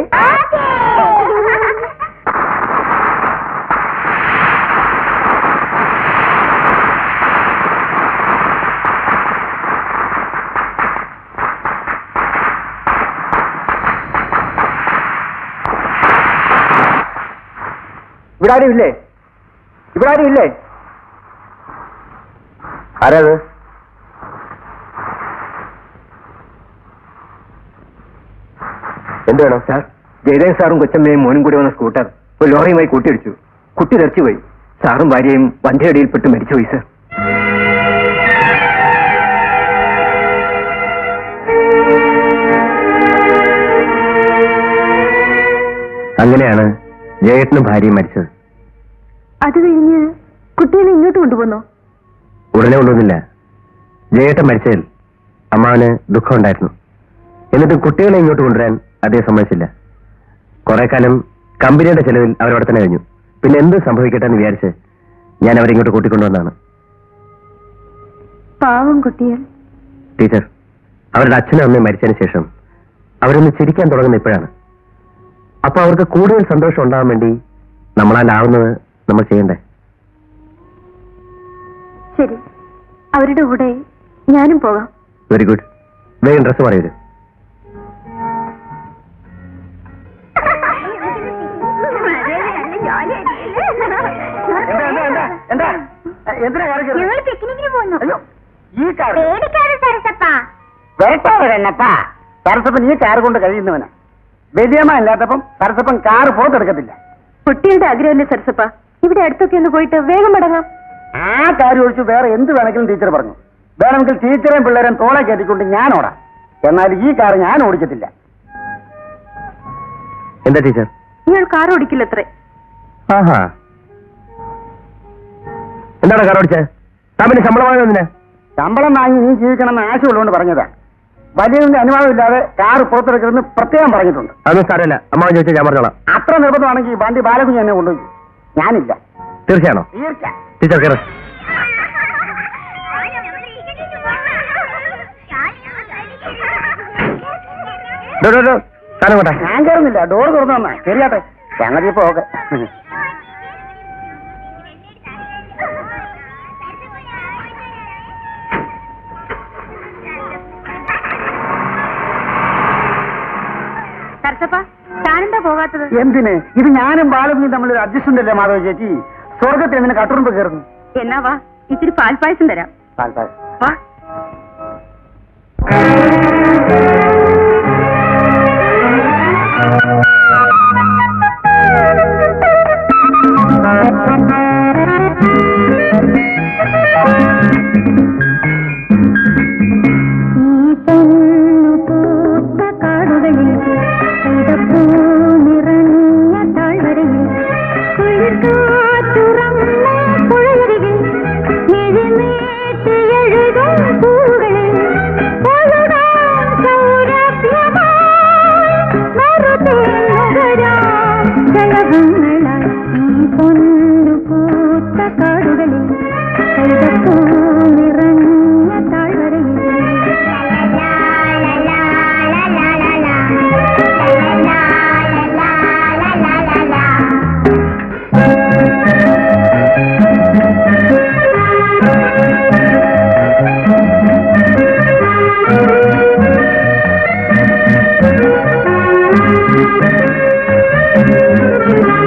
S2: ഇവിടെ ആരും ഇല്ലേ ഇവിടെ ആരും ഇല്ലേ ആരാത്
S5: എന്ത് വേണം
S1: സാർ ജയദേവ് സാറും കൊച്ചമ്മയും മോനും കൂടി വന്ന സ്കൂട്ടർ ഒരു ലോറിയുമായി കൂട്ടിയിടിച്ചു കുട്ടി തെറിച്ചുപോയി സാറും ഭാര്യയും വണ്ടിയടിയിൽപ്പെട്ട് മരിച്ചുപോയി സാർ
S5: അങ്ങനെയാണ് ജയേട്ടനും ഭാര്യയും മരിച്ചത്
S3: അത് കഴിഞ്ഞ് കുട്ടികളെ ഇങ്ങോട്ട് കൊണ്ടുപോന്നോ
S5: ഉടനെ കൊണ്ടുവന്നില്ല ജയേട്ടൻ മരിച്ചതിൽ അമ്മാവന് ദുഃഖമുണ്ടായിരുന്നു എന്നിട്ട് കുട്ടികളെ ഇങ്ങോട്ട് കൊണ്ടുവരാൻ അദ്ദേഹം സമ്മതിച്ചില്ല കുറെ കാലം കമ്പനിയുടെ ചെലവിൽ അവരവിടെ തന്നെ കഴിഞ്ഞു പിന്നെ എന്ത് സംഭവിക്കട്ടെ എന്ന് വിചാരിച്ച് ഞാൻ അവരെ ഇങ്ങോട്ട് കൂട്ടിക്കൊണ്ടുവന്നാണ്
S3: പാവം കുട്ടികൾ
S5: ടീച്ചർ അവരുടെ അച്ഛനും അമ്മയും മരിച്ചതിന് ശേഷം അവരൊന്ന് ചിരിക്കാൻ തുടങ്ങുന്ന ഇപ്പോഴാണ് അപ്പൊ അവർക്ക് കൂടുതൽ സന്തോഷം ഉണ്ടാവാൻ വേണ്ടി നമ്മളാലാവുന്നത് നമ്മൾ ചെയ്യണ്ടേ
S3: ശരി അവരുടെ കൂടെ ഞാനും പോകാം
S5: വെരി ഗുഡ് വേഗം ഡ്രസ്സ് പറയരുത്
S2: എന്താ എന്തിനാ കാണിക്കുന്നത്
S4: ഞങ്ങൾ പിക്നിക്കിന് പോകുന്നു
S2: അയ്യോ ഈ കാർ
S4: പേടിക്കാതെ സരസപ്പാ
S2: വരട്ടാതെ കണ്ണപ്പാ സരസപ്പൻ ഈ കാർ കൊണ്ട് കഴിയുന്നവനാ വലിയമ്മ ഇല്ലാത്തപ്പം സരസപ്പൻ കാർ പോത്തെടുക്കത്തില്ല
S3: കുട്ടികളുടെ ആഗ്രഹമല്ലേ സരസപ്പ ഇവിടെ അടുത്തൊക്കെ ഒന്ന് പോയിട്ട് വേഗം മടങ്ങാം
S2: ആ കാര്യം ഒഴിച്ച് വേറെ എന്ത് വേണമെങ്കിലും ടീച്ചർ പറഞ്ഞു വേണമെങ്കിൽ ടീച്ചറേയും പിള്ളേരെയും തോളെ കയറ്റിക്കൊണ്ട് ഞാൻ ഓടാം എന്നാൽ ഈ കാർ ഞാൻ ഓടിക്കത്തില്ല
S5: എന്താ ടീച്ചർ
S3: ഇയാൾ കാർ ഓടിക്കില്ലത്രേ
S5: ആഹാ എന്താണ് കാർ ഓടിച്ചത് താൻ പിന്നെ ശമ്പളം വാങ്ങുന്നതിന്
S2: ശമ്പളം വാങ്ങി നീ ജീവിക്കണമെന്ന് ആശയമുള്ളതുകൊണ്ട് പറഞ്ഞതാ വലിയതിന്റെ അനുവാദമില്ലാതെ കാർ പുറത്തെടുക്കരുതെന്ന് പ്രത്യേകം പറഞ്ഞിട്ടുണ്ട്
S5: അതൊന്നും സാരമില്ല അമ്മാവൻ ചോദിച്ചാൽ ഞാൻ പറഞ്ഞോളാം
S2: അത്ര നിർബന്ധമാണെങ്കിൽ വണ്ടി ബാലകുഞ്ഞ് എന്നെ കൊണ്ടുപോയി ഞാനില്ല
S5: തീർച്ചയാണോ
S2: തീർച്ച
S5: ടീച്ചർ കയറി സാധനം കൊണ്ടാ
S2: ഞാൻ കയറുന്നില്ല ഡോർ തുറന്നു തന്നാ ശരിയാട്ടെ സംഗതി ഇപ്പൊ ഓക്കെ
S3: സരസപ്പ താനെന്താ പോകാത്തത്
S2: എന്തിന് ഇത് ഞാനും ബാലകുഞ്ഞും തമ്മിൽ ഒരു അഡ്ജസ്റ്റ്മെന്റ് അല്ലേ മാധവ ചേച്ചി സ്വർഗത്തിൽ എന്തിന് കട്ടുറുമ്പ് കയറുന്നു
S3: എന്നാ വാ ഇച്ചിരി പാൽപ്പായസം തരാം
S2: പാൽ, പാൽ.
S3: വാ
S4: കാടുകളിൽ കൈതപ്പൂ നിറഞ്ഞ താഴ്വരയിൽ
S3: ആ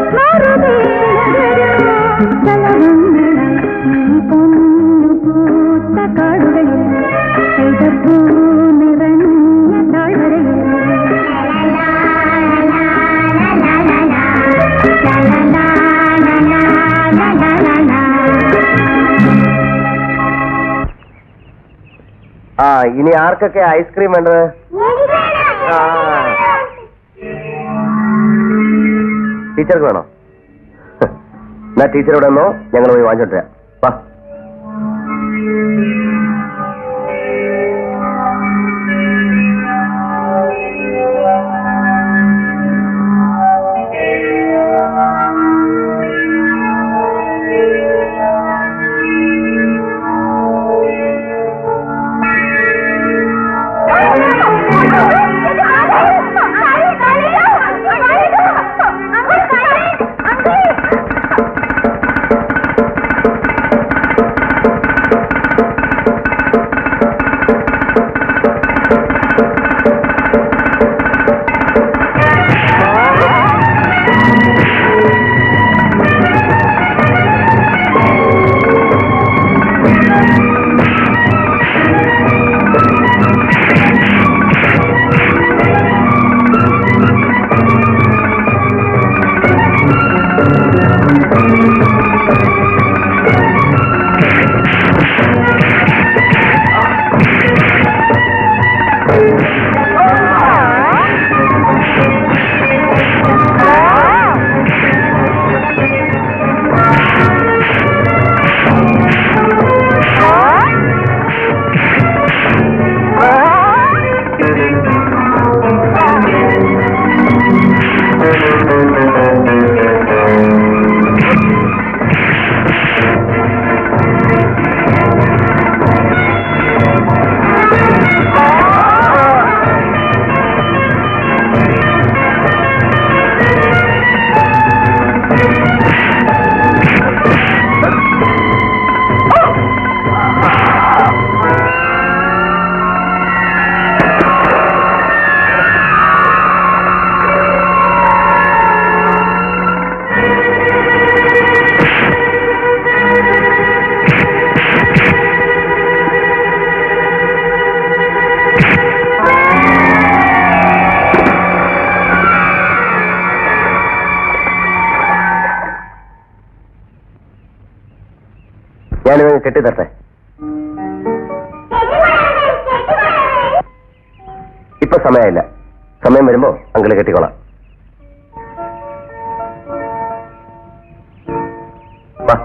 S5: ആ ഇനി ആർക്കൊക്കെ ഐസ്ക്രീം വേണ്ടത് ആ. ടീച്ചർക്ക് വേണോ എന്നാ ടീച്ചറോട് വന്നോ ഞങ്ങൾ പോയി വാങ്ങിച്ചോട്ട് വരാം. വാ ഞാനിത് കെട്ടിത്തരട്ടെ ഇപ്പൊ സമയമില്ല സമയം വരുമ്പോ അങ്കിള് കെട്ടിക്കോളാം വാ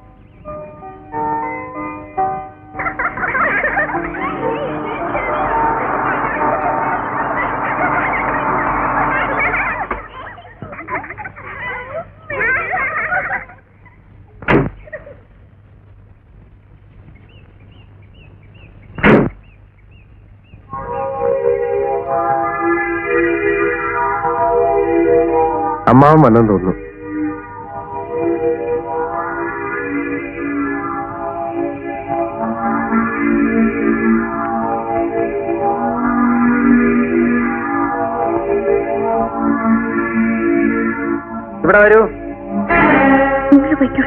S5: അമ്മാവൻ വന്നെന്ന് തോന്നുന്നു
S2: ഇവിടെ വരൂ
S4: നിങ്ങൾ പോയിക്കോളൂ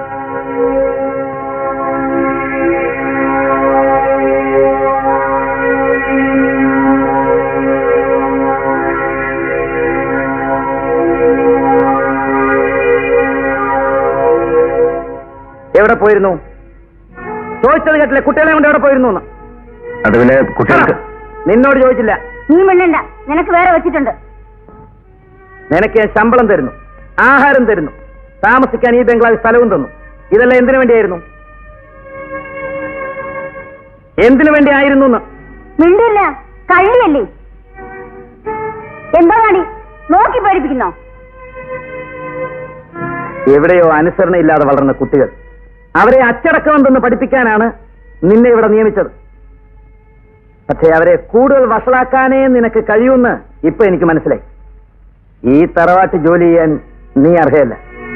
S2: എവിടെ പോയിരുന്നു ചോദിച്ചത് കേട്ടില്ലേ കുട്ടികളെ കൊണ്ട് എവിടെ പോയിരുന്നു എന്ന്
S5: അത് പിന്നെ കുട്ടികൾക്ക്
S2: നിന്നോട് ചോദിച്ചില്ല
S3: നീ മിണ്ടണ്ട നിനക്ക് വേറെ വെച്ചിട്ടുണ്ട്
S2: നിനക്ക് ഞാൻ ശമ്പളം തരുന്നു ആഹാരം തരുന്നു താമസിക്കാൻ ഈ ബംഗ്ലാവിൽ സ്ഥലവും തന്നു ഇതെല്ലാം എന്തിനു വേണ്ടിയായിരുന്നു എന്തിനു വേണ്ടിയായിരുന്നു എന്ന്
S3: മിണ്ടില്ല കള്ളിയല്ലേ എന്താ പണി നോക്കി പഠിപ്പിക്കുന്നോ
S2: എവിടെയോ അനുസരണയില്ലാതെ വളർന്ന കുട്ടികൾ അവരെ അച്ചടക്കം എന്തെന്ന് പഠിപ്പിക്കാനാണ് നിന്നെ ഇവിടെ നിയമിച്ചത് പക്ഷേ അവരെ കൂടുതൽ വഷളാക്കാനേ നിനക്ക് കഴിയുമെന്ന് ഇപ്പൊ എനിക്ക് മനസ്സിലായി ഈ തറവാട്ട് ജോലി ചെയ്യാൻ നീ അർഹയല്ല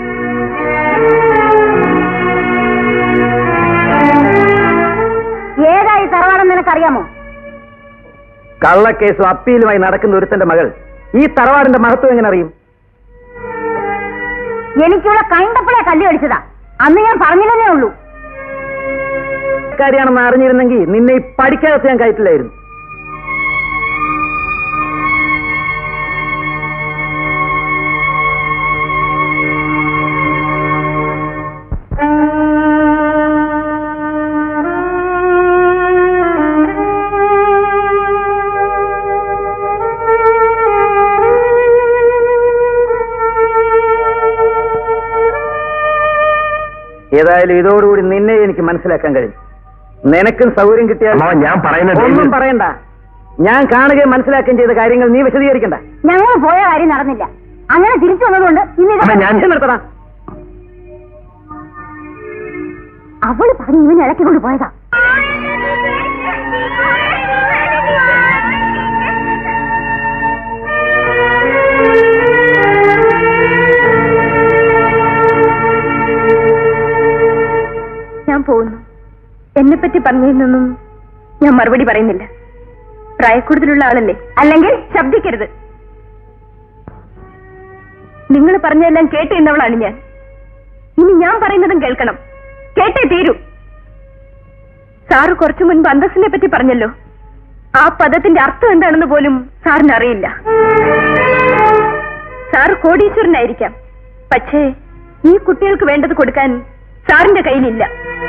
S3: ഏതായി തറവാടെന്ന് നിനക്കറിയാമോ
S2: കള്ളക്കേസും അപ്പീലുമായി നടക്കുന്ന ഒരുത്തന്റെ മകൾ ഈ തറവാടിന്റെ മഹത്വം എങ്ങനെ അറിയും
S3: എനിക്കിവിടെ കണ്ടപ്പോഴേ കല്ല് കടിച്ചതാ അന്ന് ഞാൻ പറഞ്ഞില്ലെന്നേ ഉള്ളൂ
S1: കാര്യമാണെന്ന് അറിഞ്ഞിരുന്നെങ്കിൽ നിന്നെ ഈ പഠിക്കാകത്ത് ഞാൻ കയറ്റില്ലായിരുന്നു ഏതായാലും ഇതോടുകൂടി നിന്നെ എനിക്ക് മനസ്സിലാക്കാൻ കഴിയും നിനക്കും സൗകര്യം കിട്ടിയാൽ
S5: അമ്മാവൻ ഞാൻ പറയുന്നത്
S1: ഒന്നും പറയണ്ട ഞാൻ കാണുകയും മനസ്സിലാക്കുകയും ചെയ്ത കാര്യങ്ങൾ നീ വിശദീകരിക്കണ്ട
S3: ഞങ്ങൾ പോയ കാര്യം നടന്നില്ല അങ്ങനെ തിരിച്ചു വന്നതുകൊണ്ട് ഇന്ന് ഇത്
S5: അമ്മ, ഞാൻ-
S1: ഞാൻ നിർത്തടാ
S3: അവള് പറഞ്ഞ് ഇവനെ ഇളക്കിക്കൊണ്ട് പോയതാ
S4: ഞാൻ പോകുന്നു എന്നെ പറ്റി പറഞ്ഞതിനൊന്നും ഞാൻ മറുപടി പറയുന്നില്ല പ്രായക്കൂടുതലുള്ള ആളല്ലേ അല്ലെങ്കിൽ ശബ്ദിക്കരുത് നിങ്ങൾ പറഞ്ഞതെല്ലാം കേട്ട് എന്നവളാണ് ഞാൻ ഇനി ഞാൻ പറയുന്നതും കേൾക്കണം കേട്ടേ തീരൂ സാറ് കുറച്ചു മുൻപ് അന്തസ്സിനെ പറ്റി പറഞ്ഞല്ലോ ആ പദത്തിന്റെ അർത്ഥം എന്താണെന്ന് പോലും സാറിന് അറിയില്ല സാറ് കോടീശ്വരനായിരിക്കാം പക്ഷേ ഈ കുട്ടികൾക്ക് വേണ്ടത് കൊടുക്കാൻ സാറിന്റെ കയ്യിലില്ല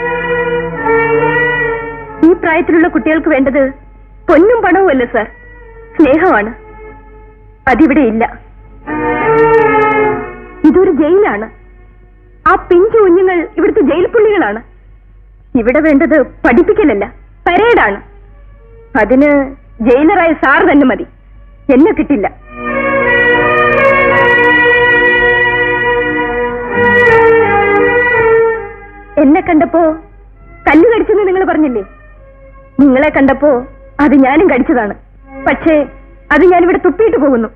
S4: ഈ പ്രായത്തിലുള്ള കുട്ടികൾക്ക് വേണ്ടത് പൊന്നും പണവും അല്ല സാർ സ്നേഹമാണ് അതിവിടെ ഇല്ല ഇതൊരു ജയിലാണ് ആ പിഞ്ചു കുഞ്ഞുങ്ങൾ ഇവിടുത്തെ ജയിൽ പുള്ളികളാണ് ഇവിടെ വേണ്ടത് പഠിപ്പിക്കലല്ല പരേഡാണ് അതിന് ജയിലറായ സാർ തന്നെ മതി എന്നെ കിട്ടില്ല എന്നെ കണ്ടപ്പോ കല്ല് കടിച്ചെന്ന് നിങ്ങൾ പറഞ്ഞില്ലേ നിങ്ങളെ കണ്ടപ്പോ അത് ഞാനും കടിച്ചതാണ് പക്ഷേ അത് ഞാനിവിടെ തുപ്പിയിട്ട് പോകുന്നു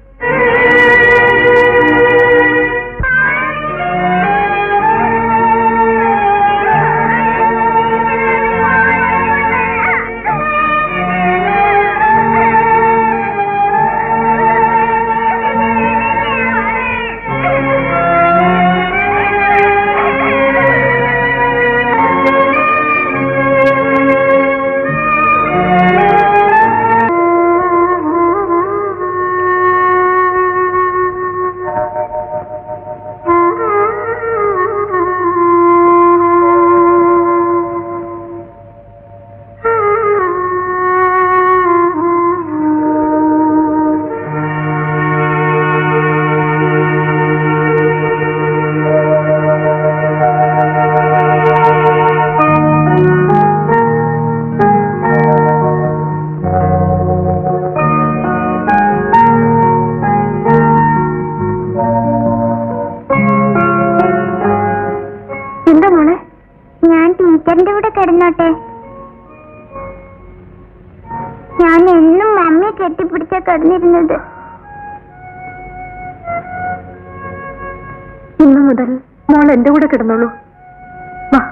S3: എന്താ മോളെ ഞാൻ ടീച്ചറിന്റെ കൂടെ കിടന്നോട്ടെ ഞാൻ എന്നും മമ്മിയെ കെട്ടിപ്പിടിച്ച കിടന്നിരുന്നത്
S4: ഇന്നു മുതൽ മോൾ എന്റെ കൂടെ കിടന്നോളൂ വാ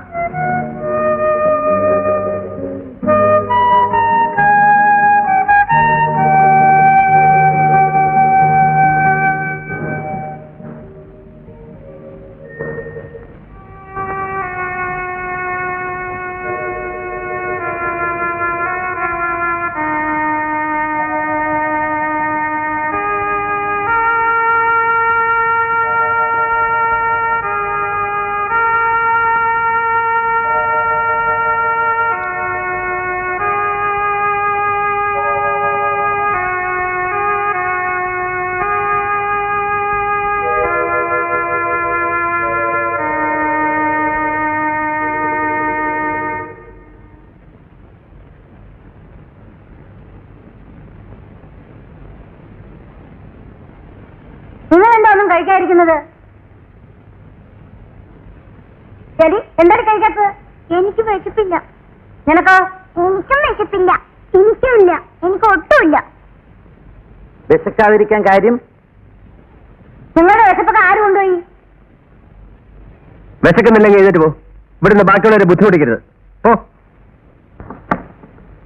S3: നിങ്ങൾ എന്താ ഒന്നും കഴിക്കാതിരിക്കുന്നത് ശരി എന്താണ് കഴിക്കാത്തത്
S4: എനിക്ക് വിശപ്പില്ല
S3: നിനക്കോ
S4: എനിക്കും വിശപ്പില്ല എനിക്കുമില്ല എനിക്ക് ഒട്ടുമില്ല
S1: വിശക്കാതിരിക്കാൻ കാര്യം
S3: നിങ്ങളുടെ വിശപ്പൊക്കെ ആര് കൊണ്ടുപോയി
S5: വിശക്കുന്നില്ലെങ്കിൽ എഴുതിട്ട് പോ ഇവിടുന്ന് ബാക്കിയുള്ളവരെ ബുദ്ധിമുട്ടിക്കരുത് ഓ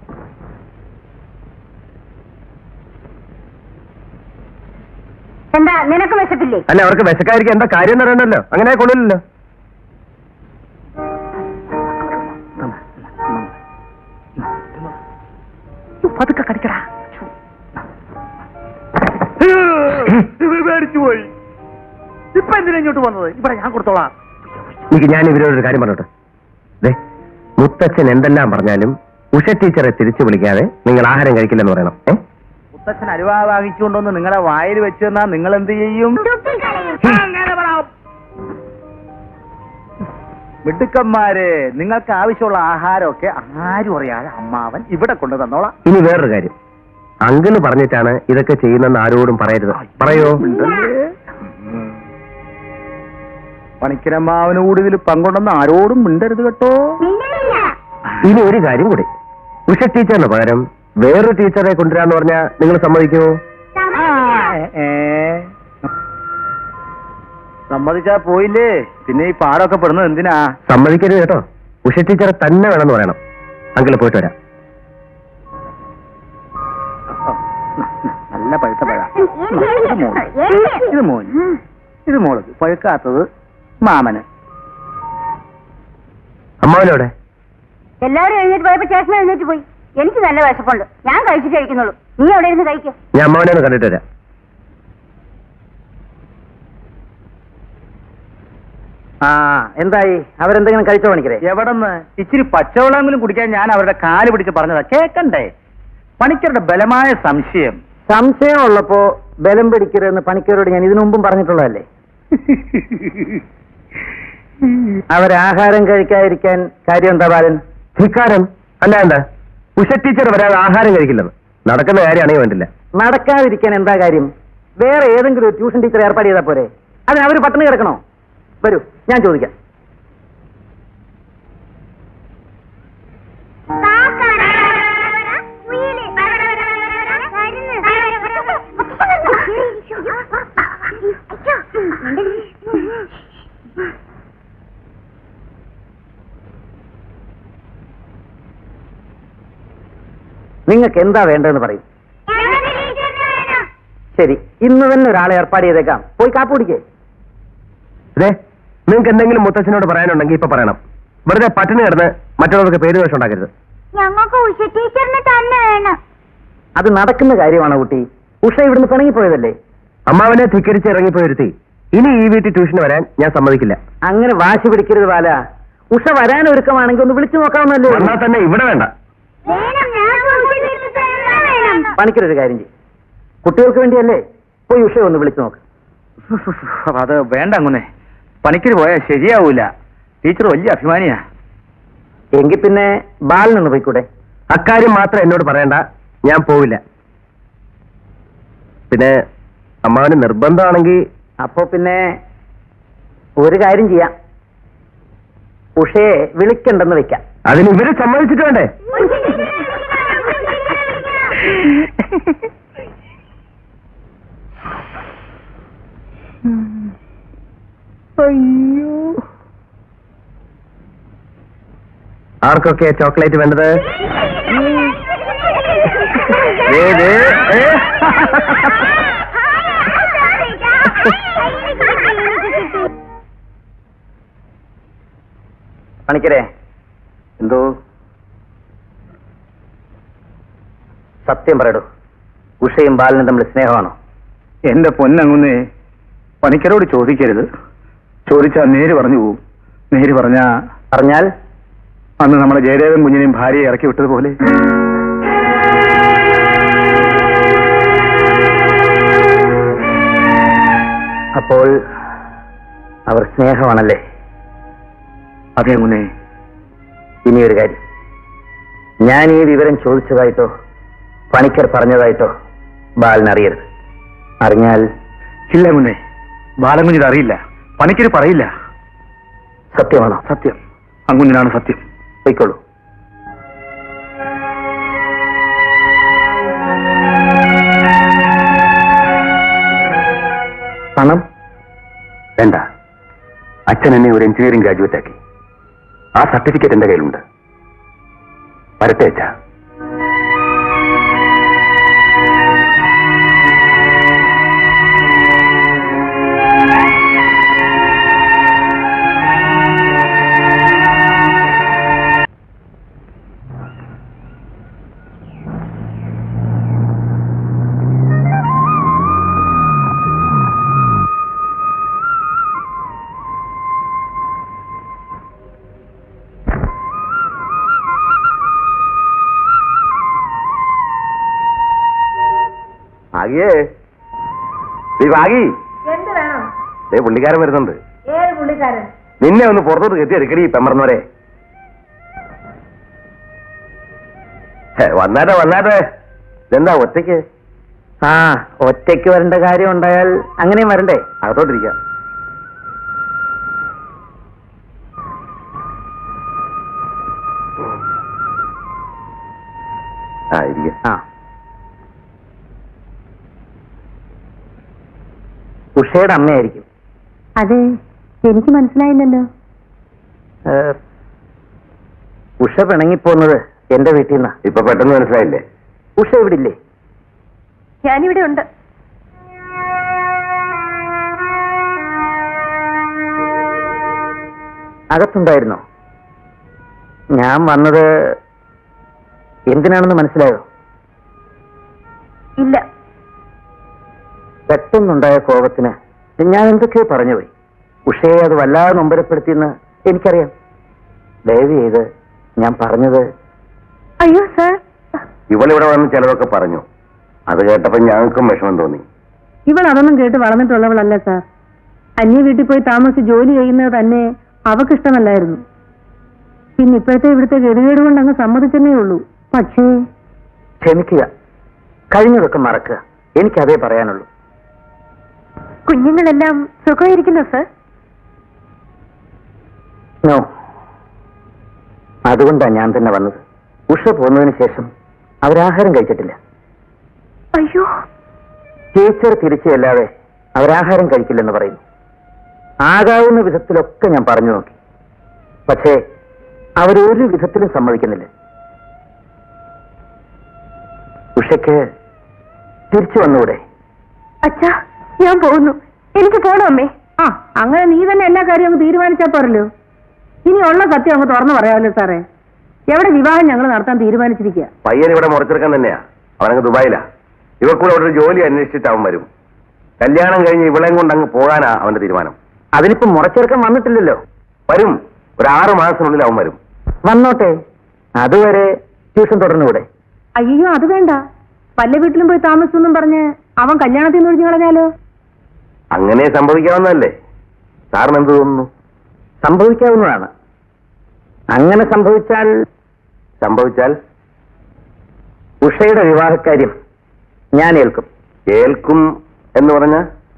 S3: എന്താ എന്താ നിനക്ക് വിശപ്പില്ലേ
S5: അല്ല അവർക്ക് വിശക്കായിരിക്കും എന്താ കാര്യം എന്ന് അറിയണല്ലോ അങ്ങനെ കൊള്ളില്ലല്ലോ
S2: പതുക്കെ കടിക്കടാ പേടിച്ചു പോയി ഇപ്പൊ എന്തിനാ ഇങ്ങോട്ട് വന്നത് ഇവിടെ ഞാൻ കൊടുത്തോളാം
S5: എനിക്ക് ഞാൻ ഇവരോടൊരു കാര്യം പറഞ്ഞോട്ടെ ദേ മുത്തച്ഛൻ എന്തെല്ലാം പറഞ്ഞാലും ഉഷ ടീച്ചറെ തിരിച്ചു വിളിക്കാതെ നിങ്ങൾ ആഹാരം കഴിക്കില്ലെന്ന് പറയണം ഏ
S2: മുത്തച്ഛൻ അരുവാ വാങ്ങിച്ചുകൊണ്ടൊന്ന് നിങ്ങളെ വായിൽ വെച്ച് തന്നാ നിങ്ങൾ എന്ത് ചെയ്യും അങ്ങനെ പറ. മിടുക്കന്മാര് നിങ്ങൾക്ക് ആവശ്യമുള്ള ആഹാരമൊക്കെ ആരും അറിയാതെ അമ്മാവൻ ഇവിടെ കൊണ്ടു തന്നോളാം
S5: ഇനി വേറൊരു കാര്യം അങ്കിള് പറഞ്ഞിട്ടാണ് ഇതൊക്കെ ചെയ്യുന്നെന്ന് ആരോടും പറയരുത് പറയോ
S2: പണിക്കരമ്മാവന് കൂടി ഇതിൽ പങ്കുണ്ടെന്ന് ആരോടും മിണ്ടരുത് കേട്ടോ
S4: മിണ്ടലില്ല
S5: ഇനി ഒരു കാര്യം കൂടി ഉഷ ടീച്ചറിന് പകരം വേറൊരു ടീച്ചറെ കൊണ്ടുവരാന്ന് പറഞ്ഞാൽ നിങ്ങൾ സമ്മതിക്കുമോ
S2: ഏ, ഏ. സമ്മതിച്ചാ പോയില്ലേ പിന്നെ ഈ പാടൊക്കെ പെടുന്നത് എന്തിനാ
S5: സമ്മതിക്കരുത് കേട്ടോ ഉഷ ടീച്ചറെ തന്നെ വേണമെന്ന് പറയണം അങ്കിള് പോയിട്ട് വരാം
S2: നല്ല പഴുത്ത പഴ ഇത് മോൻ ഇത് മോൻ ഇത് മോള് പഴുക്കാത്തത് മാമന്
S5: അമ്മാവനോടെ
S3: എല്ലാവരും എഴുന്നേറ്റ് പോയപ്പോ ചേട്ടൻ എഴുന്നേറ്റ് പോയി എനിക്ക് നല്ല വിശപ്പുണ്ട് ഞാൻ കഴിച്ചിട്ട് കഴിക്കുന്നുള്ളൂ നീ അവിടെ ഇരുന്ന് കഴിക്കും
S5: ഞാൻ അമ്മാവനെ ഒന്ന് കണ്ടിട്ട് വരാം
S1: ആ എന്തായി അവരെന്തെങ്കിലും കഴിച്ചോ പണിക്കരെ
S2: എവിടെന്ന് ഇച്ചിരി പച്ചവെള്ളമെങ്കിലും കുടിക്കാൻ ഞാൻ അവരുടെ കാല് പിടിച്ച് പറഞ്ഞതാ കേക്കണ്ടേ പണിക്കരുടെ ബലമായ സംശയം
S1: സംശയം ഉള്ളപ്പോ ബലം പിടിക്കരുതെന്ന് പണിക്കരോട് ഞാൻ ഇതിനു മുമ്പും പറഞ്ഞിട്ടുള്ളതല്ലേ അവരാഹാരം കഴിക്കാതിരിക്കാൻ കാര്യം എന്താ ബാലൻ
S5: ധിക്കാരം അല്ല എന്താ ഉഷ ടീച്ചർ വരാതെ ആഹാരം കഴിക്കില്ലെന്ന് നടക്കുന്ന കാര്യമാണെങ്കിൽ വേണ്ടില്ല
S1: നടക്കാതിരിക്കാൻ എന്താ കാര്യം വേറെ ഏതെങ്കിലും ഒരു ട്യൂഷൻ ടീച്ചർ ഏർപ്പാട് ചെയ്താൽ പോരെ അതിന് അവര് പട്ടിണി കിടക്കണോ വരൂ ഞാൻ ചോദിക്കാം നിങ്ങൾക്ക് എന്താ വേണ്ടതെന്ന് പറയും ശരി ഇന്ന് തന്നെ ഒരാളെ ഏർപ്പാട് ചെയ്തേക്കാം പോയി കാപ്പ് കുടിക്കേ
S5: അതെ നിങ്ങൾക്ക് എന്തെങ്കിലും മുത്തച്ഛനോട് പറയാനുണ്ടെങ്കിൽ ഇപ്പൊ പറയണം വെറുതെ പട്ടിണി കിടന്ന് മറ്റുള്ളവർക്ക് പേര് ദോഷം ഉണ്ടാക്കരുത്
S4: ഞങ്ങൾക്ക് ഉഷ ടീച്ചറിന് തന്നെ വേണം
S1: അത് നടക്കുന്ന കാര്യമാണോ കുട്ടി ഉഷ ഇവിടുന്ന് പിണങ്ങിപ്പോയതല്ലേ
S5: അമ്മാവനെ ധിക്കരിച്ച് ഇറങ്ങിപ്പോയിരുത്തി ഇനി ഈ വീട്ടിൽ ട്യൂഷന് വരാൻ ഞാൻ സമ്മതിക്കില്ല
S1: അങ്ങനെ വാശി പിടിക്കരുത് ബാല ഉഷ വരാൻ ഒരുക്കമാണെങ്കിൽ ഒന്ന് വിളിച്ചു നോക്കാവുന്നല്ലേ
S5: വന്നാൽ തന്നെ ഇവിടെ വേണ്ട
S4: വേണം ഞങ്ങൾക്ക് ഉഷ ടീച്ചർ തന്നെ വേണം
S1: പണിക്കരൊരു കാര്യം ചെയ്യും കുട്ടികൾക്ക് വേണ്ടിയല്ലേ പോയി ഉഷ ഒന്ന് വിളിച്ചു നോക്ക്
S2: അത് വേണ്ട അങ്ങനെ പണിക്കര് പോയാൽ ശരിയാവൂല ടീച്ചർ വലിയ അഭിമാനിയാ
S1: എങ്കിൽ പിന്നെ ബാലിനൊന്ന് പോയിക്കൂടെ
S5: അക്കാര്യം മാത്രം എന്നോട് പറയണ്ട ഞാൻ പോവില്ല പിന്നെ അമ്മാവന് നിർബന്ധമാണെങ്കിൽ
S1: അപ്പോ പിന്നെ ഒരു കാര്യം ചെയ്യാം ഉഷയെ വിളിക്കണ്ടെന്ന് വെക്കാം
S5: അതിന് ഇവര് സമ്മതിച്ചിട്ട് വേണ്ടേ ആർക്കൊക്കെ ചോക്ലേറ്റ് വേണ്ടത് ദേ, ദേ, ഏ.
S1: പണിക്കരെ
S2: എന്തോ
S1: സത്യം പറയടൂ ഉഷയും ബാലനും തമ്മിൽ സ്നേഹമാണോ
S2: എന്റെ പൊന്നങ്ങുന്നേ പണിക്കരോട് ചോദിക്കരുത് ചോദിച്ചാൽ നേര് പറഞ്ഞു പോവും നേര് പറഞ്ഞാ
S1: പറഞ്ഞാൽ
S2: അന്ന് നമ്മുടെ ജയദേവൻ കുഞ്ഞിനെയും ഭാര്യയെ ഇറക്കി വിട്ടതുപോലെ
S1: അപ്പോൾ അവർ സ്നേഹമാണല്ലേ
S2: അതെ അങ്ങുന്നേ
S1: ഇനിയൊരു കാര്യം ഞാൻ ഈ വിവരം ചോദിച്ചതായിട്ടോ പണിക്കർ പറഞ്ഞതായിട്ടോ ബാലൻ അറിയരുത് അറിഞ്ഞാൽ
S2: ഇല്ല അങ്ങുന്നേ ബാലകുഞ്ഞിത് അറിയില്ല പണിക്കര് പറയില്ല
S1: സത്യമാണോ
S2: സത്യം അങ്ങുന്നിനാണ് സത്യം
S1: പൊയ്ക്കോളൂ പണം
S5: വേണ്ട അച്ഛൻ എന്നെ ഒരു എഞ്ചിനീയറിംഗ് ഗ്രാജുവേറ്റ് ആക്കി ആ സർട്ടിഫിക്കറ്റ് എന്റെ കയ്യിലുണ്ട് വരട്ടെ അച്ഛാ ഭാഗ്യേ നീ ഭാഗി
S3: എന്ത് വേണം
S5: ദേ പുള്ളിക്കാരൻ വരുന്നുണ്ട്
S3: ഏത് പുള്ളിക്കാരൻ
S5: നിന്നെ ഒന്ന് പുറത്തോട്ട് കെട്ടി എടുക്കടി പെമ്മർന്നവരെ ഹേ, വന്നാട്ടെ വന്നാട്ടെ ഇതെന്താ ഒറ്റയ്ക്ക്
S1: ആ ഒറ്റയ്ക്ക് വരേണ്ട കാര്യം ഉണ്ടായാൽ അങ്ങനെയും വരണ്ടേ
S5: അകത്തോട്ടിരിക്കാം ആ ഇരിക്കാം
S1: ആ ഉഷയുടെ അമ്മയായിരിക്കും
S3: അതെ എനിക്ക് മനസ്സിലായില്ലല്ലോ
S1: ഏ, ഉഷ പിണങ്ങിപ്പോന്നത് എന്റെ വീട്ടിൽ നിന്നാ
S5: ഇപ്പൊ പെട്ടെന്ന് മനസ്സിലായില്ലേ
S1: ഉഷ ഇവിടെ ഇല്ലേ
S3: ഞാനിവിടെ ഉണ്ട്
S1: അകത്തുണ്ടായിരുന്നോ ഞാൻ വന്നത് എന്തിനാണെന്ന് മനസ്സിലായോ
S3: ഇല്ല
S1: പെട്ടെന്നുണ്ടായ കോപത്തിന് ഞാൻ എന്തൊക്കെയോ പറഞ്ഞുപോയി ഉഷയെ അത് വല്ലാതെ നൊമ്പരപ്പെടുത്തിയെന്ന് എനിക്കറിയാം ദയവ് ചെയ്ത് ഞാൻ പറഞ്ഞത്
S3: അയ്യോ സാർ
S5: ഇവളിവിടെ വന്ന് ചിലതൊക്കെ പറഞ്ഞു അത് കേട്ടപ്പോ ഞങ്ങൾക്കും വിഷമം തോന്നി
S3: ഇവൾ അതൊന്നും കേട്ട് വളർന്നിട്ടുള്ളവളല്ല സാർ അന്യ വീട്ടിൽ പോയി താമസിച്ച് ജോലി ചെയ്യുന്നത് തന്നെ അവക്കിഷ്ടമല്ലായിരുന്നു പിന്നെ ഇപ്പോഴത്തെ ഇവിടുത്തെ ഗതികേട് കൊണ്ട് അങ്ങ് സമ്മതിച്ചെന്നേ ഉള്ളൂ പക്ഷേ
S1: ക്ഷമിക്കുക കഴിഞ്ഞതൊക്കെ മറക്കുക എനിക്കതേ പറയാനുള്ളൂ
S3: കുഞ്ഞുങ്ങളെല്ലാം സുഖമായിരിക്കുന്നു സാർ
S1: നോ അതുകൊണ്ടാണ് ഞാൻ തന്നെ വന്നത് ഉഷ പോന്നതിന് ശേഷം അവരാഹാരം കഴിച്ചിട്ടില്ല
S3: അയ്യോ
S1: ടീച്ചർ തിരിച്ചല്ലാതെ അവരാഹാരം കഴിക്കില്ലെന്ന് പറയുന്നു ആകാവുന്ന വിധത്തിലൊക്കെ ഞാൻ പറഞ്ഞു നോക്കി പക്ഷേ അവരൊരു വിധത്തിലും സമ്മതിക്കുന്നില്ല ഉഷയ്ക്ക് തിരിച്ചു വന്നൂടെ
S3: അച്ഛാ ഞാൻ പോകുന്നു എനിക്ക് പോണം അമ്മേ ആ അങ്ങനെ നീ തന്നെ എല്ലാ കാര്യവും അങ്ങ് തീരുമാനിച്ചാ പോരല്ലോ ഇനി ഉള്ള സത്യം അങ്ങ് തുറന്നു പറയാമല്ലോ സാറേ എവിടെ വിവാഹം ഞങ്ങൾ നടത്താൻ തീരുമാനിച്ചിരിക്കുക
S5: പയ്യൻ ഇവിടെ മുറച്ചെടുക്കാൻ തന്നെയാ അവനങ്ങ് ദുബായിലാ ഇവർക്കൂടെ അവിടെ ഒരു ജോലി അന്വേഷിച്ചിട്ട് അവൻ വരും കല്യാണം കഴിഞ്ഞ് ഇവളെയും കൊണ്ട് അങ്ങ് പോകാനാ അവന്റെ തീരുമാനം
S1: അതിനിപ്പോ മുറച്ചെറുക്കം വന്നിട്ടില്ലല്ലോ
S5: വരും ഒരു ആറ് മാസത്തിനുള്ളിൽ അവൻ വരും
S1: വന്നോട്ടെ അതുവരെ ട്യൂഷൻ തുടർന്നുകൂടെ
S3: അയ്യോ അത് വേണ്ട പല വീട്ടിലും പോയി താമസിച്ചെന്നും പറഞ്ഞ് അവൻ കല്യാണത്തിൽ നിന്ന് ഒഴിഞ്ഞു കളഞ്ഞാലോ
S5: അങ്ങനെ സംഭവിക്കാവുന്നതല്ലേ സാറിന് എന്ത് തോന്നുന്നു
S1: സംഭവിക്കാവുന്നതാണ് അങ്ങനെ സംഭവിച്ചാൽ
S5: സംഭവിച്ചാൽ
S1: ഉഷയുടെ വിവാഹക്കാര്യം ഞാൻ ഏൽക്കും
S5: കേൾക്കും എന്ന് പറഞ്ഞ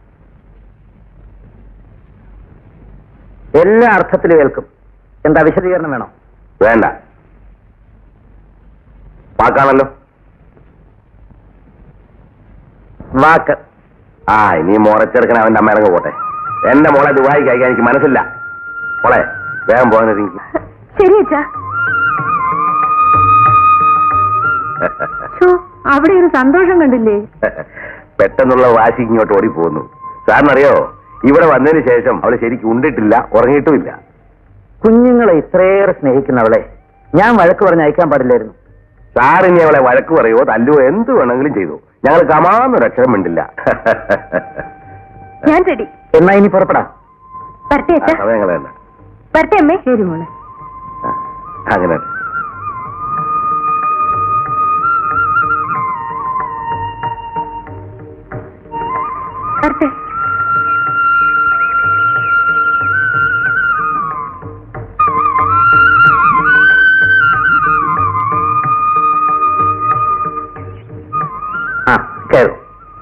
S1: എല്ലാ അർത്ഥത്തിലും ഏൽക്കും എന്താ വിശദീകരണം വേണോ
S5: വേണ്ട വാക്കാണല്ലോ
S1: വാക്ക്
S5: ആ ഇനി മോറച്ചെറുക്കൻ അവന്റെ അമ്മ ഇറങ്ങി പോട്ടെ എന്റെ മോളെ ദുബായിക്ക് അയക്കാൻ എനിക്ക് മനസ്സില്ല മോളെ വേഗം പോകാൻ എനിക്ക്
S3: ശരി അച്ഛാ അവിടെ ഒരു സന്തോഷം കണ്ടില്ലേ
S5: പെട്ടെന്നുള്ള വാശി ഇങ്ങോട്ട് ഓടിപ്പോകുന്നു സാറിനറിയോ ഇവിടെ വന്നതിന് ശേഷം അവള് ശരിക്കും ഉണ്ടിട്ടില്ല ഉറങ്ങിയിട്ടുമില്ല
S1: കുഞ്ഞുങ്ങളെ ഇത്രയേറെ സ്നേഹിക്കുന്നവളെ ഞാൻ വഴക്ക് പറഞ്ഞ് അയക്കാൻ പാടില്ലായിരുന്നു
S5: സാറിനി അവളെ വഴക്ക് പറയോ തല്ലുവോ എന്ത് വേണമെങ്കിലും ചെയ്തു ഞങ്ങൾ കമാന്നൊരു അക്ഷരം മിണ്ടില്ല
S3: ഞാൻ റെഡി
S1: എന്നാ ഇനി പുറപ്പെടാം
S3: വരട്ടെ
S5: ആ, സമയം കളയണ്ട
S3: വരട്ടെ അമ്മേ ശരി മോളെ
S5: ആ, അങ്ങനെ
S3: വരട്ടെ
S1: ആ കേറും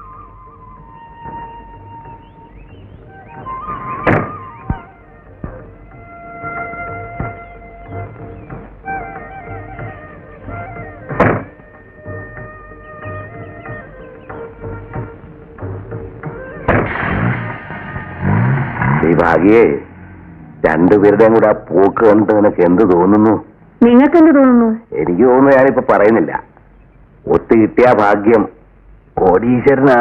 S5: ഈ ഭാഗ്യേ രണ്ടുപേരുടെയും കൂടെ ആ പോക്ക് കണ്ടിട്ട് നിനക്ക് എന്ത് തോന്നുന്നു
S3: നിങ്ങൾക്ക് എന്ത് തോന്നുന്നു
S5: എനിക്ക് തോന്നുന്നു ഞാനിപ്പോ പറയുന്നില്ല ഒത്തു കിട്ടിയ ഭാഗ്യം കോടീശ്വരനാ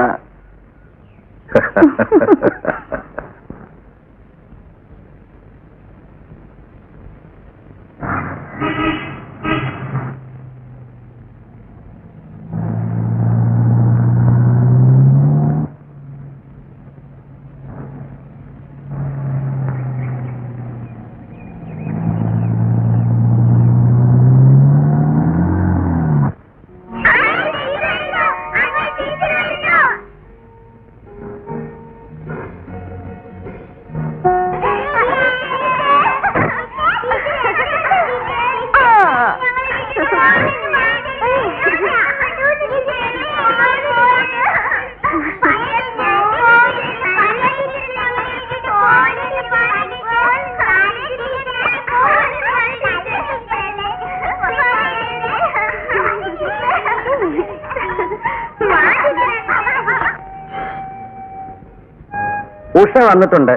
S2: ഉഷ വന്നിട്ടുണ്ട്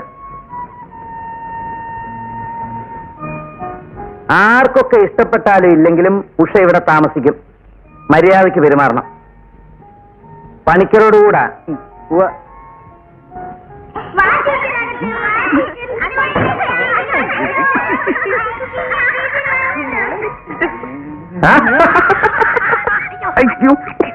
S2: ആർക്കൊക്കെ ഇഷ്ടപ്പെട്ടാലും ഇല്ലെങ്കിലും ഉഷ ഇവിടെ താമസിക്കും മര്യാദയ്ക്ക് പെരുമാറണം പണിക്കരോടുകൂടാ ഉവ്വ്. ആ? അയ്യോ.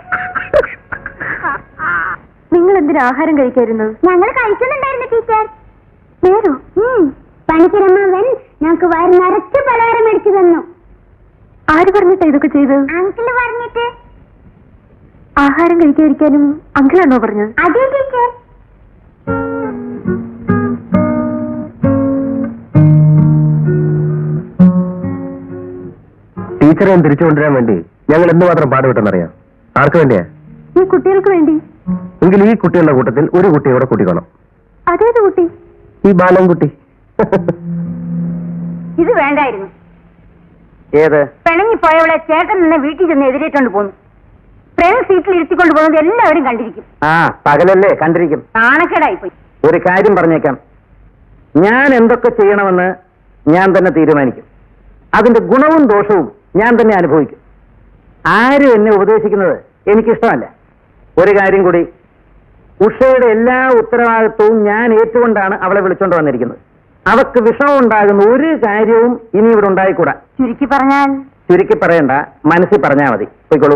S3: നിങ്ങൾ എന്തിനാ ആഹാരം കഴിക്കായിരുന്നത്
S4: ഞങ്ങൾ കഴിക്കുന്നുണ്ടായിരുന്നു ടീച്ചർ നേരോ പണിക്കിരമാവൻ ഞങ്ങൾക്ക് വയറ് നിറച്ച് പലഹാരം മേടിച്ചു തന്നു
S3: ആര് പറഞ്ഞിട്ടാ ഇതൊക്കെ ചെയ്തത്
S4: അങ്കിള് പറഞ്ഞിട്ട്
S3: ആഹാരം കഴിക്കാതിരിക്കാനും അങ്കിളാണോ പറഞ്ഞത്
S4: അതെ ടീച്ചർ
S5: ടീച്ചറെ തിരിച്ചു കൊണ്ടുവരാൻ വേണ്ടി ഞങ്ങൾ എന്തുമാത്രം പാടുപെട്ടെന്നറിയാം ആർക്ക് വേണ്ടിയാ
S3: ഈ കുട്ടികൾക്ക് വേണ്ടി
S5: എങ്കിൽ ഈ കുട്ടികളുടെ കൂട്ടത്തിൽ ഒരു കുട്ടിയെ കൂടെ കൂട്ടിക്കോണം
S3: അതേത് കുട്ടി
S5: ഈ ബാലൻകുട്ടി
S3: ഇത് വേണ്ടായിരുന്നു
S2: ഏത്
S3: പിണങ്ങിപ്പോയവളെ ചേട്ടൻ നിന്നെ വീട്ടിൽ ചെന്ന് എതിരേറ്റോണ്ട് പോന്നു ഫ്രണ്ട് സീറ്റിൽ ഇരുത്തിക്കൊണ്ട് പോകുന്നത് എല്ലാവരും കണ്ടിരിക്കും
S2: ആ പകലല്ലേ കണ്ടിരിക്കും
S3: നാണക്കേടായി പോയി
S2: ഒരു കാര്യം പറഞ്ഞേക്കാം ഞാൻ എന്തൊക്കെ ചെയ്യണമെന്ന് ഞാൻ തന്നെ തീരുമാനിക്കും അതിന്റെ ഗുണവും ദോഷവും ഞാൻ തന്നെ അനുഭവിക്കും ആരും എന്നെ ഉപദേശിക്കുന്നത് എനിക്കിഷ്ടമല്ല ഒരു കാര്യം കൂടി ഉഷയുടെ എല്ലാ ഉത്തരവാദിത്വവും ഞാൻ ഏറ്റുകൊണ്ടാണ് അവളെ വിളിച്ചോണ്ട് വന്നിരിക്കുന്നത് അവക്ക് വിഷമം ഉണ്ടാകുന്ന ഒരു കാര്യവും ഇനി ഇവിടെ ഉണ്ടായിക്കൂടാ
S3: ചുരുക്കി പറഞ്ഞാൽ
S2: ചുരുക്കി പറയണ്ട മനസ്സിൽ പറഞ്ഞാൽ മതി പോയിക്കോളൂ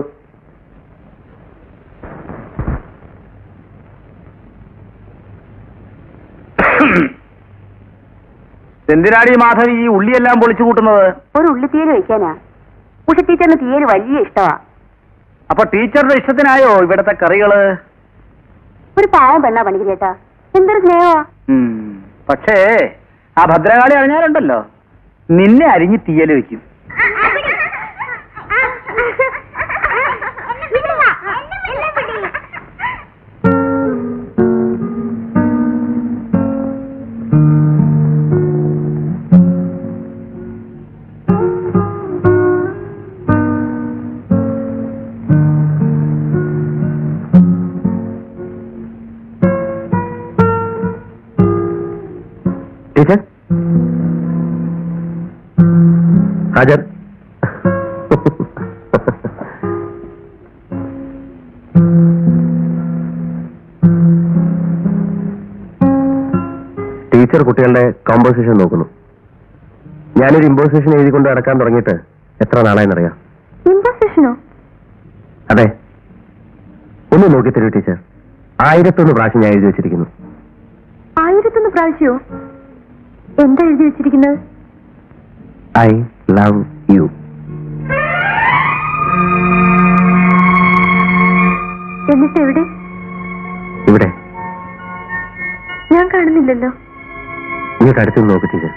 S2: എന്തിനാടി മാധവി ഈ ഉള്ളിയെല്ലാം പൊളിച്ചു കൂട്ടുന്നത്
S3: ഒരു ഉള്ളിത്തീര് കഴിക്കാനാ ഉഷ ടീച്ചറിന് തീയല് വലിയ ഇഷ്ടമാ
S2: അപ്പൊ ടീച്ചറുടെ ഇഷ്ടത്തിനായോ ഇവിടത്തെ കറികള്
S3: ഒരു പാവം പെണ്ണാ പണിക്ക് ചേട്ടാ എന്തൊരു സ്നേഹമാ
S2: ഉം, പക്ഷേ ആ ഭദ്രകാളി അറിഞ്ഞാലുണ്ടല്ലോ നിന്നെ അരിഞ്ഞ് തീയല് വെക്കും
S5: ടീച്ചർ ഹാജർ ടീച്ചർ കുട്ടികളുടെ കോമ്പോസിഷൻ നോക്കുന്നു ഞാനൊരു ഇമ്പോസിഷൻ എഴുതിക്കൊണ്ട് നടക്കാൻ തുടങ്ങിയിട്ട് എത്ര നാളായെന്നറിയാം
S3: ഇമ്പോസിഷനോ
S5: അതെ ഒന്ന് നോക്കി തരൂ ടീച്ചർ ആയിരത്തൊന്ന് പ്രാവശ്യം ഞാൻ എഴുതി വെച്ചിരിക്കുന്നു
S3: ആയിരത്തൊന്ന് പ്രാവശ്യമോ എന്താ എഴുതി വെച്ചിരിക്കുന്നത്
S5: ഐ ലവ് യു
S3: എന്നിട്ട് എവിടെ
S5: ഇവിടെ
S3: ഞാൻ കാണുന്നില്ലല്ലോ
S5: ഇങ്ങോട്ട് അടുത്ത് നോക്ക് ടീച്ചർ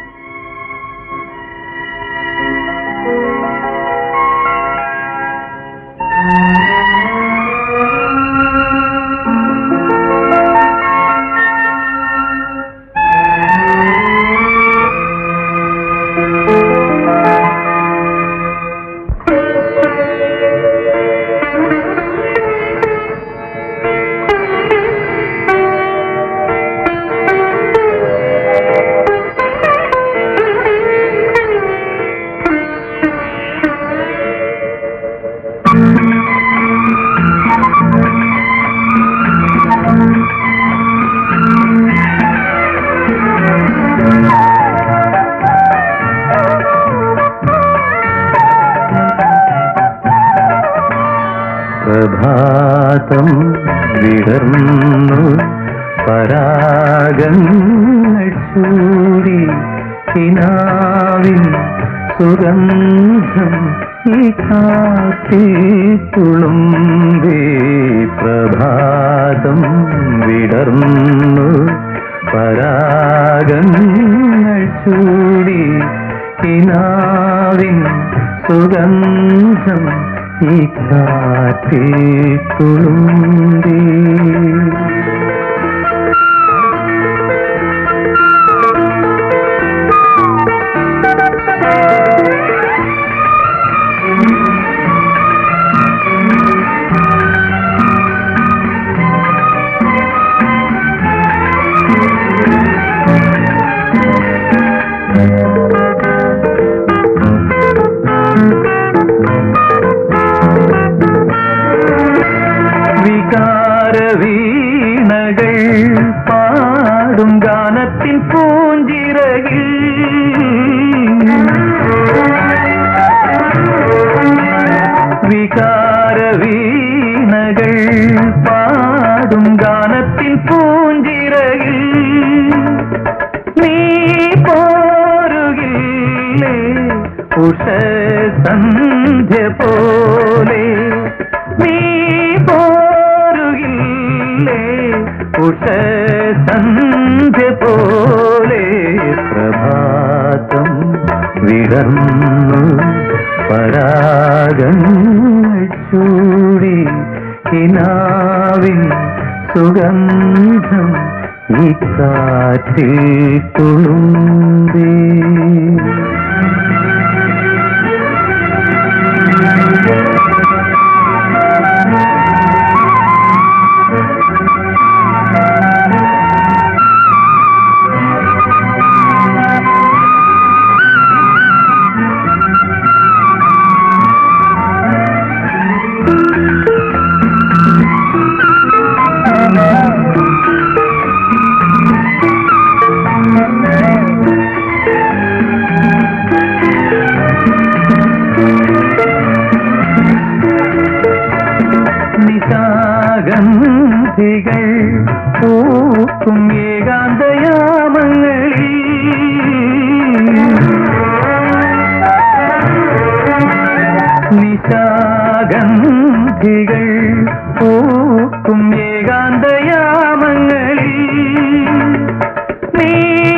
S5: പ്രഭാതം വിടർന്നു പരാഗങ്ങൾ ചൂടി കിനാവിൻ സുഗന്ധം ഈ കാറ്റിൽ തുളുമ്പി പ്രഭാതം വിടർന്നു പരാഗങ്ങൾ ചൂടി കിനാവിൻ സുഗന്ധം ഈ കാറ്റിൽ തുളുമ്പി
S6: പൂഞ്ചിറകിൽ വികാര വീണകൾ പാടും ഗാനത്തിൻ പൂഞ്ചിറകിൽ നീ പോരുകില്ലേ ഉഷ സന്ധ്യ പോലെ നീ പോരുകില്ലേ ഉഷ സന്ധ്യ പോലെ പ്രഭാതം വിടർന്നു പരാഗങ്ങൾ ചൂടി കിനാവിൻ സുഗന്ധം ഈ കാറ്റിൽ തുളുമ്പി നിശാഗന്ധികൾ പൂക്കും ഏകാന്തയാമങ്ങളിൽ നിശാഗന്ധികൾ പൂക്കും ഏകാന്തയാമങ്ങളിൽ നീ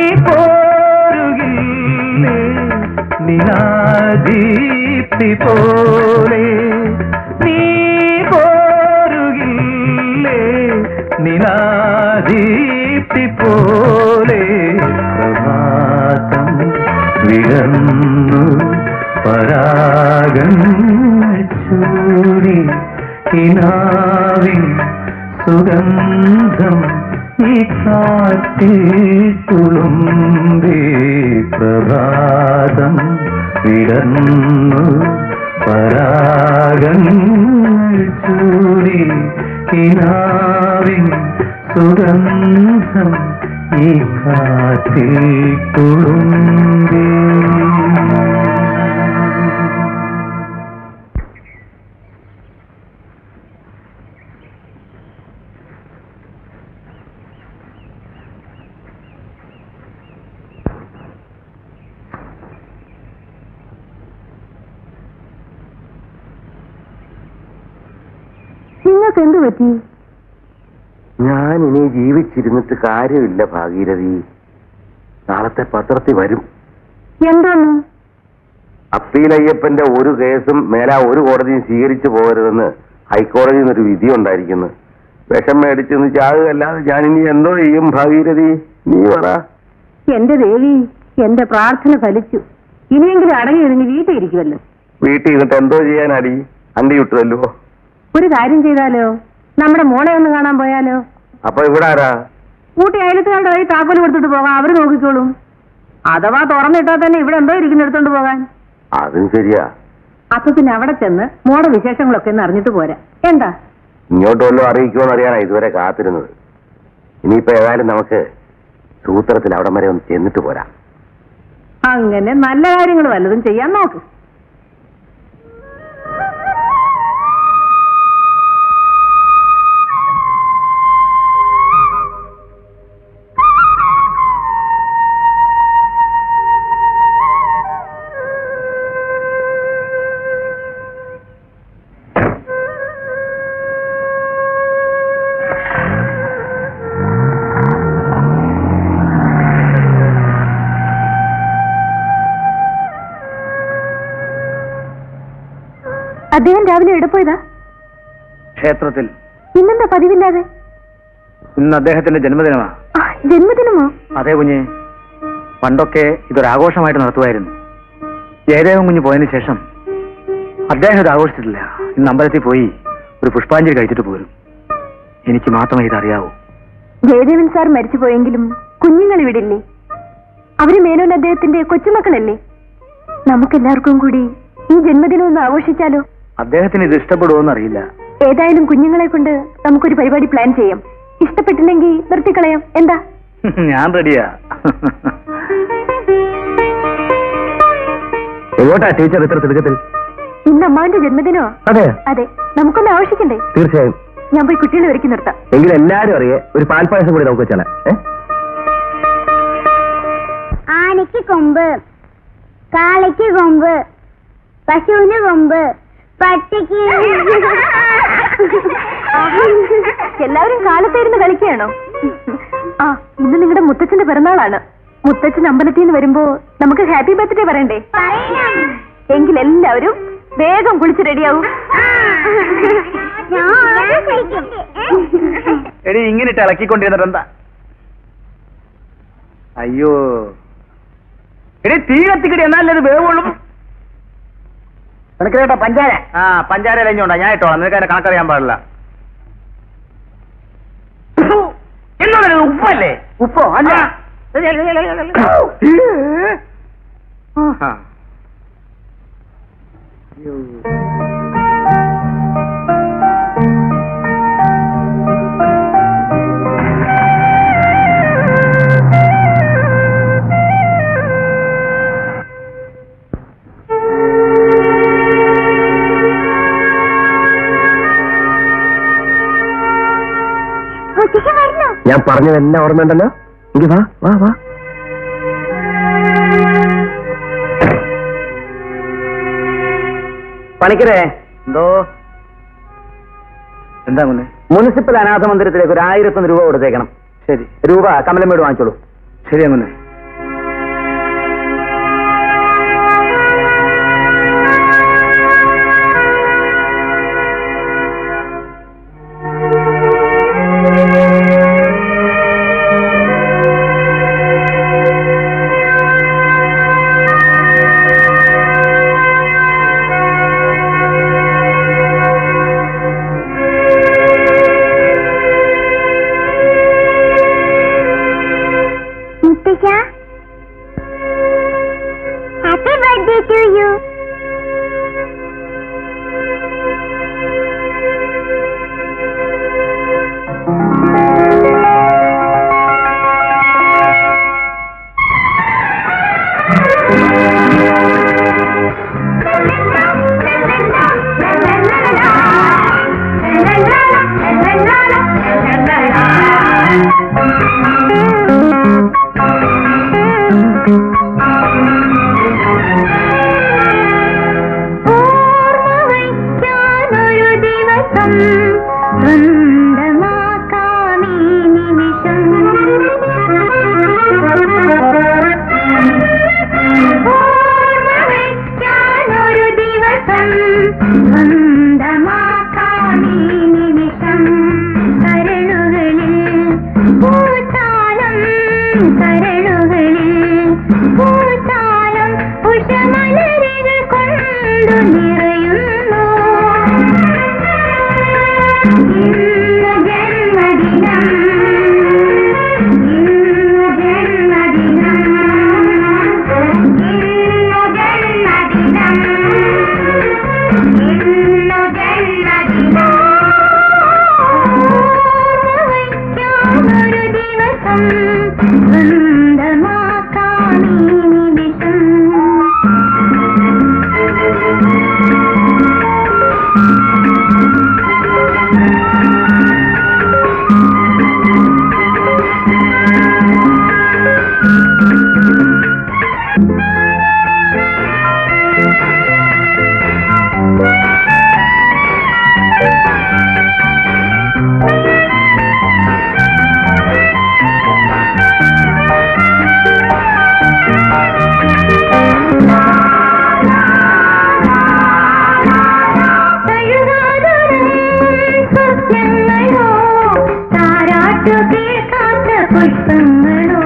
S6: പോരുകില്ലേ നിനാദീപ്തി പോലെ നീ പോരുകില്ലേ നിനാദീപ്തി പോലെ പ്രഭാതം വിടന്നു പരാഗങ്ങൾ ചൂടി കിനാവിൻ സുഗന്ധം ഈ കാറ്റിൽ തുളുമ്പി പ്രഭാതം വിടന്നു പരാഗങ്ങൾ ചൂടി കിനാവിൻ സുഗന്ധം ഈ കാറ്റിൽ തുളുമ്പി
S3: നിങ്ങൾക്ക് എന്തു പറ്റി
S5: ഞാൻ ഇനി ജീവിച്ചിരുന്നിട്ട് കാര്യമില്ല ഭാഗീരഥി നാളത്തെ പത്രത്തിൽ വരും
S3: എന്താന്ന്
S5: അപ്പീലയ്യപ്പന്റെ ഒരു കേസും മേലാ ഒരു കോടതിയും സ്വീകരിച്ചു പോകരുതെന്ന് ഹൈക്കോടതിയിൽ നിന്നൊരു വിധി ഉണ്ടായിരിക്കുന്നു വിഷം മേടിച്ചെന്ന് ചാകുകയല്ലാതെ ഞാൻ ഇനി എന്തോ ചെയ്യും ഭാഗീരഥി നീ പറ
S3: എന്റെ ദേവി എന്റെ പ്രാർത്ഥന ഫലിച്ചു ഇനിയെങ്കിലും അടങ്ങി ഒതുങ്ങി വീട്ടിൽ ഇരിക്കുമല്ലോ
S5: വീട്ടിൽ ഇരുന്നിട്ട് എന്തോ ചെയ്യാനടി അണ്ടി കിട്ടുമല്ലോ
S3: ഒരു കാര്യം ചെയ്താലോ നമ്മുടെ മോളെ ഒന്ന് കാണാൻ പോയാലോ
S5: അപ്പൊ ഇവിടെ ആരാ
S3: കൂട്ടി അയലത്തുകാരുടെ കൈ താക്കോല് കൊടുത്തിട്ട് പോകാം അവര് നോക്കിക്കോളും അഥവാ തുറന്നിട്ടാൽ തന്നെ ഇവിടെ എന്തോ ഇരിക്കുന്ന എടുത്തോണ്ട് പോകാൻ
S5: അതും ശരിയാ
S3: അപ്പൊ പിന്നെ അവിടെ ചെന്ന് മോടെ വിശേഷങ്ങളൊക്കെ ഒന്ന് അറിഞ്ഞിട്ട് പോരാ എന്താ
S5: ഇങ്ങോട്ട് വല്ലതും അറിയിക്കുമോന്ന് അറിയാനാ ഇതുവരെ കാത്തിരുന്നത് ഇനിയിപ്പോ ഏതായാലും നമുക്ക് സൂത്രത്തിൽ അവിടം വരെ ഒന്ന് ചെന്നിട്ട് പോരാ
S3: അങ്ങനെ നല്ല കാര്യങ്ങൾ വല്ലതും ചെയ്യാൻ നോക്ക് അദ്ദേഹം രാവിലെ എവിടെ പോയതാ
S2: ക്ഷേത്രത്തിൽ
S3: ഇന്നെന്താ പതിവില്ലാതെ
S2: ഇന്ന് അദ്ദേഹത്തിന്റെ ജന്മദിനമാണ്
S3: ആ, ജന്മദിനമോ
S2: അതെ കുഞ്ഞ് പണ്ടൊക്കെ ഇതൊരാഘോഷമായിട്ട് നടത്തുമായിരുന്നു ജയദേവൻ കുഞ്ഞ് പോയതിനു ശേഷം അദ്ദേഹം ഇത് ആഘോഷിച്ചിട്ടില്ല ഇന്ന് അമ്പലത്തിൽ പോയി ഒരു പുഷ്പാഞ്ജലി കഴിച്ചിട്ട് പോരും എനിക്ക് മാത്രമേ ഇതറിയാവൂ
S3: ജയദേവൻ സാർ മരിച്ചുപോയെങ്കിലും കുഞ്ഞുങ്ങൾ ഇവിടില്ലേ അവര് മേനോൻ അദ്ദേഹത്തിന്റെ കൊച്ചുമക്കളല്ലേ നമുക്കെല്ലാവർക്കും കൂടി ഈ ജന്മദിനം ഒന്ന് ആഘോഷിച്ചാലോ
S2: അദ്ദേഹത്തിന് ഇത് ഇഷ്ടപ്പെടുമോന്ന് അറിയില്ല
S3: ഏതായാലും കുഞ്ഞുങ്ങളെ കൊണ്ട് നമുക്കൊരു പരിപാടി പ്ലാൻ ചെയ്യാം ഇഷ്ടപ്പെട്ടില്ലെങ്കിൽ നിർത്തിക്കളയാം എന്താ
S2: ഞാൻ റെഡിയാ
S5: എങ്ങോട്ടാ ടീച്ചർ ഇത്ര തിടുക്കത്തിൽ
S3: ഇന്ന് അമ്മാവിന്റെ ജന്മദിനോ
S5: അതെ
S3: അതെ നമുക്കൊന്ന് ആവശ്യിക്കണ്ടേ
S5: തീർച്ചയായും
S3: ഞാൻ പോയി കുട്ടികളെ ഒരുക്കി നിർത്താം
S5: എങ്കിലും എല്ലാരും അറിയേ ഒരു പാൽപ്പായസം കൂടി നമുക്ക് വെച്ചാലേ ഏ
S4: ആനയ്ക്ക് കൊമ്പ് കാളയ്ക്ക് കൊമ്പ് പശുവിന് കൊമ്പ് പട്ടിക്ക്
S3: എല്ലാവരും കാലത്തായിരുന്നു കളിക്കുകയാണോ ആ ഇന്ന് നിങ്ങളുടെ മുത്തച്ഛന്റെ പിറന്നാളാണ് മുത്തച്ഛൻ അമ്പലത്തിൽ നിന്ന് വരുമ്പോ നമുക്ക് ഹാപ്പി ബർത്ത്ഡേ പറയണ്ടേ
S4: പറയണം
S3: എങ്കിൽ എല്ലാവരും വേഗം കുളിച്ച് റെഡിയാവും
S4: ഞാൻ കഴിക്കും
S2: എടി ഇങ്ങനെ ഇട്ട് ഇളക്കിക്കൊണ്ടിരുന്നിട്ട് എന്താ അയ്യോ എടി തീ കത്തിക്കടി എന്നാലേ ഇത് വേവുള്ളൂ
S1: നിനക്ക് കേട്ടോ പഞ്ചാര
S2: ആ പഞ്ചാര ഇലഞ്ഞോണ്ടാ ഞാൻ ഇട്ടോളാം നിനക്ക് അതിന്റെ കണക്കറിയാൻ പാടില്ല എന്നോട് ഉപ്പല്ലേ
S1: ഉപ്പോ അല്ല
S2: ആ.
S4: മുത്തശ്ശൻ വരുന്നു
S5: ഞാൻ പറഞ്ഞതെല്ലാം ഓർമ്മയുണ്ടല്ലോ എനിക്ക് വാ വാ വാ
S1: പണിക്കരെ
S2: എന്തോ എന്താ മുന്നേ
S1: മുനിസിപ്പൽ അനാഥ മന്ദിരത്തിലേക്ക് ഒരു ആയിരത്തൊന്ന് രൂപ കൊടുത്തേക്കണം
S2: ശരി
S1: രൂപ കമലമേട് വാങ്ങിച്ചോളൂ
S2: ശരി അങ്ങനെ
S4: മുത്തശ്ശ ഹാപ്പി ബർത്ത്ഡേ ടു യു ഓർമ്മവയ്ക്കാനൊരു ദിവസം സ്വന്തമാക്കാമീ നിമിഷം ഓർമ്മവയ്ക്കാനൊരു ദിവസം സ്വന്തമാക്കാമീ നിമിഷം കരളുകളിൽ പൂത്താലം കരളുകളിൽ പൂത്താലം ഉഷമലരികൾ കൊണ്ടു നിറയുന്നു ഇന്ന് ജന്മദിനം ഇന്ന് ജന്മദിനം ഇന്നു ജന്മദിനം ഇന്നു ജന്മദിനം ഓർമ്മവയ്ക്കാനൊരു ദിവസം സ്വന്തമാക്കാമീ നിമിഷം സ്വപ്നങ്ങളോ താരാട്ടു കേൾക്കാത്ത പുഷ്പങ്ങളോ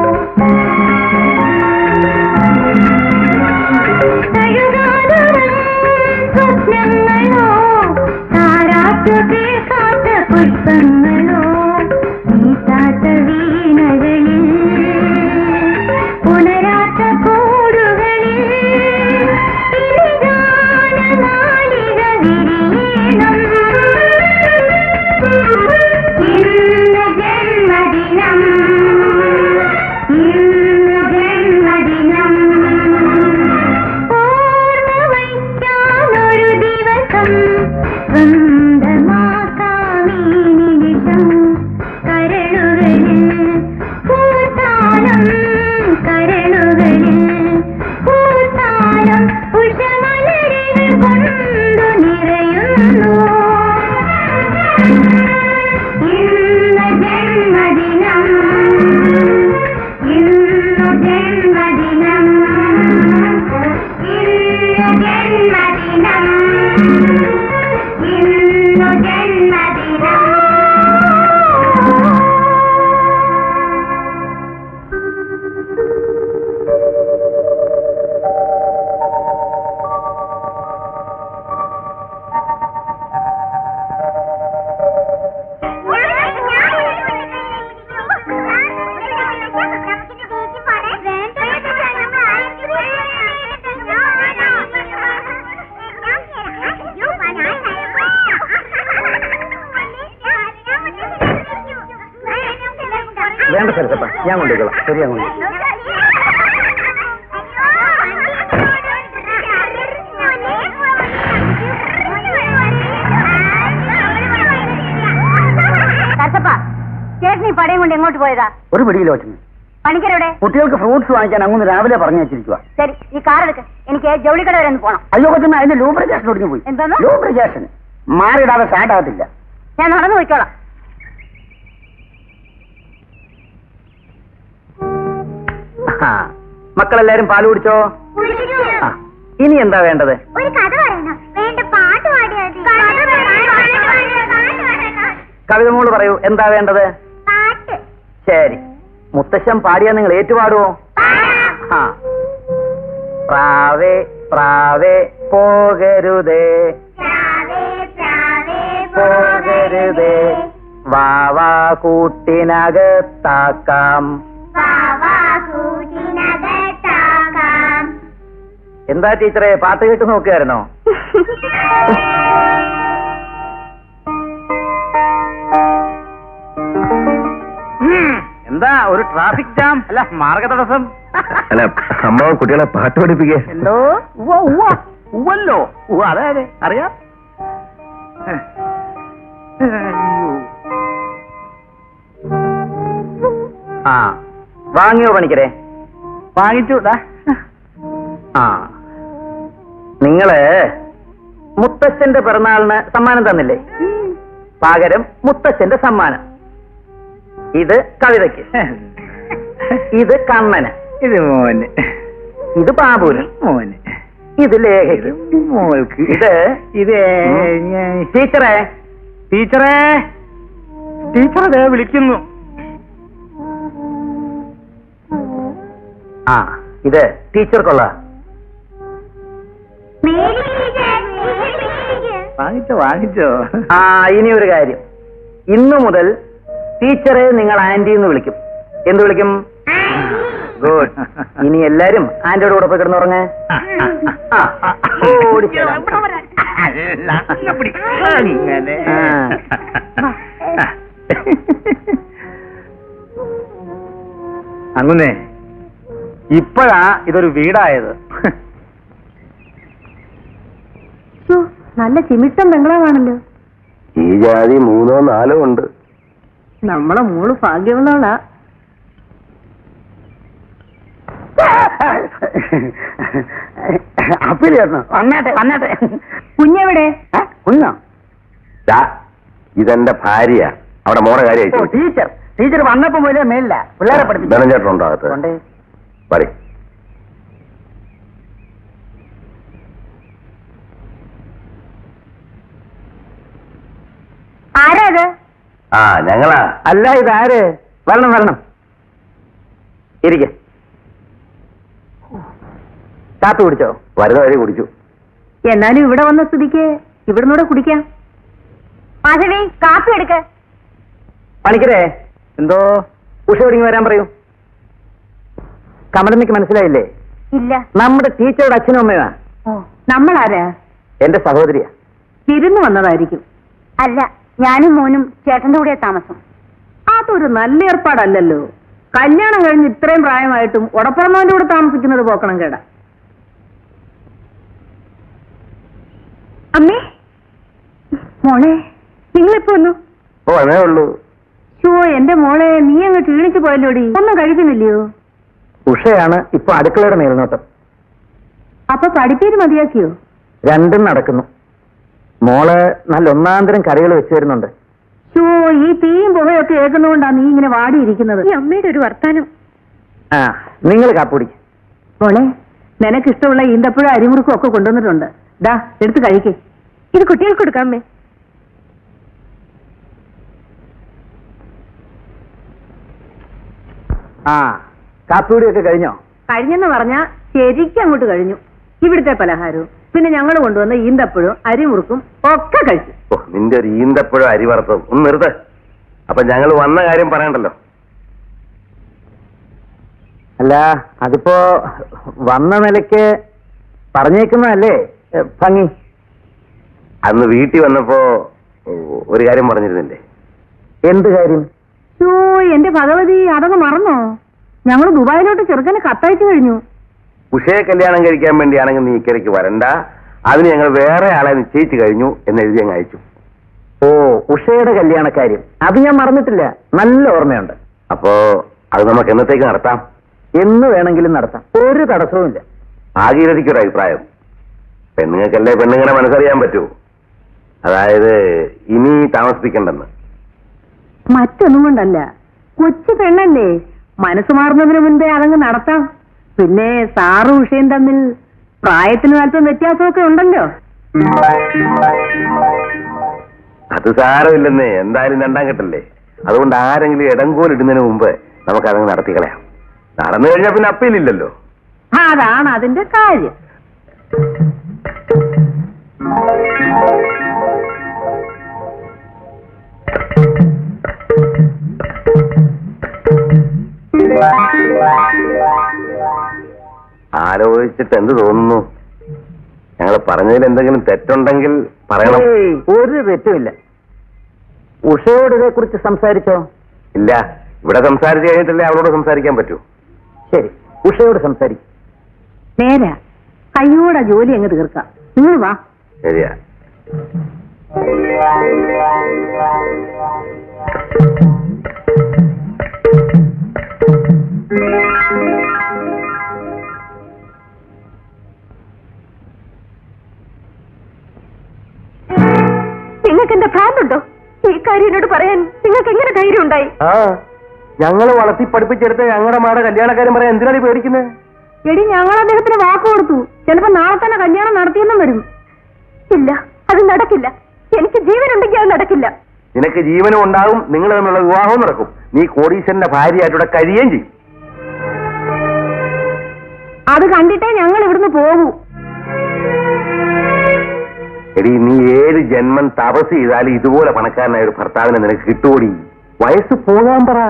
S4: തഴുകാതുരം സ്വപ്നങ്ങളോ താരാട്ടു കേൾക്കാത്ത പുഷ്പങ്ങളോ നീട്ടാത്ത വീണകളിൽ പുണരാത്ത കൂടുകളിൽ ഇനിഗാനമാലിക വിരിയണം ഇന്ന് ജന്മദിനം ഇന്ന് ജന്മദിനം ഓ
S2: ഞാൻ കൊണ്ടുപോയിക്കോളാം ശരി ഞാൻ കൊണ്ടുപോയി
S3: കറുത്തപ്പ ചേട്ടൻ ഈ പടയും കൊണ്ട് എങ്ങോട്ട് പോയതാ
S2: ഒരു പിടിയിലോ വെച്ചു
S3: പണിക്കരെവിടെ
S2: കുട്ടികൾക്ക് ഫ്രൂട്ട്സ് വാങ്ങിക്കാൻ അങ്ങൊന്ന് രാവിലെ പറഞ്ഞു വെച്ചിരിക്കുക
S3: ശരി ഈ കാർ എടുക്ക് എനിക്ക് ജൗളിക്കട വരെ ഒന്ന് പോണം
S2: അയ്യോ കൊച്ചമ്മ അതിന്റെ ലൂബ്രിക്കേഷൻ ഒടിഞ്ഞു പോയി
S3: എന്താന്ന്?
S2: ലൂബ്രിക്കേഷൻ മാറിയിടാതെ സ്റ്റാർട്ട് ആകത്തില്ല
S3: ഞാൻ നടന്നു പോയിക്കോളാം
S2: ആ, മക്കളെല്ലാരും പാല് കുടിച്ചോ ആ, ഇനി എന്താ വേണ്ടത്
S4: ഒരു കഥ പറയണം വേണ്ട പാട്ട് പാടിയാൽ
S2: കവിത മോള് പറയൂ എന്താ വേണ്ടത്
S4: പാട്ട്
S2: ശരി മുത്തശ്ശൻ പാടിയാ നിങ്ങൾ ഏറ്റുപാടുവോ ആ പ്രാവേ പ്രാവേ പോകരുതേ പോകരുതേ വാവാ കൂട്ടിനകത്താക്കാം എന്താ ടീച്ചറെ പാട്ട് കേട്ട് നോക്കുകയായിരുന്നോ എന്താ ഒരു ട്രാഫിക് ജാം അല്ല മാർഗ തടസ്സം
S5: അല്ല അമ്മാവൻ കുട്ടികളെ പാട്ട് പഠിപ്പിക്കേ
S2: എന്തോ ഉവ്വ ഉവ്വ ഉവ്വല്ലോ ഉവ്വ അതെ അതെ അറിയാം അയ്യോ. ആ വാങ്ങിയോ പണിക്കരെ വാങ്ങിച്ചു ദാ. ആ നിങ്ങള് മുത്തച്ഛന്റെ പിറന്നാളിന് സമ്മാനം തന്നില്ലേ പകരം മുത്തച്ഛന്റെ സമ്മാനം ഇത് കവിതയ്ക്ക് ഇത് കണ്ണന്
S6: ഇത് മോന്
S2: ഇത് ബാബുന്
S6: മോന്
S2: ഇത് ലേഖയ്ക്ക്
S6: മോൾക്ക്
S2: ഇത്
S6: ഇത്
S2: ഉം. ടീച്ചറെ
S6: ടീച്ചറേ ടീച്ചർ ദേ വിളിക്കുന്നു
S2: ആ ഇത് ടീച്ചർക്കുള്ള
S6: വാങ്ങിച്ചോ വാങ്ങിച്ചോ
S2: ആ ഇനി ഒരു കാര്യം ഇന്നു മുതൽ ടീച്ചറെ നിങ്ങൾ ആന്റി എന്ന് വിളിക്കും എന്ത് വിളിക്കും ഗുഡ് ഇനി എല്ലാരും ആന്റിയുടെ കൂടെ പോയി കിടന്നുറങ്ങേ ആ, ഓടിച്ചേരാം.
S6: അല്ല, അങ്ങ് പിടി. അങ്ങനെ.
S2: അങ്ങുന്നേ ഇപ്പോഴാ ഇതൊരു വീടായത്
S3: നല്ല ചിമിട്ടം ബംഗ്ലാവാണല്ലോ
S5: ഈ ജാതി മൂന്നോ നാലോ ഉണ്ട്
S3: നമ്മളെ മോള് ഭാഗ്യമുള്ളവളാ
S2: അപ്പിലായിരുന്നു വന്നേട്ടെ വന്നേട്ടെ
S3: കുഞ്ഞെവിടെ
S2: ഏ, കുഞ്ഞോ
S5: ദാ, ഇതെന്റെ ഭാര്യ അവിടെ മോടെ കാര്യം
S2: ഓ ടീച്ചർ ടീച്ചർ വന്നപ്പോ മുതലേ മേലില്ല പിള്ളേരെ പഠിപ്പിച്ചു
S5: ധനഞ്ചേട്ടനുണ്ടോ അകത്ത്
S2: കൊണ്ടേ
S5: പറ
S3: ആരാ അത്
S5: ആ ഞങ്ങളാ
S2: അല്ല ഇതാര് വരണം വരണം ഇരിക്ക കാപ്പി കുടിച്ചോ
S5: വരുന്ന വഴി കുടിച്ചു
S3: എന്നാലും ഇവിടെ വന്ന സ്ഥിതിക്ക് ഇവിടുന്നൂടെ കുടിക്കാം മാധവി കാപ്പി എടുക്ക
S2: പണിക്കരേ എന്തോ ഉഷ ഒടുങ്ങി വരാൻ പറയൂ കമലമ്മയ്ക്ക് മനസ്സിലായില്ലേ
S3: ഇല്ല
S2: നമ്മുടെ ടീച്ചറുടെ അച്ഛനും അമ്മയാ
S3: ഓ നമ്മളാരാ
S2: എന്റെ സഹോദരിയാ
S3: വിരുന്ന് വന്നതായിരിക്കും അല്ല ഞാനും മോനും ചേട്ടന്റെ കൂടെ താമസം അതൊരു നല്ല ഏർപ്പാടല്ലല്ലോ കല്യാണം കഴിഞ്ഞ് ഇത്രയും പ്രായമായിട്ടും ഉടപ്പുറന്നവന്റെ കൂടെ താമസിക്കുന്നത് പോക്കണം കേടാ അമ്മേ മോളെ നിങ്ങളിപ്പോ വന്നു
S5: ഓ അതേ ഉള്ളൂ
S3: ഷോ എന്റെ മോളെ നീ അങ്ങ് ക്ഷീണിച്ചു പോയല്ലോടി ഒന്നും കഴിക്കുന്നില്ലയോ
S2: ഉഷയാണ് ഇപ്പൊ അടുക്കളയുടെ മേൽനോട്ടം
S3: അപ്പൊ പഠിപ്പേര് മതിയാക്കിയോ
S2: രണ്ടും നടക്കുന്നു മോള് നല്ല ഒന്നാന്തരം കറികൾ വെച്ചു തരുന്നുണ്ട്
S3: ഷോ ഈ തീയും പുകയൊക്കെ ഏക്കുന്നതുകൊണ്ടാ നീ ഇങ്ങനെ വാടിയിരിക്കുന്നത് ഈ അമ്മയുടെ ഒരു വർത്താനം
S2: ആ നിങ്ങൾ കാപ്പുടി
S3: മോളെ നിനക്കിഷ്ടമുള്ള ഈന്തപ്പുഴ അരിമുറുക്കും ഒക്കെ കൊണ്ടുവന്നിട്ടുണ്ട് ദാ എടുത്ത് കഴിക്കേ ഇത് കുട്ടികൾക്ക് കൊടുക്കാമേ
S2: ആ കാപ്പിയുടിയൊക്കെ കഴിഞ്ഞോ
S3: കഴിഞ്ഞെന്ന് പറഞ്ഞാ ശരിക്കും അങ്ങോട്ട് കഴിഞ്ഞു ഇവിടുത്തെ പലഹാരവും പിന്നെ ഞങ്ങൾ കൊണ്ടുവന്ന ഈന്തപ്പഴവും അരിമുറുക്കും ഒക്കെ കഴിച്ചു
S5: ഓ നിന്റെ ഒരു ഈന്തപ്പഴം അരി വറുത്തതും ഒന്ന് നിർത്ത് അപ്പൊ ഞങ്ങൾ വന്ന കാര്യം പറയണ്ടല്ലോ
S2: അല്ല അതിപ്പോ വന്ന നിലയ്ക്ക് പറഞ്ഞേക്കുന്നതല്ലേ ഏ, ഭംഗി
S5: അന്ന് വീട്ടിൽ വന്നപ്പോ ഓ, ഒരു കാര്യം പറഞ്ഞിരുന്നില്ലേ
S2: എന്ത് കാര്യം
S3: യോ എന്റെ ഭഗവതി അതങ്ങ് മറന്നോ ഞങ്ങൾ ദുബായിലോട്ട് ചെറുക്കന് കത്തയച്ചു കഴിഞ്ഞു
S5: ഉഷയെ കല്യാണം കഴിക്കാൻ വേണ്ടിയാണെങ്കിൽ നീ ഇക്കരയ്ക്ക് വരണ്ട അതിന് ഞങ്ങൾ വേറെ ആളെ നിശ്ചയിച്ചു കഴിഞ്ഞു എന്ന് എഴുതി അങ്ങ് അയച്ചു
S2: ഓ ഉഷയുടെ കല്യാണക്കാര്യം അത് ഞാൻ മറന്നിട്ടില്ല നല്ല ഓർമ്മയുണ്ട്
S5: അപ്പോ അത് നമുക്ക് എന്നത്തേക്ക് നടത്താം
S2: എന്ന് വേണമെങ്കിലും നടത്താം ഒരു തടസ്സവുമില്ല
S5: ഭാഗീരഥിക്കൊരു അഭിപ്രായം പെണ്ണുങ്ങൾക്കല്ലേ പെണ്ണുങ്ങളെ മനസ്സറിയാൻ പറ്റൂ അതായത് ഇനി താമസിപ്പിക്കണ്ടെന്ന്
S3: മറ്റൊന്നും കൊണ്ടല്ല കൊച്ചു പെണ്ണല്ലേ മനസ്സ് മാറുന്നതിന് മുൻപേ അതങ്ങ് നടത്താം പിന്നെ സാറും ഉഷയും തമ്മിൽ പ്രായത്തിന് അല്പം വ്യത്യാസമൊക്കെ ഉണ്ടല്ലോ
S5: അത് സാരമില്ലെന്നേ എന്തായാലും രണ്ടാം കെട്ടല്ലേ അതുകൊണ്ട് ആരെങ്കിലും ഇടങ്കോലിടുന്നതിന് മുമ്പ് നമുക്കതങ്ങ് നടത്തി കളയാം നടന്നു കഴിഞ്ഞാൽ പിന്നെ അപ്പീലില്ലല്ലോ
S3: അതാണ് അതിന്റെ കാര്യം
S5: ആലോചിച്ചിട്ട് എന്ത് തോന്നുന്നു ഞങ്ങൾ പറഞ്ഞതിൽ എന്തെങ്കിലും തെറ്റുണ്ടെങ്കിൽ പറയണം
S2: ഏയ്, ഒരു തെറ്റുമില്ല ഉഷയോട് ഇതേക്കുറിച്ച് സംസാരിച്ചോ
S5: ഇല്ല ഇവിടെ സംസാരിച്ച് കഴിഞ്ഞിട്ടല്ലേ അവളോട് സംസാരിക്കാൻ പറ്റൂ
S2: ശരി ഉഷയോട് സംസാരിക്കും
S3: നേരാ കയ്യോടെ ജോലി അങ്ങ് തീർക്കാം നിങ്ങൾ വാ
S5: ശരിയാ
S3: നിങ്ങൾക്ക് എന്താ ഭ്രാന്തുണ്ടോ ഈ കാര്യം എന്നോട് പറയാൻ നിങ്ങൾക്ക് എങ്ങനെ ധൈര്യം ഉണ്ടായി
S5: ആ ഞങ്ങള് വളർത്തി പഠിപ്പിച്ചെടുത്ത ഞങ്ങളുടെ മാടെ കല്യാണക്കാരൻ പറയാൻ എന്തിനാണ് ഈ പേടിക്കുന്നത്
S3: എടി ഞങ്ങൾ അദ്ദേഹത്തിന് വാക്ക് കൊടുത്തു ചിലപ്പോ നാളെ തന്നെ കല്യാണം നടത്തിയെന്നും വരും ഇല്ല അത് നടക്കില്ല എനിക്ക് ജീവനുണ്ടെങ്കിൽ അത് നടക്കില്ല
S5: നിനക്ക് ജീവനും ഉണ്ടാകും നിങ്ങൾ തമ്മിലുള്ള വിവാഹവും നടക്കും നീ കോടീശ്വരന്റെ ഭാര്യയായിട്ട് ഇവിടെ കഴിയുകയും ചെയ്യും
S3: അത് കണ്ടിട്ടേ ഞങ്ങൾ ഇവിടുന്ന് പോകൂ
S5: എടി നീ ഏഴ് ജന്മം തപസ് ചെയ്താലും ഇതുപോലെ പണക്കാരനായ ഒരു ഭർത്താവിനെ നിനക്ക് കിട്ടുകൂടി വയസ്സ് പോകാൻ പറ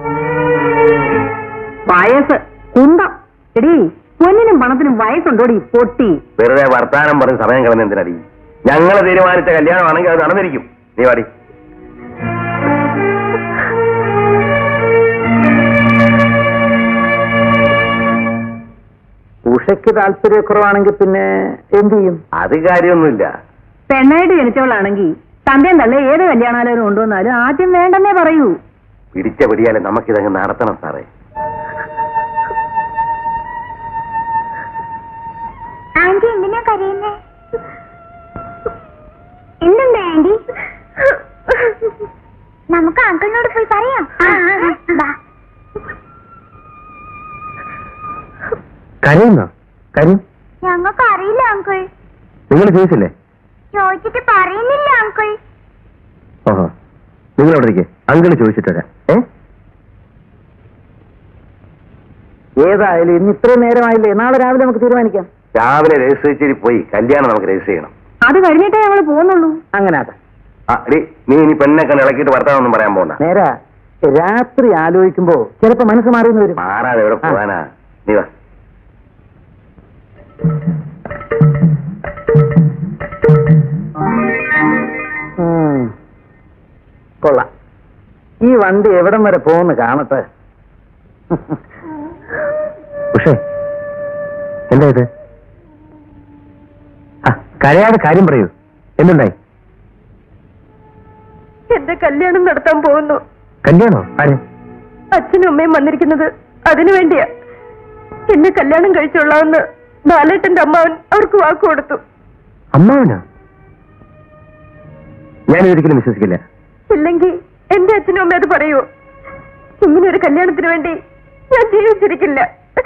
S3: വയസ്സ് കുന്തം എടി പൊന്നിനും പണത്തിനും വയസ്സുണ്ടോടി പൊട്ടി
S5: വെറുതെ വർത്താനം പറഞ്ഞ് സമയം കളഞ്ഞ എന്തിനടി ഞങ്ങൾ തീരുമാനിച്ച കല്യാണമാണെങ്കിൽ അത് നടന്നിരിക്കും നീ വാടി
S2: ഉഷയ്ക്ക് താല്പര്യക്കുറവാണെങ്കിൽ പിന്നെ എന്ത് ചെയ്യും
S5: അത് കാര്യമൊന്നുമില്ല
S3: പെണ്ണായിട്ട് ജനിച്ചവളാണെങ്കിൽ തന്റെയും തള്ള ഏത് കല്യാണാലോചന കൊണ്ടുവന്നാലും ആദ്യം വേണ്ടെന്നേ പറയൂ
S5: പിടിച്ച പിടിയാലെ നമുക്കിതങ്ങ് നടത്തണം സാറേ
S4: ആന്റി എന്തിനാ കരയുന്നേ എന്തുണ്ട് ആന്റി നമുക്ക് അങ്കിളിനോട് പോയി പറയാം ബാ.
S5: കരയുന്നോ കരയും
S4: ഞങ്ങൾക്ക് അറിയില്ല അങ്കിൾ
S5: നിങ്ങൾ ചോദിച്ചില്ലേ
S4: ചോദിച്ചിട്ട് പറയുന്നില്ല അങ്കിൾ
S5: ഓഹോ നിങ്ങൾ അവിടെ ഇരിക്കെ അങ്കിള് ചോദിച്ചിട്ട് വരാം ഏ
S2: ഏതായാലും ഇന്ന് ഇത്രയും നേരമായില്ലേ നാളെ രാവിലെ നമുക്ക് തീരുമാനിക്കാം
S5: രാവിലെ രജിസ്റ്റർ പോയി കല്യാണം നമുക്ക് രജിസ്റ്റർ ചെയ്യണം
S3: അത് കഴിഞ്ഞിട്ടേ ഞങ്ങൾ പോകുന്നുള്ളൂ
S2: അങ്ങനെ ആട്ടെ
S5: ആ എടി നീ ഇനി പെണ്ണെ കണ്ട് ഇളക്കിയിട്ട് വർത്താനൊന്നും പറയാൻ പോകണ്ട
S2: നേരാ രാത്രി ആലോചിക്കുമ്പോ ചിലപ്പോ മനസ്സ് മാറിയെന്ന് വരും
S5: മാറാതെ എവിടെ പോകാനാ നീ വാ
S2: ഉം. കൊള്ളാം ഈ വണ്ടി എവിടം വരെ പോകുന്നു കാണട്ടെ
S5: ഉഷേ എന്താ ഇത് ആ കരയാതെ കാര്യം പറയൂ എന്തുണ്ടായി
S3: എന്റെ കല്യാണം നടത്താൻ പോകുന്നു
S5: കല്യാണോ ആര്
S3: അച്ഛനും അമ്മയും വന്നിരിക്കുന്നത് അതിനു വേണ്ടിയാ എന്നെ കല്യാണം കഴിച്ചോളാമെന്ന് ബാലേട്ടന്റെ അമ്മാവൻ അവർക്ക് വാക്ക് കൊടുത്തു
S5: അമ്മാവനോ ഞാൻ ഒരിക്കലും വിശ്വസിക്കില്ല
S3: ഇല്ലെങ്കിൽ എന്റെ അച്ഛനും അമ്മ അത് പറയുമോ ഇങ്ങനെ ഒരു കല്യാണത്തിന് വേണ്ടി ഞാൻ ജീവിച്ചിരിക്കില്ല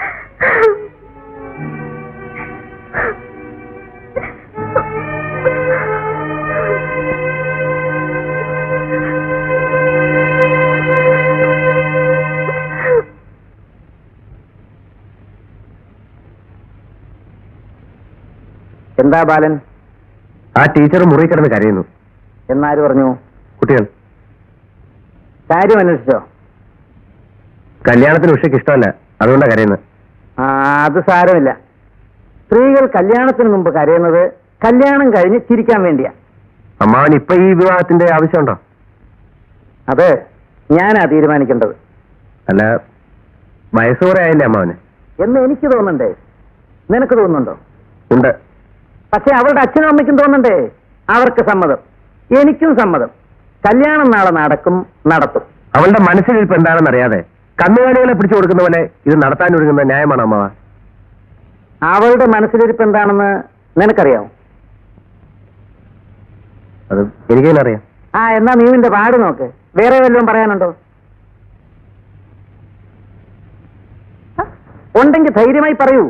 S2: എന്താ ബാലൻ
S5: ആ ടീച്ചർ മുറി കിടന്ന് കരയുന്നു
S2: എന്നാര് പറഞ്ഞു
S5: കുട്ടികൾ
S2: കാര്യം അന്വേഷിച്ചോ
S5: കല്യാണത്തിന് ഉഷയ്ക്ക് ഇഷ്ടമല്ല അതുകൊണ്ടാണ് കരയുന്നത്
S2: ആ അത് സാരമില്ല സ്ത്രീകൾ കല്യാണത്തിന് മുമ്പ് കരയുന്നത് കല്യാണം കഴിഞ്ഞ് ചിരിക്കാൻ വേണ്ടിയാ
S5: അമ്മാവൻ ഇപ്പൊ ഈ വിവാഹത്തിന്റെ ആവശ്യമുണ്ടോ
S2: അത്
S1: ഞാനാ തീരുമാനിക്കേണ്ടത്
S5: അല്ല വയസ്സ് കുറെ ആയില്ലേ അമ്മാവന്
S1: എന്ന് എനിക്ക് തോന്നണ്ടേ നിനക്ക് തോന്നുന്നുണ്ടോ
S5: ഉണ്ട്
S1: പക്ഷെ അവളുടെ അച്ഛനും അമ്മയ്ക്കും തോന്നണ്ടേ അവർക്ക് സമ്മതം എനിക്കും സമ്മതം കല്യാണം നാളെ നടക്കും നടത്തും
S5: അവളുടെ മനസ്സിലിരിപ്പ് എന്താണെന്ന് അറിയാതെ കന്നുകാലികളെ പിടിച്ചു കൊടുക്കുന്ന പോലെ ഇത് നടത്താൻ ഒരുങ്ങുന്ന ന്യായമാണ് അമ്മാവ
S1: അവളുടെ മനസ്സിലിരിപ്പ് എന്താണെന്ന് നിനക്കറിയാമോ
S5: അത് എനിക്കെങ്ങനെ അറിയാം
S1: ആ എന്നാ നീ നിന്റെ പാട് നോക്ക് വേറെ വല്ലതും പറയാനുണ്ടോ ഉണ്ടെങ്കിൽ ധൈര്യമായി പറയൂ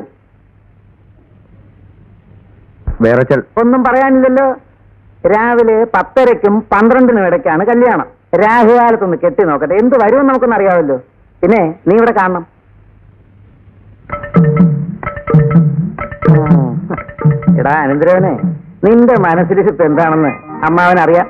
S5: വേറെ ചെൽ
S1: ഒന്നും പറയാനില്ലല്ലോ രാവിലെ പത്തരയ്ക്കും പന്ത്രണ്ടിനും ഇടയ്ക്കാണ് കല്യാണം രാഹുകാലത്തൊന്ന് കെട്ടി നോക്കട്ടെ എന്ത് വരുമെന്ന് നമുക്കൊന്ന് അറിയാമല്ലോ പിന്നെ നീ ഇവിടെ കാണണം ഉം. എടാ അനന്തരവനെ നിന്റെ മനസ്സിലിരിപ്പ് എന്താണെന്ന് അമ്മാവനറിയാം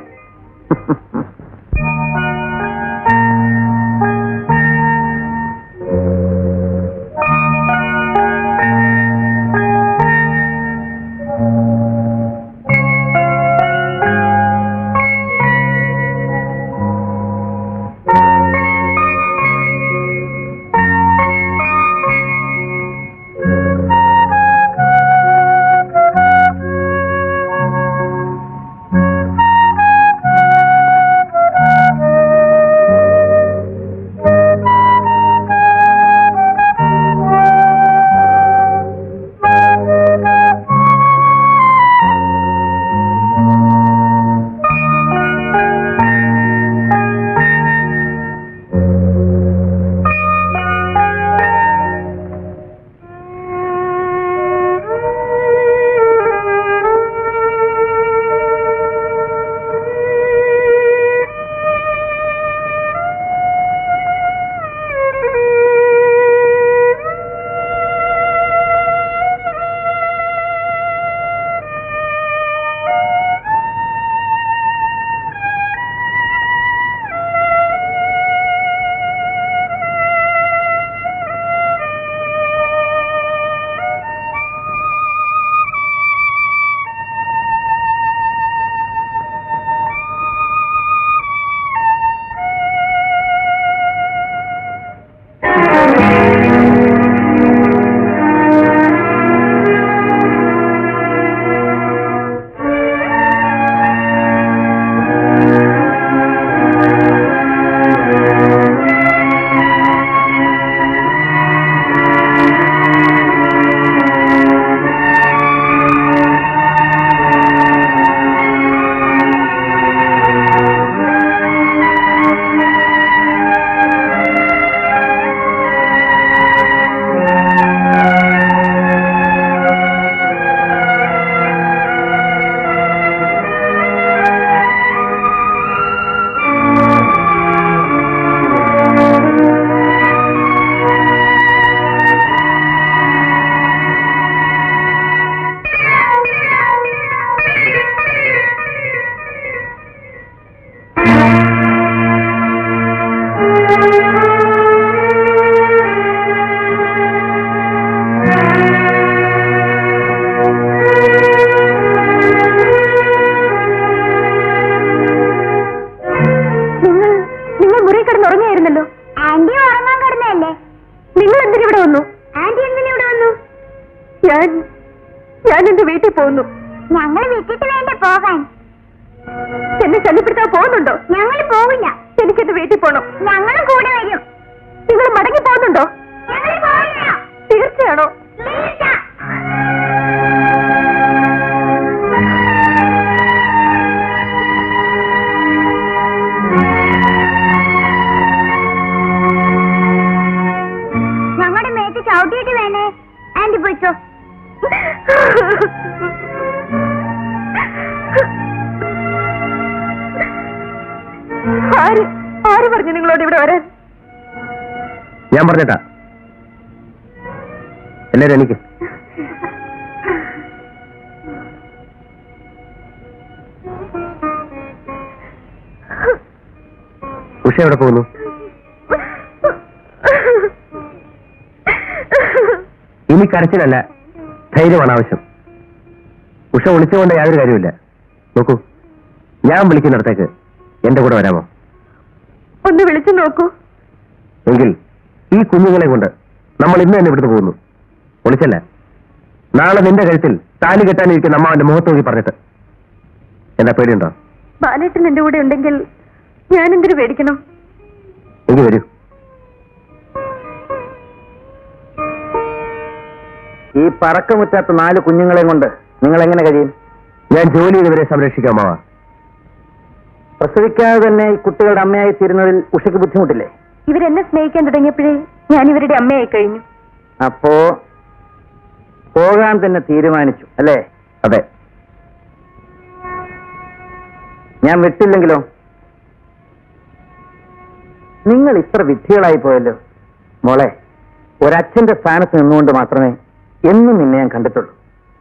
S3: നിങ്ങൾ നിങ്ങൾ മുറി കിടന്നുറങ്ങിയായിരുന്നല്ലോ
S4: ആന്റി ഉറങ്ങാൻ കിടന്നല്ലേ
S3: നിങ്ങൾ എന്തിനിവിടെ വന്നു
S4: ആന്റി എന്തിനാ ഇവിടെ വന്നു
S3: ഞാൻ ഞാൻ എന്റെ വീട്ടിൽ പോകുന്നു
S4: ഞങ്ങൾ വിട്ടിട്ട് വേണ്ട പോകാൻ
S3: എന്നെ ശല്യപ്പെടുത്താൻ പോകുന്നുണ്ടോ
S4: ഞങ്ങൾ പോവില്ല
S3: എനിക്ക് എന്റെ വീട്ടിൽ പോകണം
S4: ഞങ്ങളും കൂടെ വരും
S3: നിങ്ങൾ മടങ്ങി പോകുന്നുണ്ടോ
S4: ഞങ്ങൾ പോവില്ല
S3: തീർച്ചയാണോ
S4: ഇല്ല. ഞങ്ങളുടെ മേത്ത് ചവിട്ടിയിട്ട് വേണേ ആന്റി പോയിക്കോ
S3: ആര് ആര് പറഞ്ഞു നിങ്ങളോട് ഇവിടെ വരാൻ
S5: ഞാൻ പറഞ്ഞേട്ടാ എല്ലാരും എനിക്ക് ഉഷ എവിടെ പോകുന്നു ഇനി കരച്ചിലല്ല ധൈര്യമാണ് ആവശ്യം ഉഷ വിളിച്ചുകൊണ്ട് യാതൊരു കാര്യമില്ല നോക്കൂ ഞാൻ വിളിക്കുന്നിടത്തേക്ക് എന്റെ കൂടെ വരാമോ
S3: ഒന്ന് വിളിച്ചു നോക്കൂ
S5: എങ്കിൽ ഈ കുഞ്ഞുങ്ങളെ കൊണ്ട് നമ്മൾ ഇന്ന് തന്നെ ഇവിടുന്ന് പോകുന്നു ഒളിച്ചല്ല നാളെ നിന്റെ കഴുത്തിൽ താലി കെട്ടാനിരിക്കുന്ന അമ്മാവന്റെ മുഖത്ത് നോക്കി പറഞ്ഞിട്ട് എന്താ പേടിയുണ്ടോ
S3: ബാലേട്ടൻ എന്റെ കൂടെ ഉണ്ടെങ്കിൽ ഞാൻ എന്തിനു പേടിക്കണം
S5: എങ്കിൽ വരൂ
S2: ഈ പറക്കമുറ്റാത്ത നാല് കുഞ്ഞുങ്ങളെയും കൊണ്ട് നിങ്ങൾ എങ്ങനെ കഴിയും
S5: ഞാൻ ജോലി ചെയ്തവരെ സംരക്ഷിക്കാം അമ്മാവ
S2: പ്രസവിക്കാതെ തന്നെ ഈ കുട്ടികളുടെ അമ്മയായി തീരുന്നതിൽ ഉഷയ്ക്ക് ബുദ്ധിമുട്ടില്ലേ
S3: ഇവരെന്നെ സ്നേഹിക്കാൻ തുടങ്ങിയപ്പോഴേ ഞാൻ ഇവരുടെ അമ്മയായി കഴിഞ്ഞു
S2: അപ്പോ പോകാൻ തന്നെ തീരുമാനിച്ചു അല്ലേ
S5: അതെ
S2: ഞാൻ വിട്ടില്ലെങ്കിലോ നിങ്ങൾ ഇത്ര വിഡ്ഢികളായി പോയല്ലോ മോളെ ഒരച്ഛന്റെ സ്ഥാനത്ത് നിന്നുകൊണ്ട് മാത്രമേ എന്നും നിന്നെ ഞാൻ കണ്ടിട്ടുള്ളൂ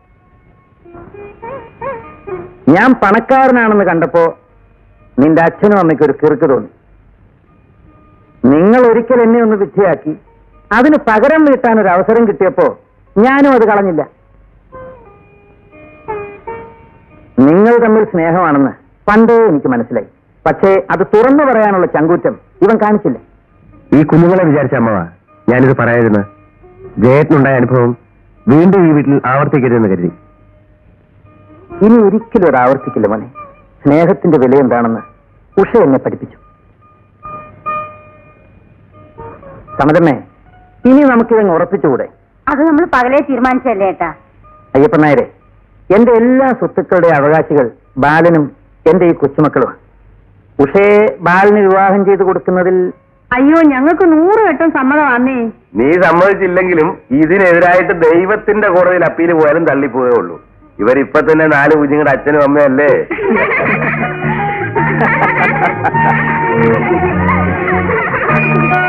S2: ഞാൻ പണക്കാരനാണെന്ന് കണ്ടപ്പോ നിന്റെ അച്ഛനും അമ്മയ്ക്കും ഒരു കിറുക്ക് തോന്നി നിങ്ങൾ ഒരിക്കൽ എന്നെ ഒന്ന് വിദ്യയാക്കി അതിന് പകരം വീട്ടാൻ ഒരു അവസരം കിട്ടിയപ്പോ ഞാനും അത് കളഞ്ഞില്ല നിങ്ങൾ തമ്മിൽ സ്നേഹമാണെന്ന് പണ്ടേ എനിക്ക് മനസ്സിലായി പക്ഷേ അത് തുറന്നു പറയാനുള്ള ചങ്കൂറ്റം ഇവൻ കാണിച്ചില്ല
S5: ഈ കുഞ്ഞുങ്ങളെ വിചാരിച്ച അമ്മവ ഞാനിത് പറയാതിരുന്നു ജയേട്ടനുണ്ടായ അനുഭവം വീണ്ടും ഈ വീട്ടിൽ ആവർത്തിക്കരുതെന്ന് കരുതി
S2: ഇനി ഒരിക്കലും അത് ആവർത്തിക്കില്ല മോനെ സ്നേഹത്തിന്റെ വില എന്താണെന്ന് ഉഷ എന്നെ പഠിപ്പിച്ചു സമതമ്മേ ഇനി നമുക്കിതങ്ങ് ഉറപ്പിച്ചുകൂടെ
S3: അത് നമ്മൾ പകലേ തീരുമാനിച്ചല്ലേ ഏട്ടാ
S2: അയ്യപ്പൻ നായരെ എന്റെ എല്ലാ സ്വത്തുക്കളുടെ അവകാശികൾ ബാലനും എന്റെ ഈ കൊച്ചുമക്കളുമാണ് ഉഷയെ ബാലന് വിവാഹം ചെയ്തു കൊടുക്കുന്നതിൽ
S3: അയ്യോ ഞങ്ങൾക്ക് നൂറ് വട്ടം സമ്മതമാന്നേ
S5: നീ സമ്മതിച്ചില്ലെങ്കിലും ഇതിനെതിരായിട്ട് ദൈവത്തിന്റെ കോടതിയിൽ അപ്പീൽ പോയാലും തള്ളിപ്പോയേ ഉള്ളൂ ഇവരിപ്പൊ തന്നെ നാല് കുഞ്ഞുങ്ങളുടെ അച്ഛനും അമ്മയല്ലേ
S4: ആ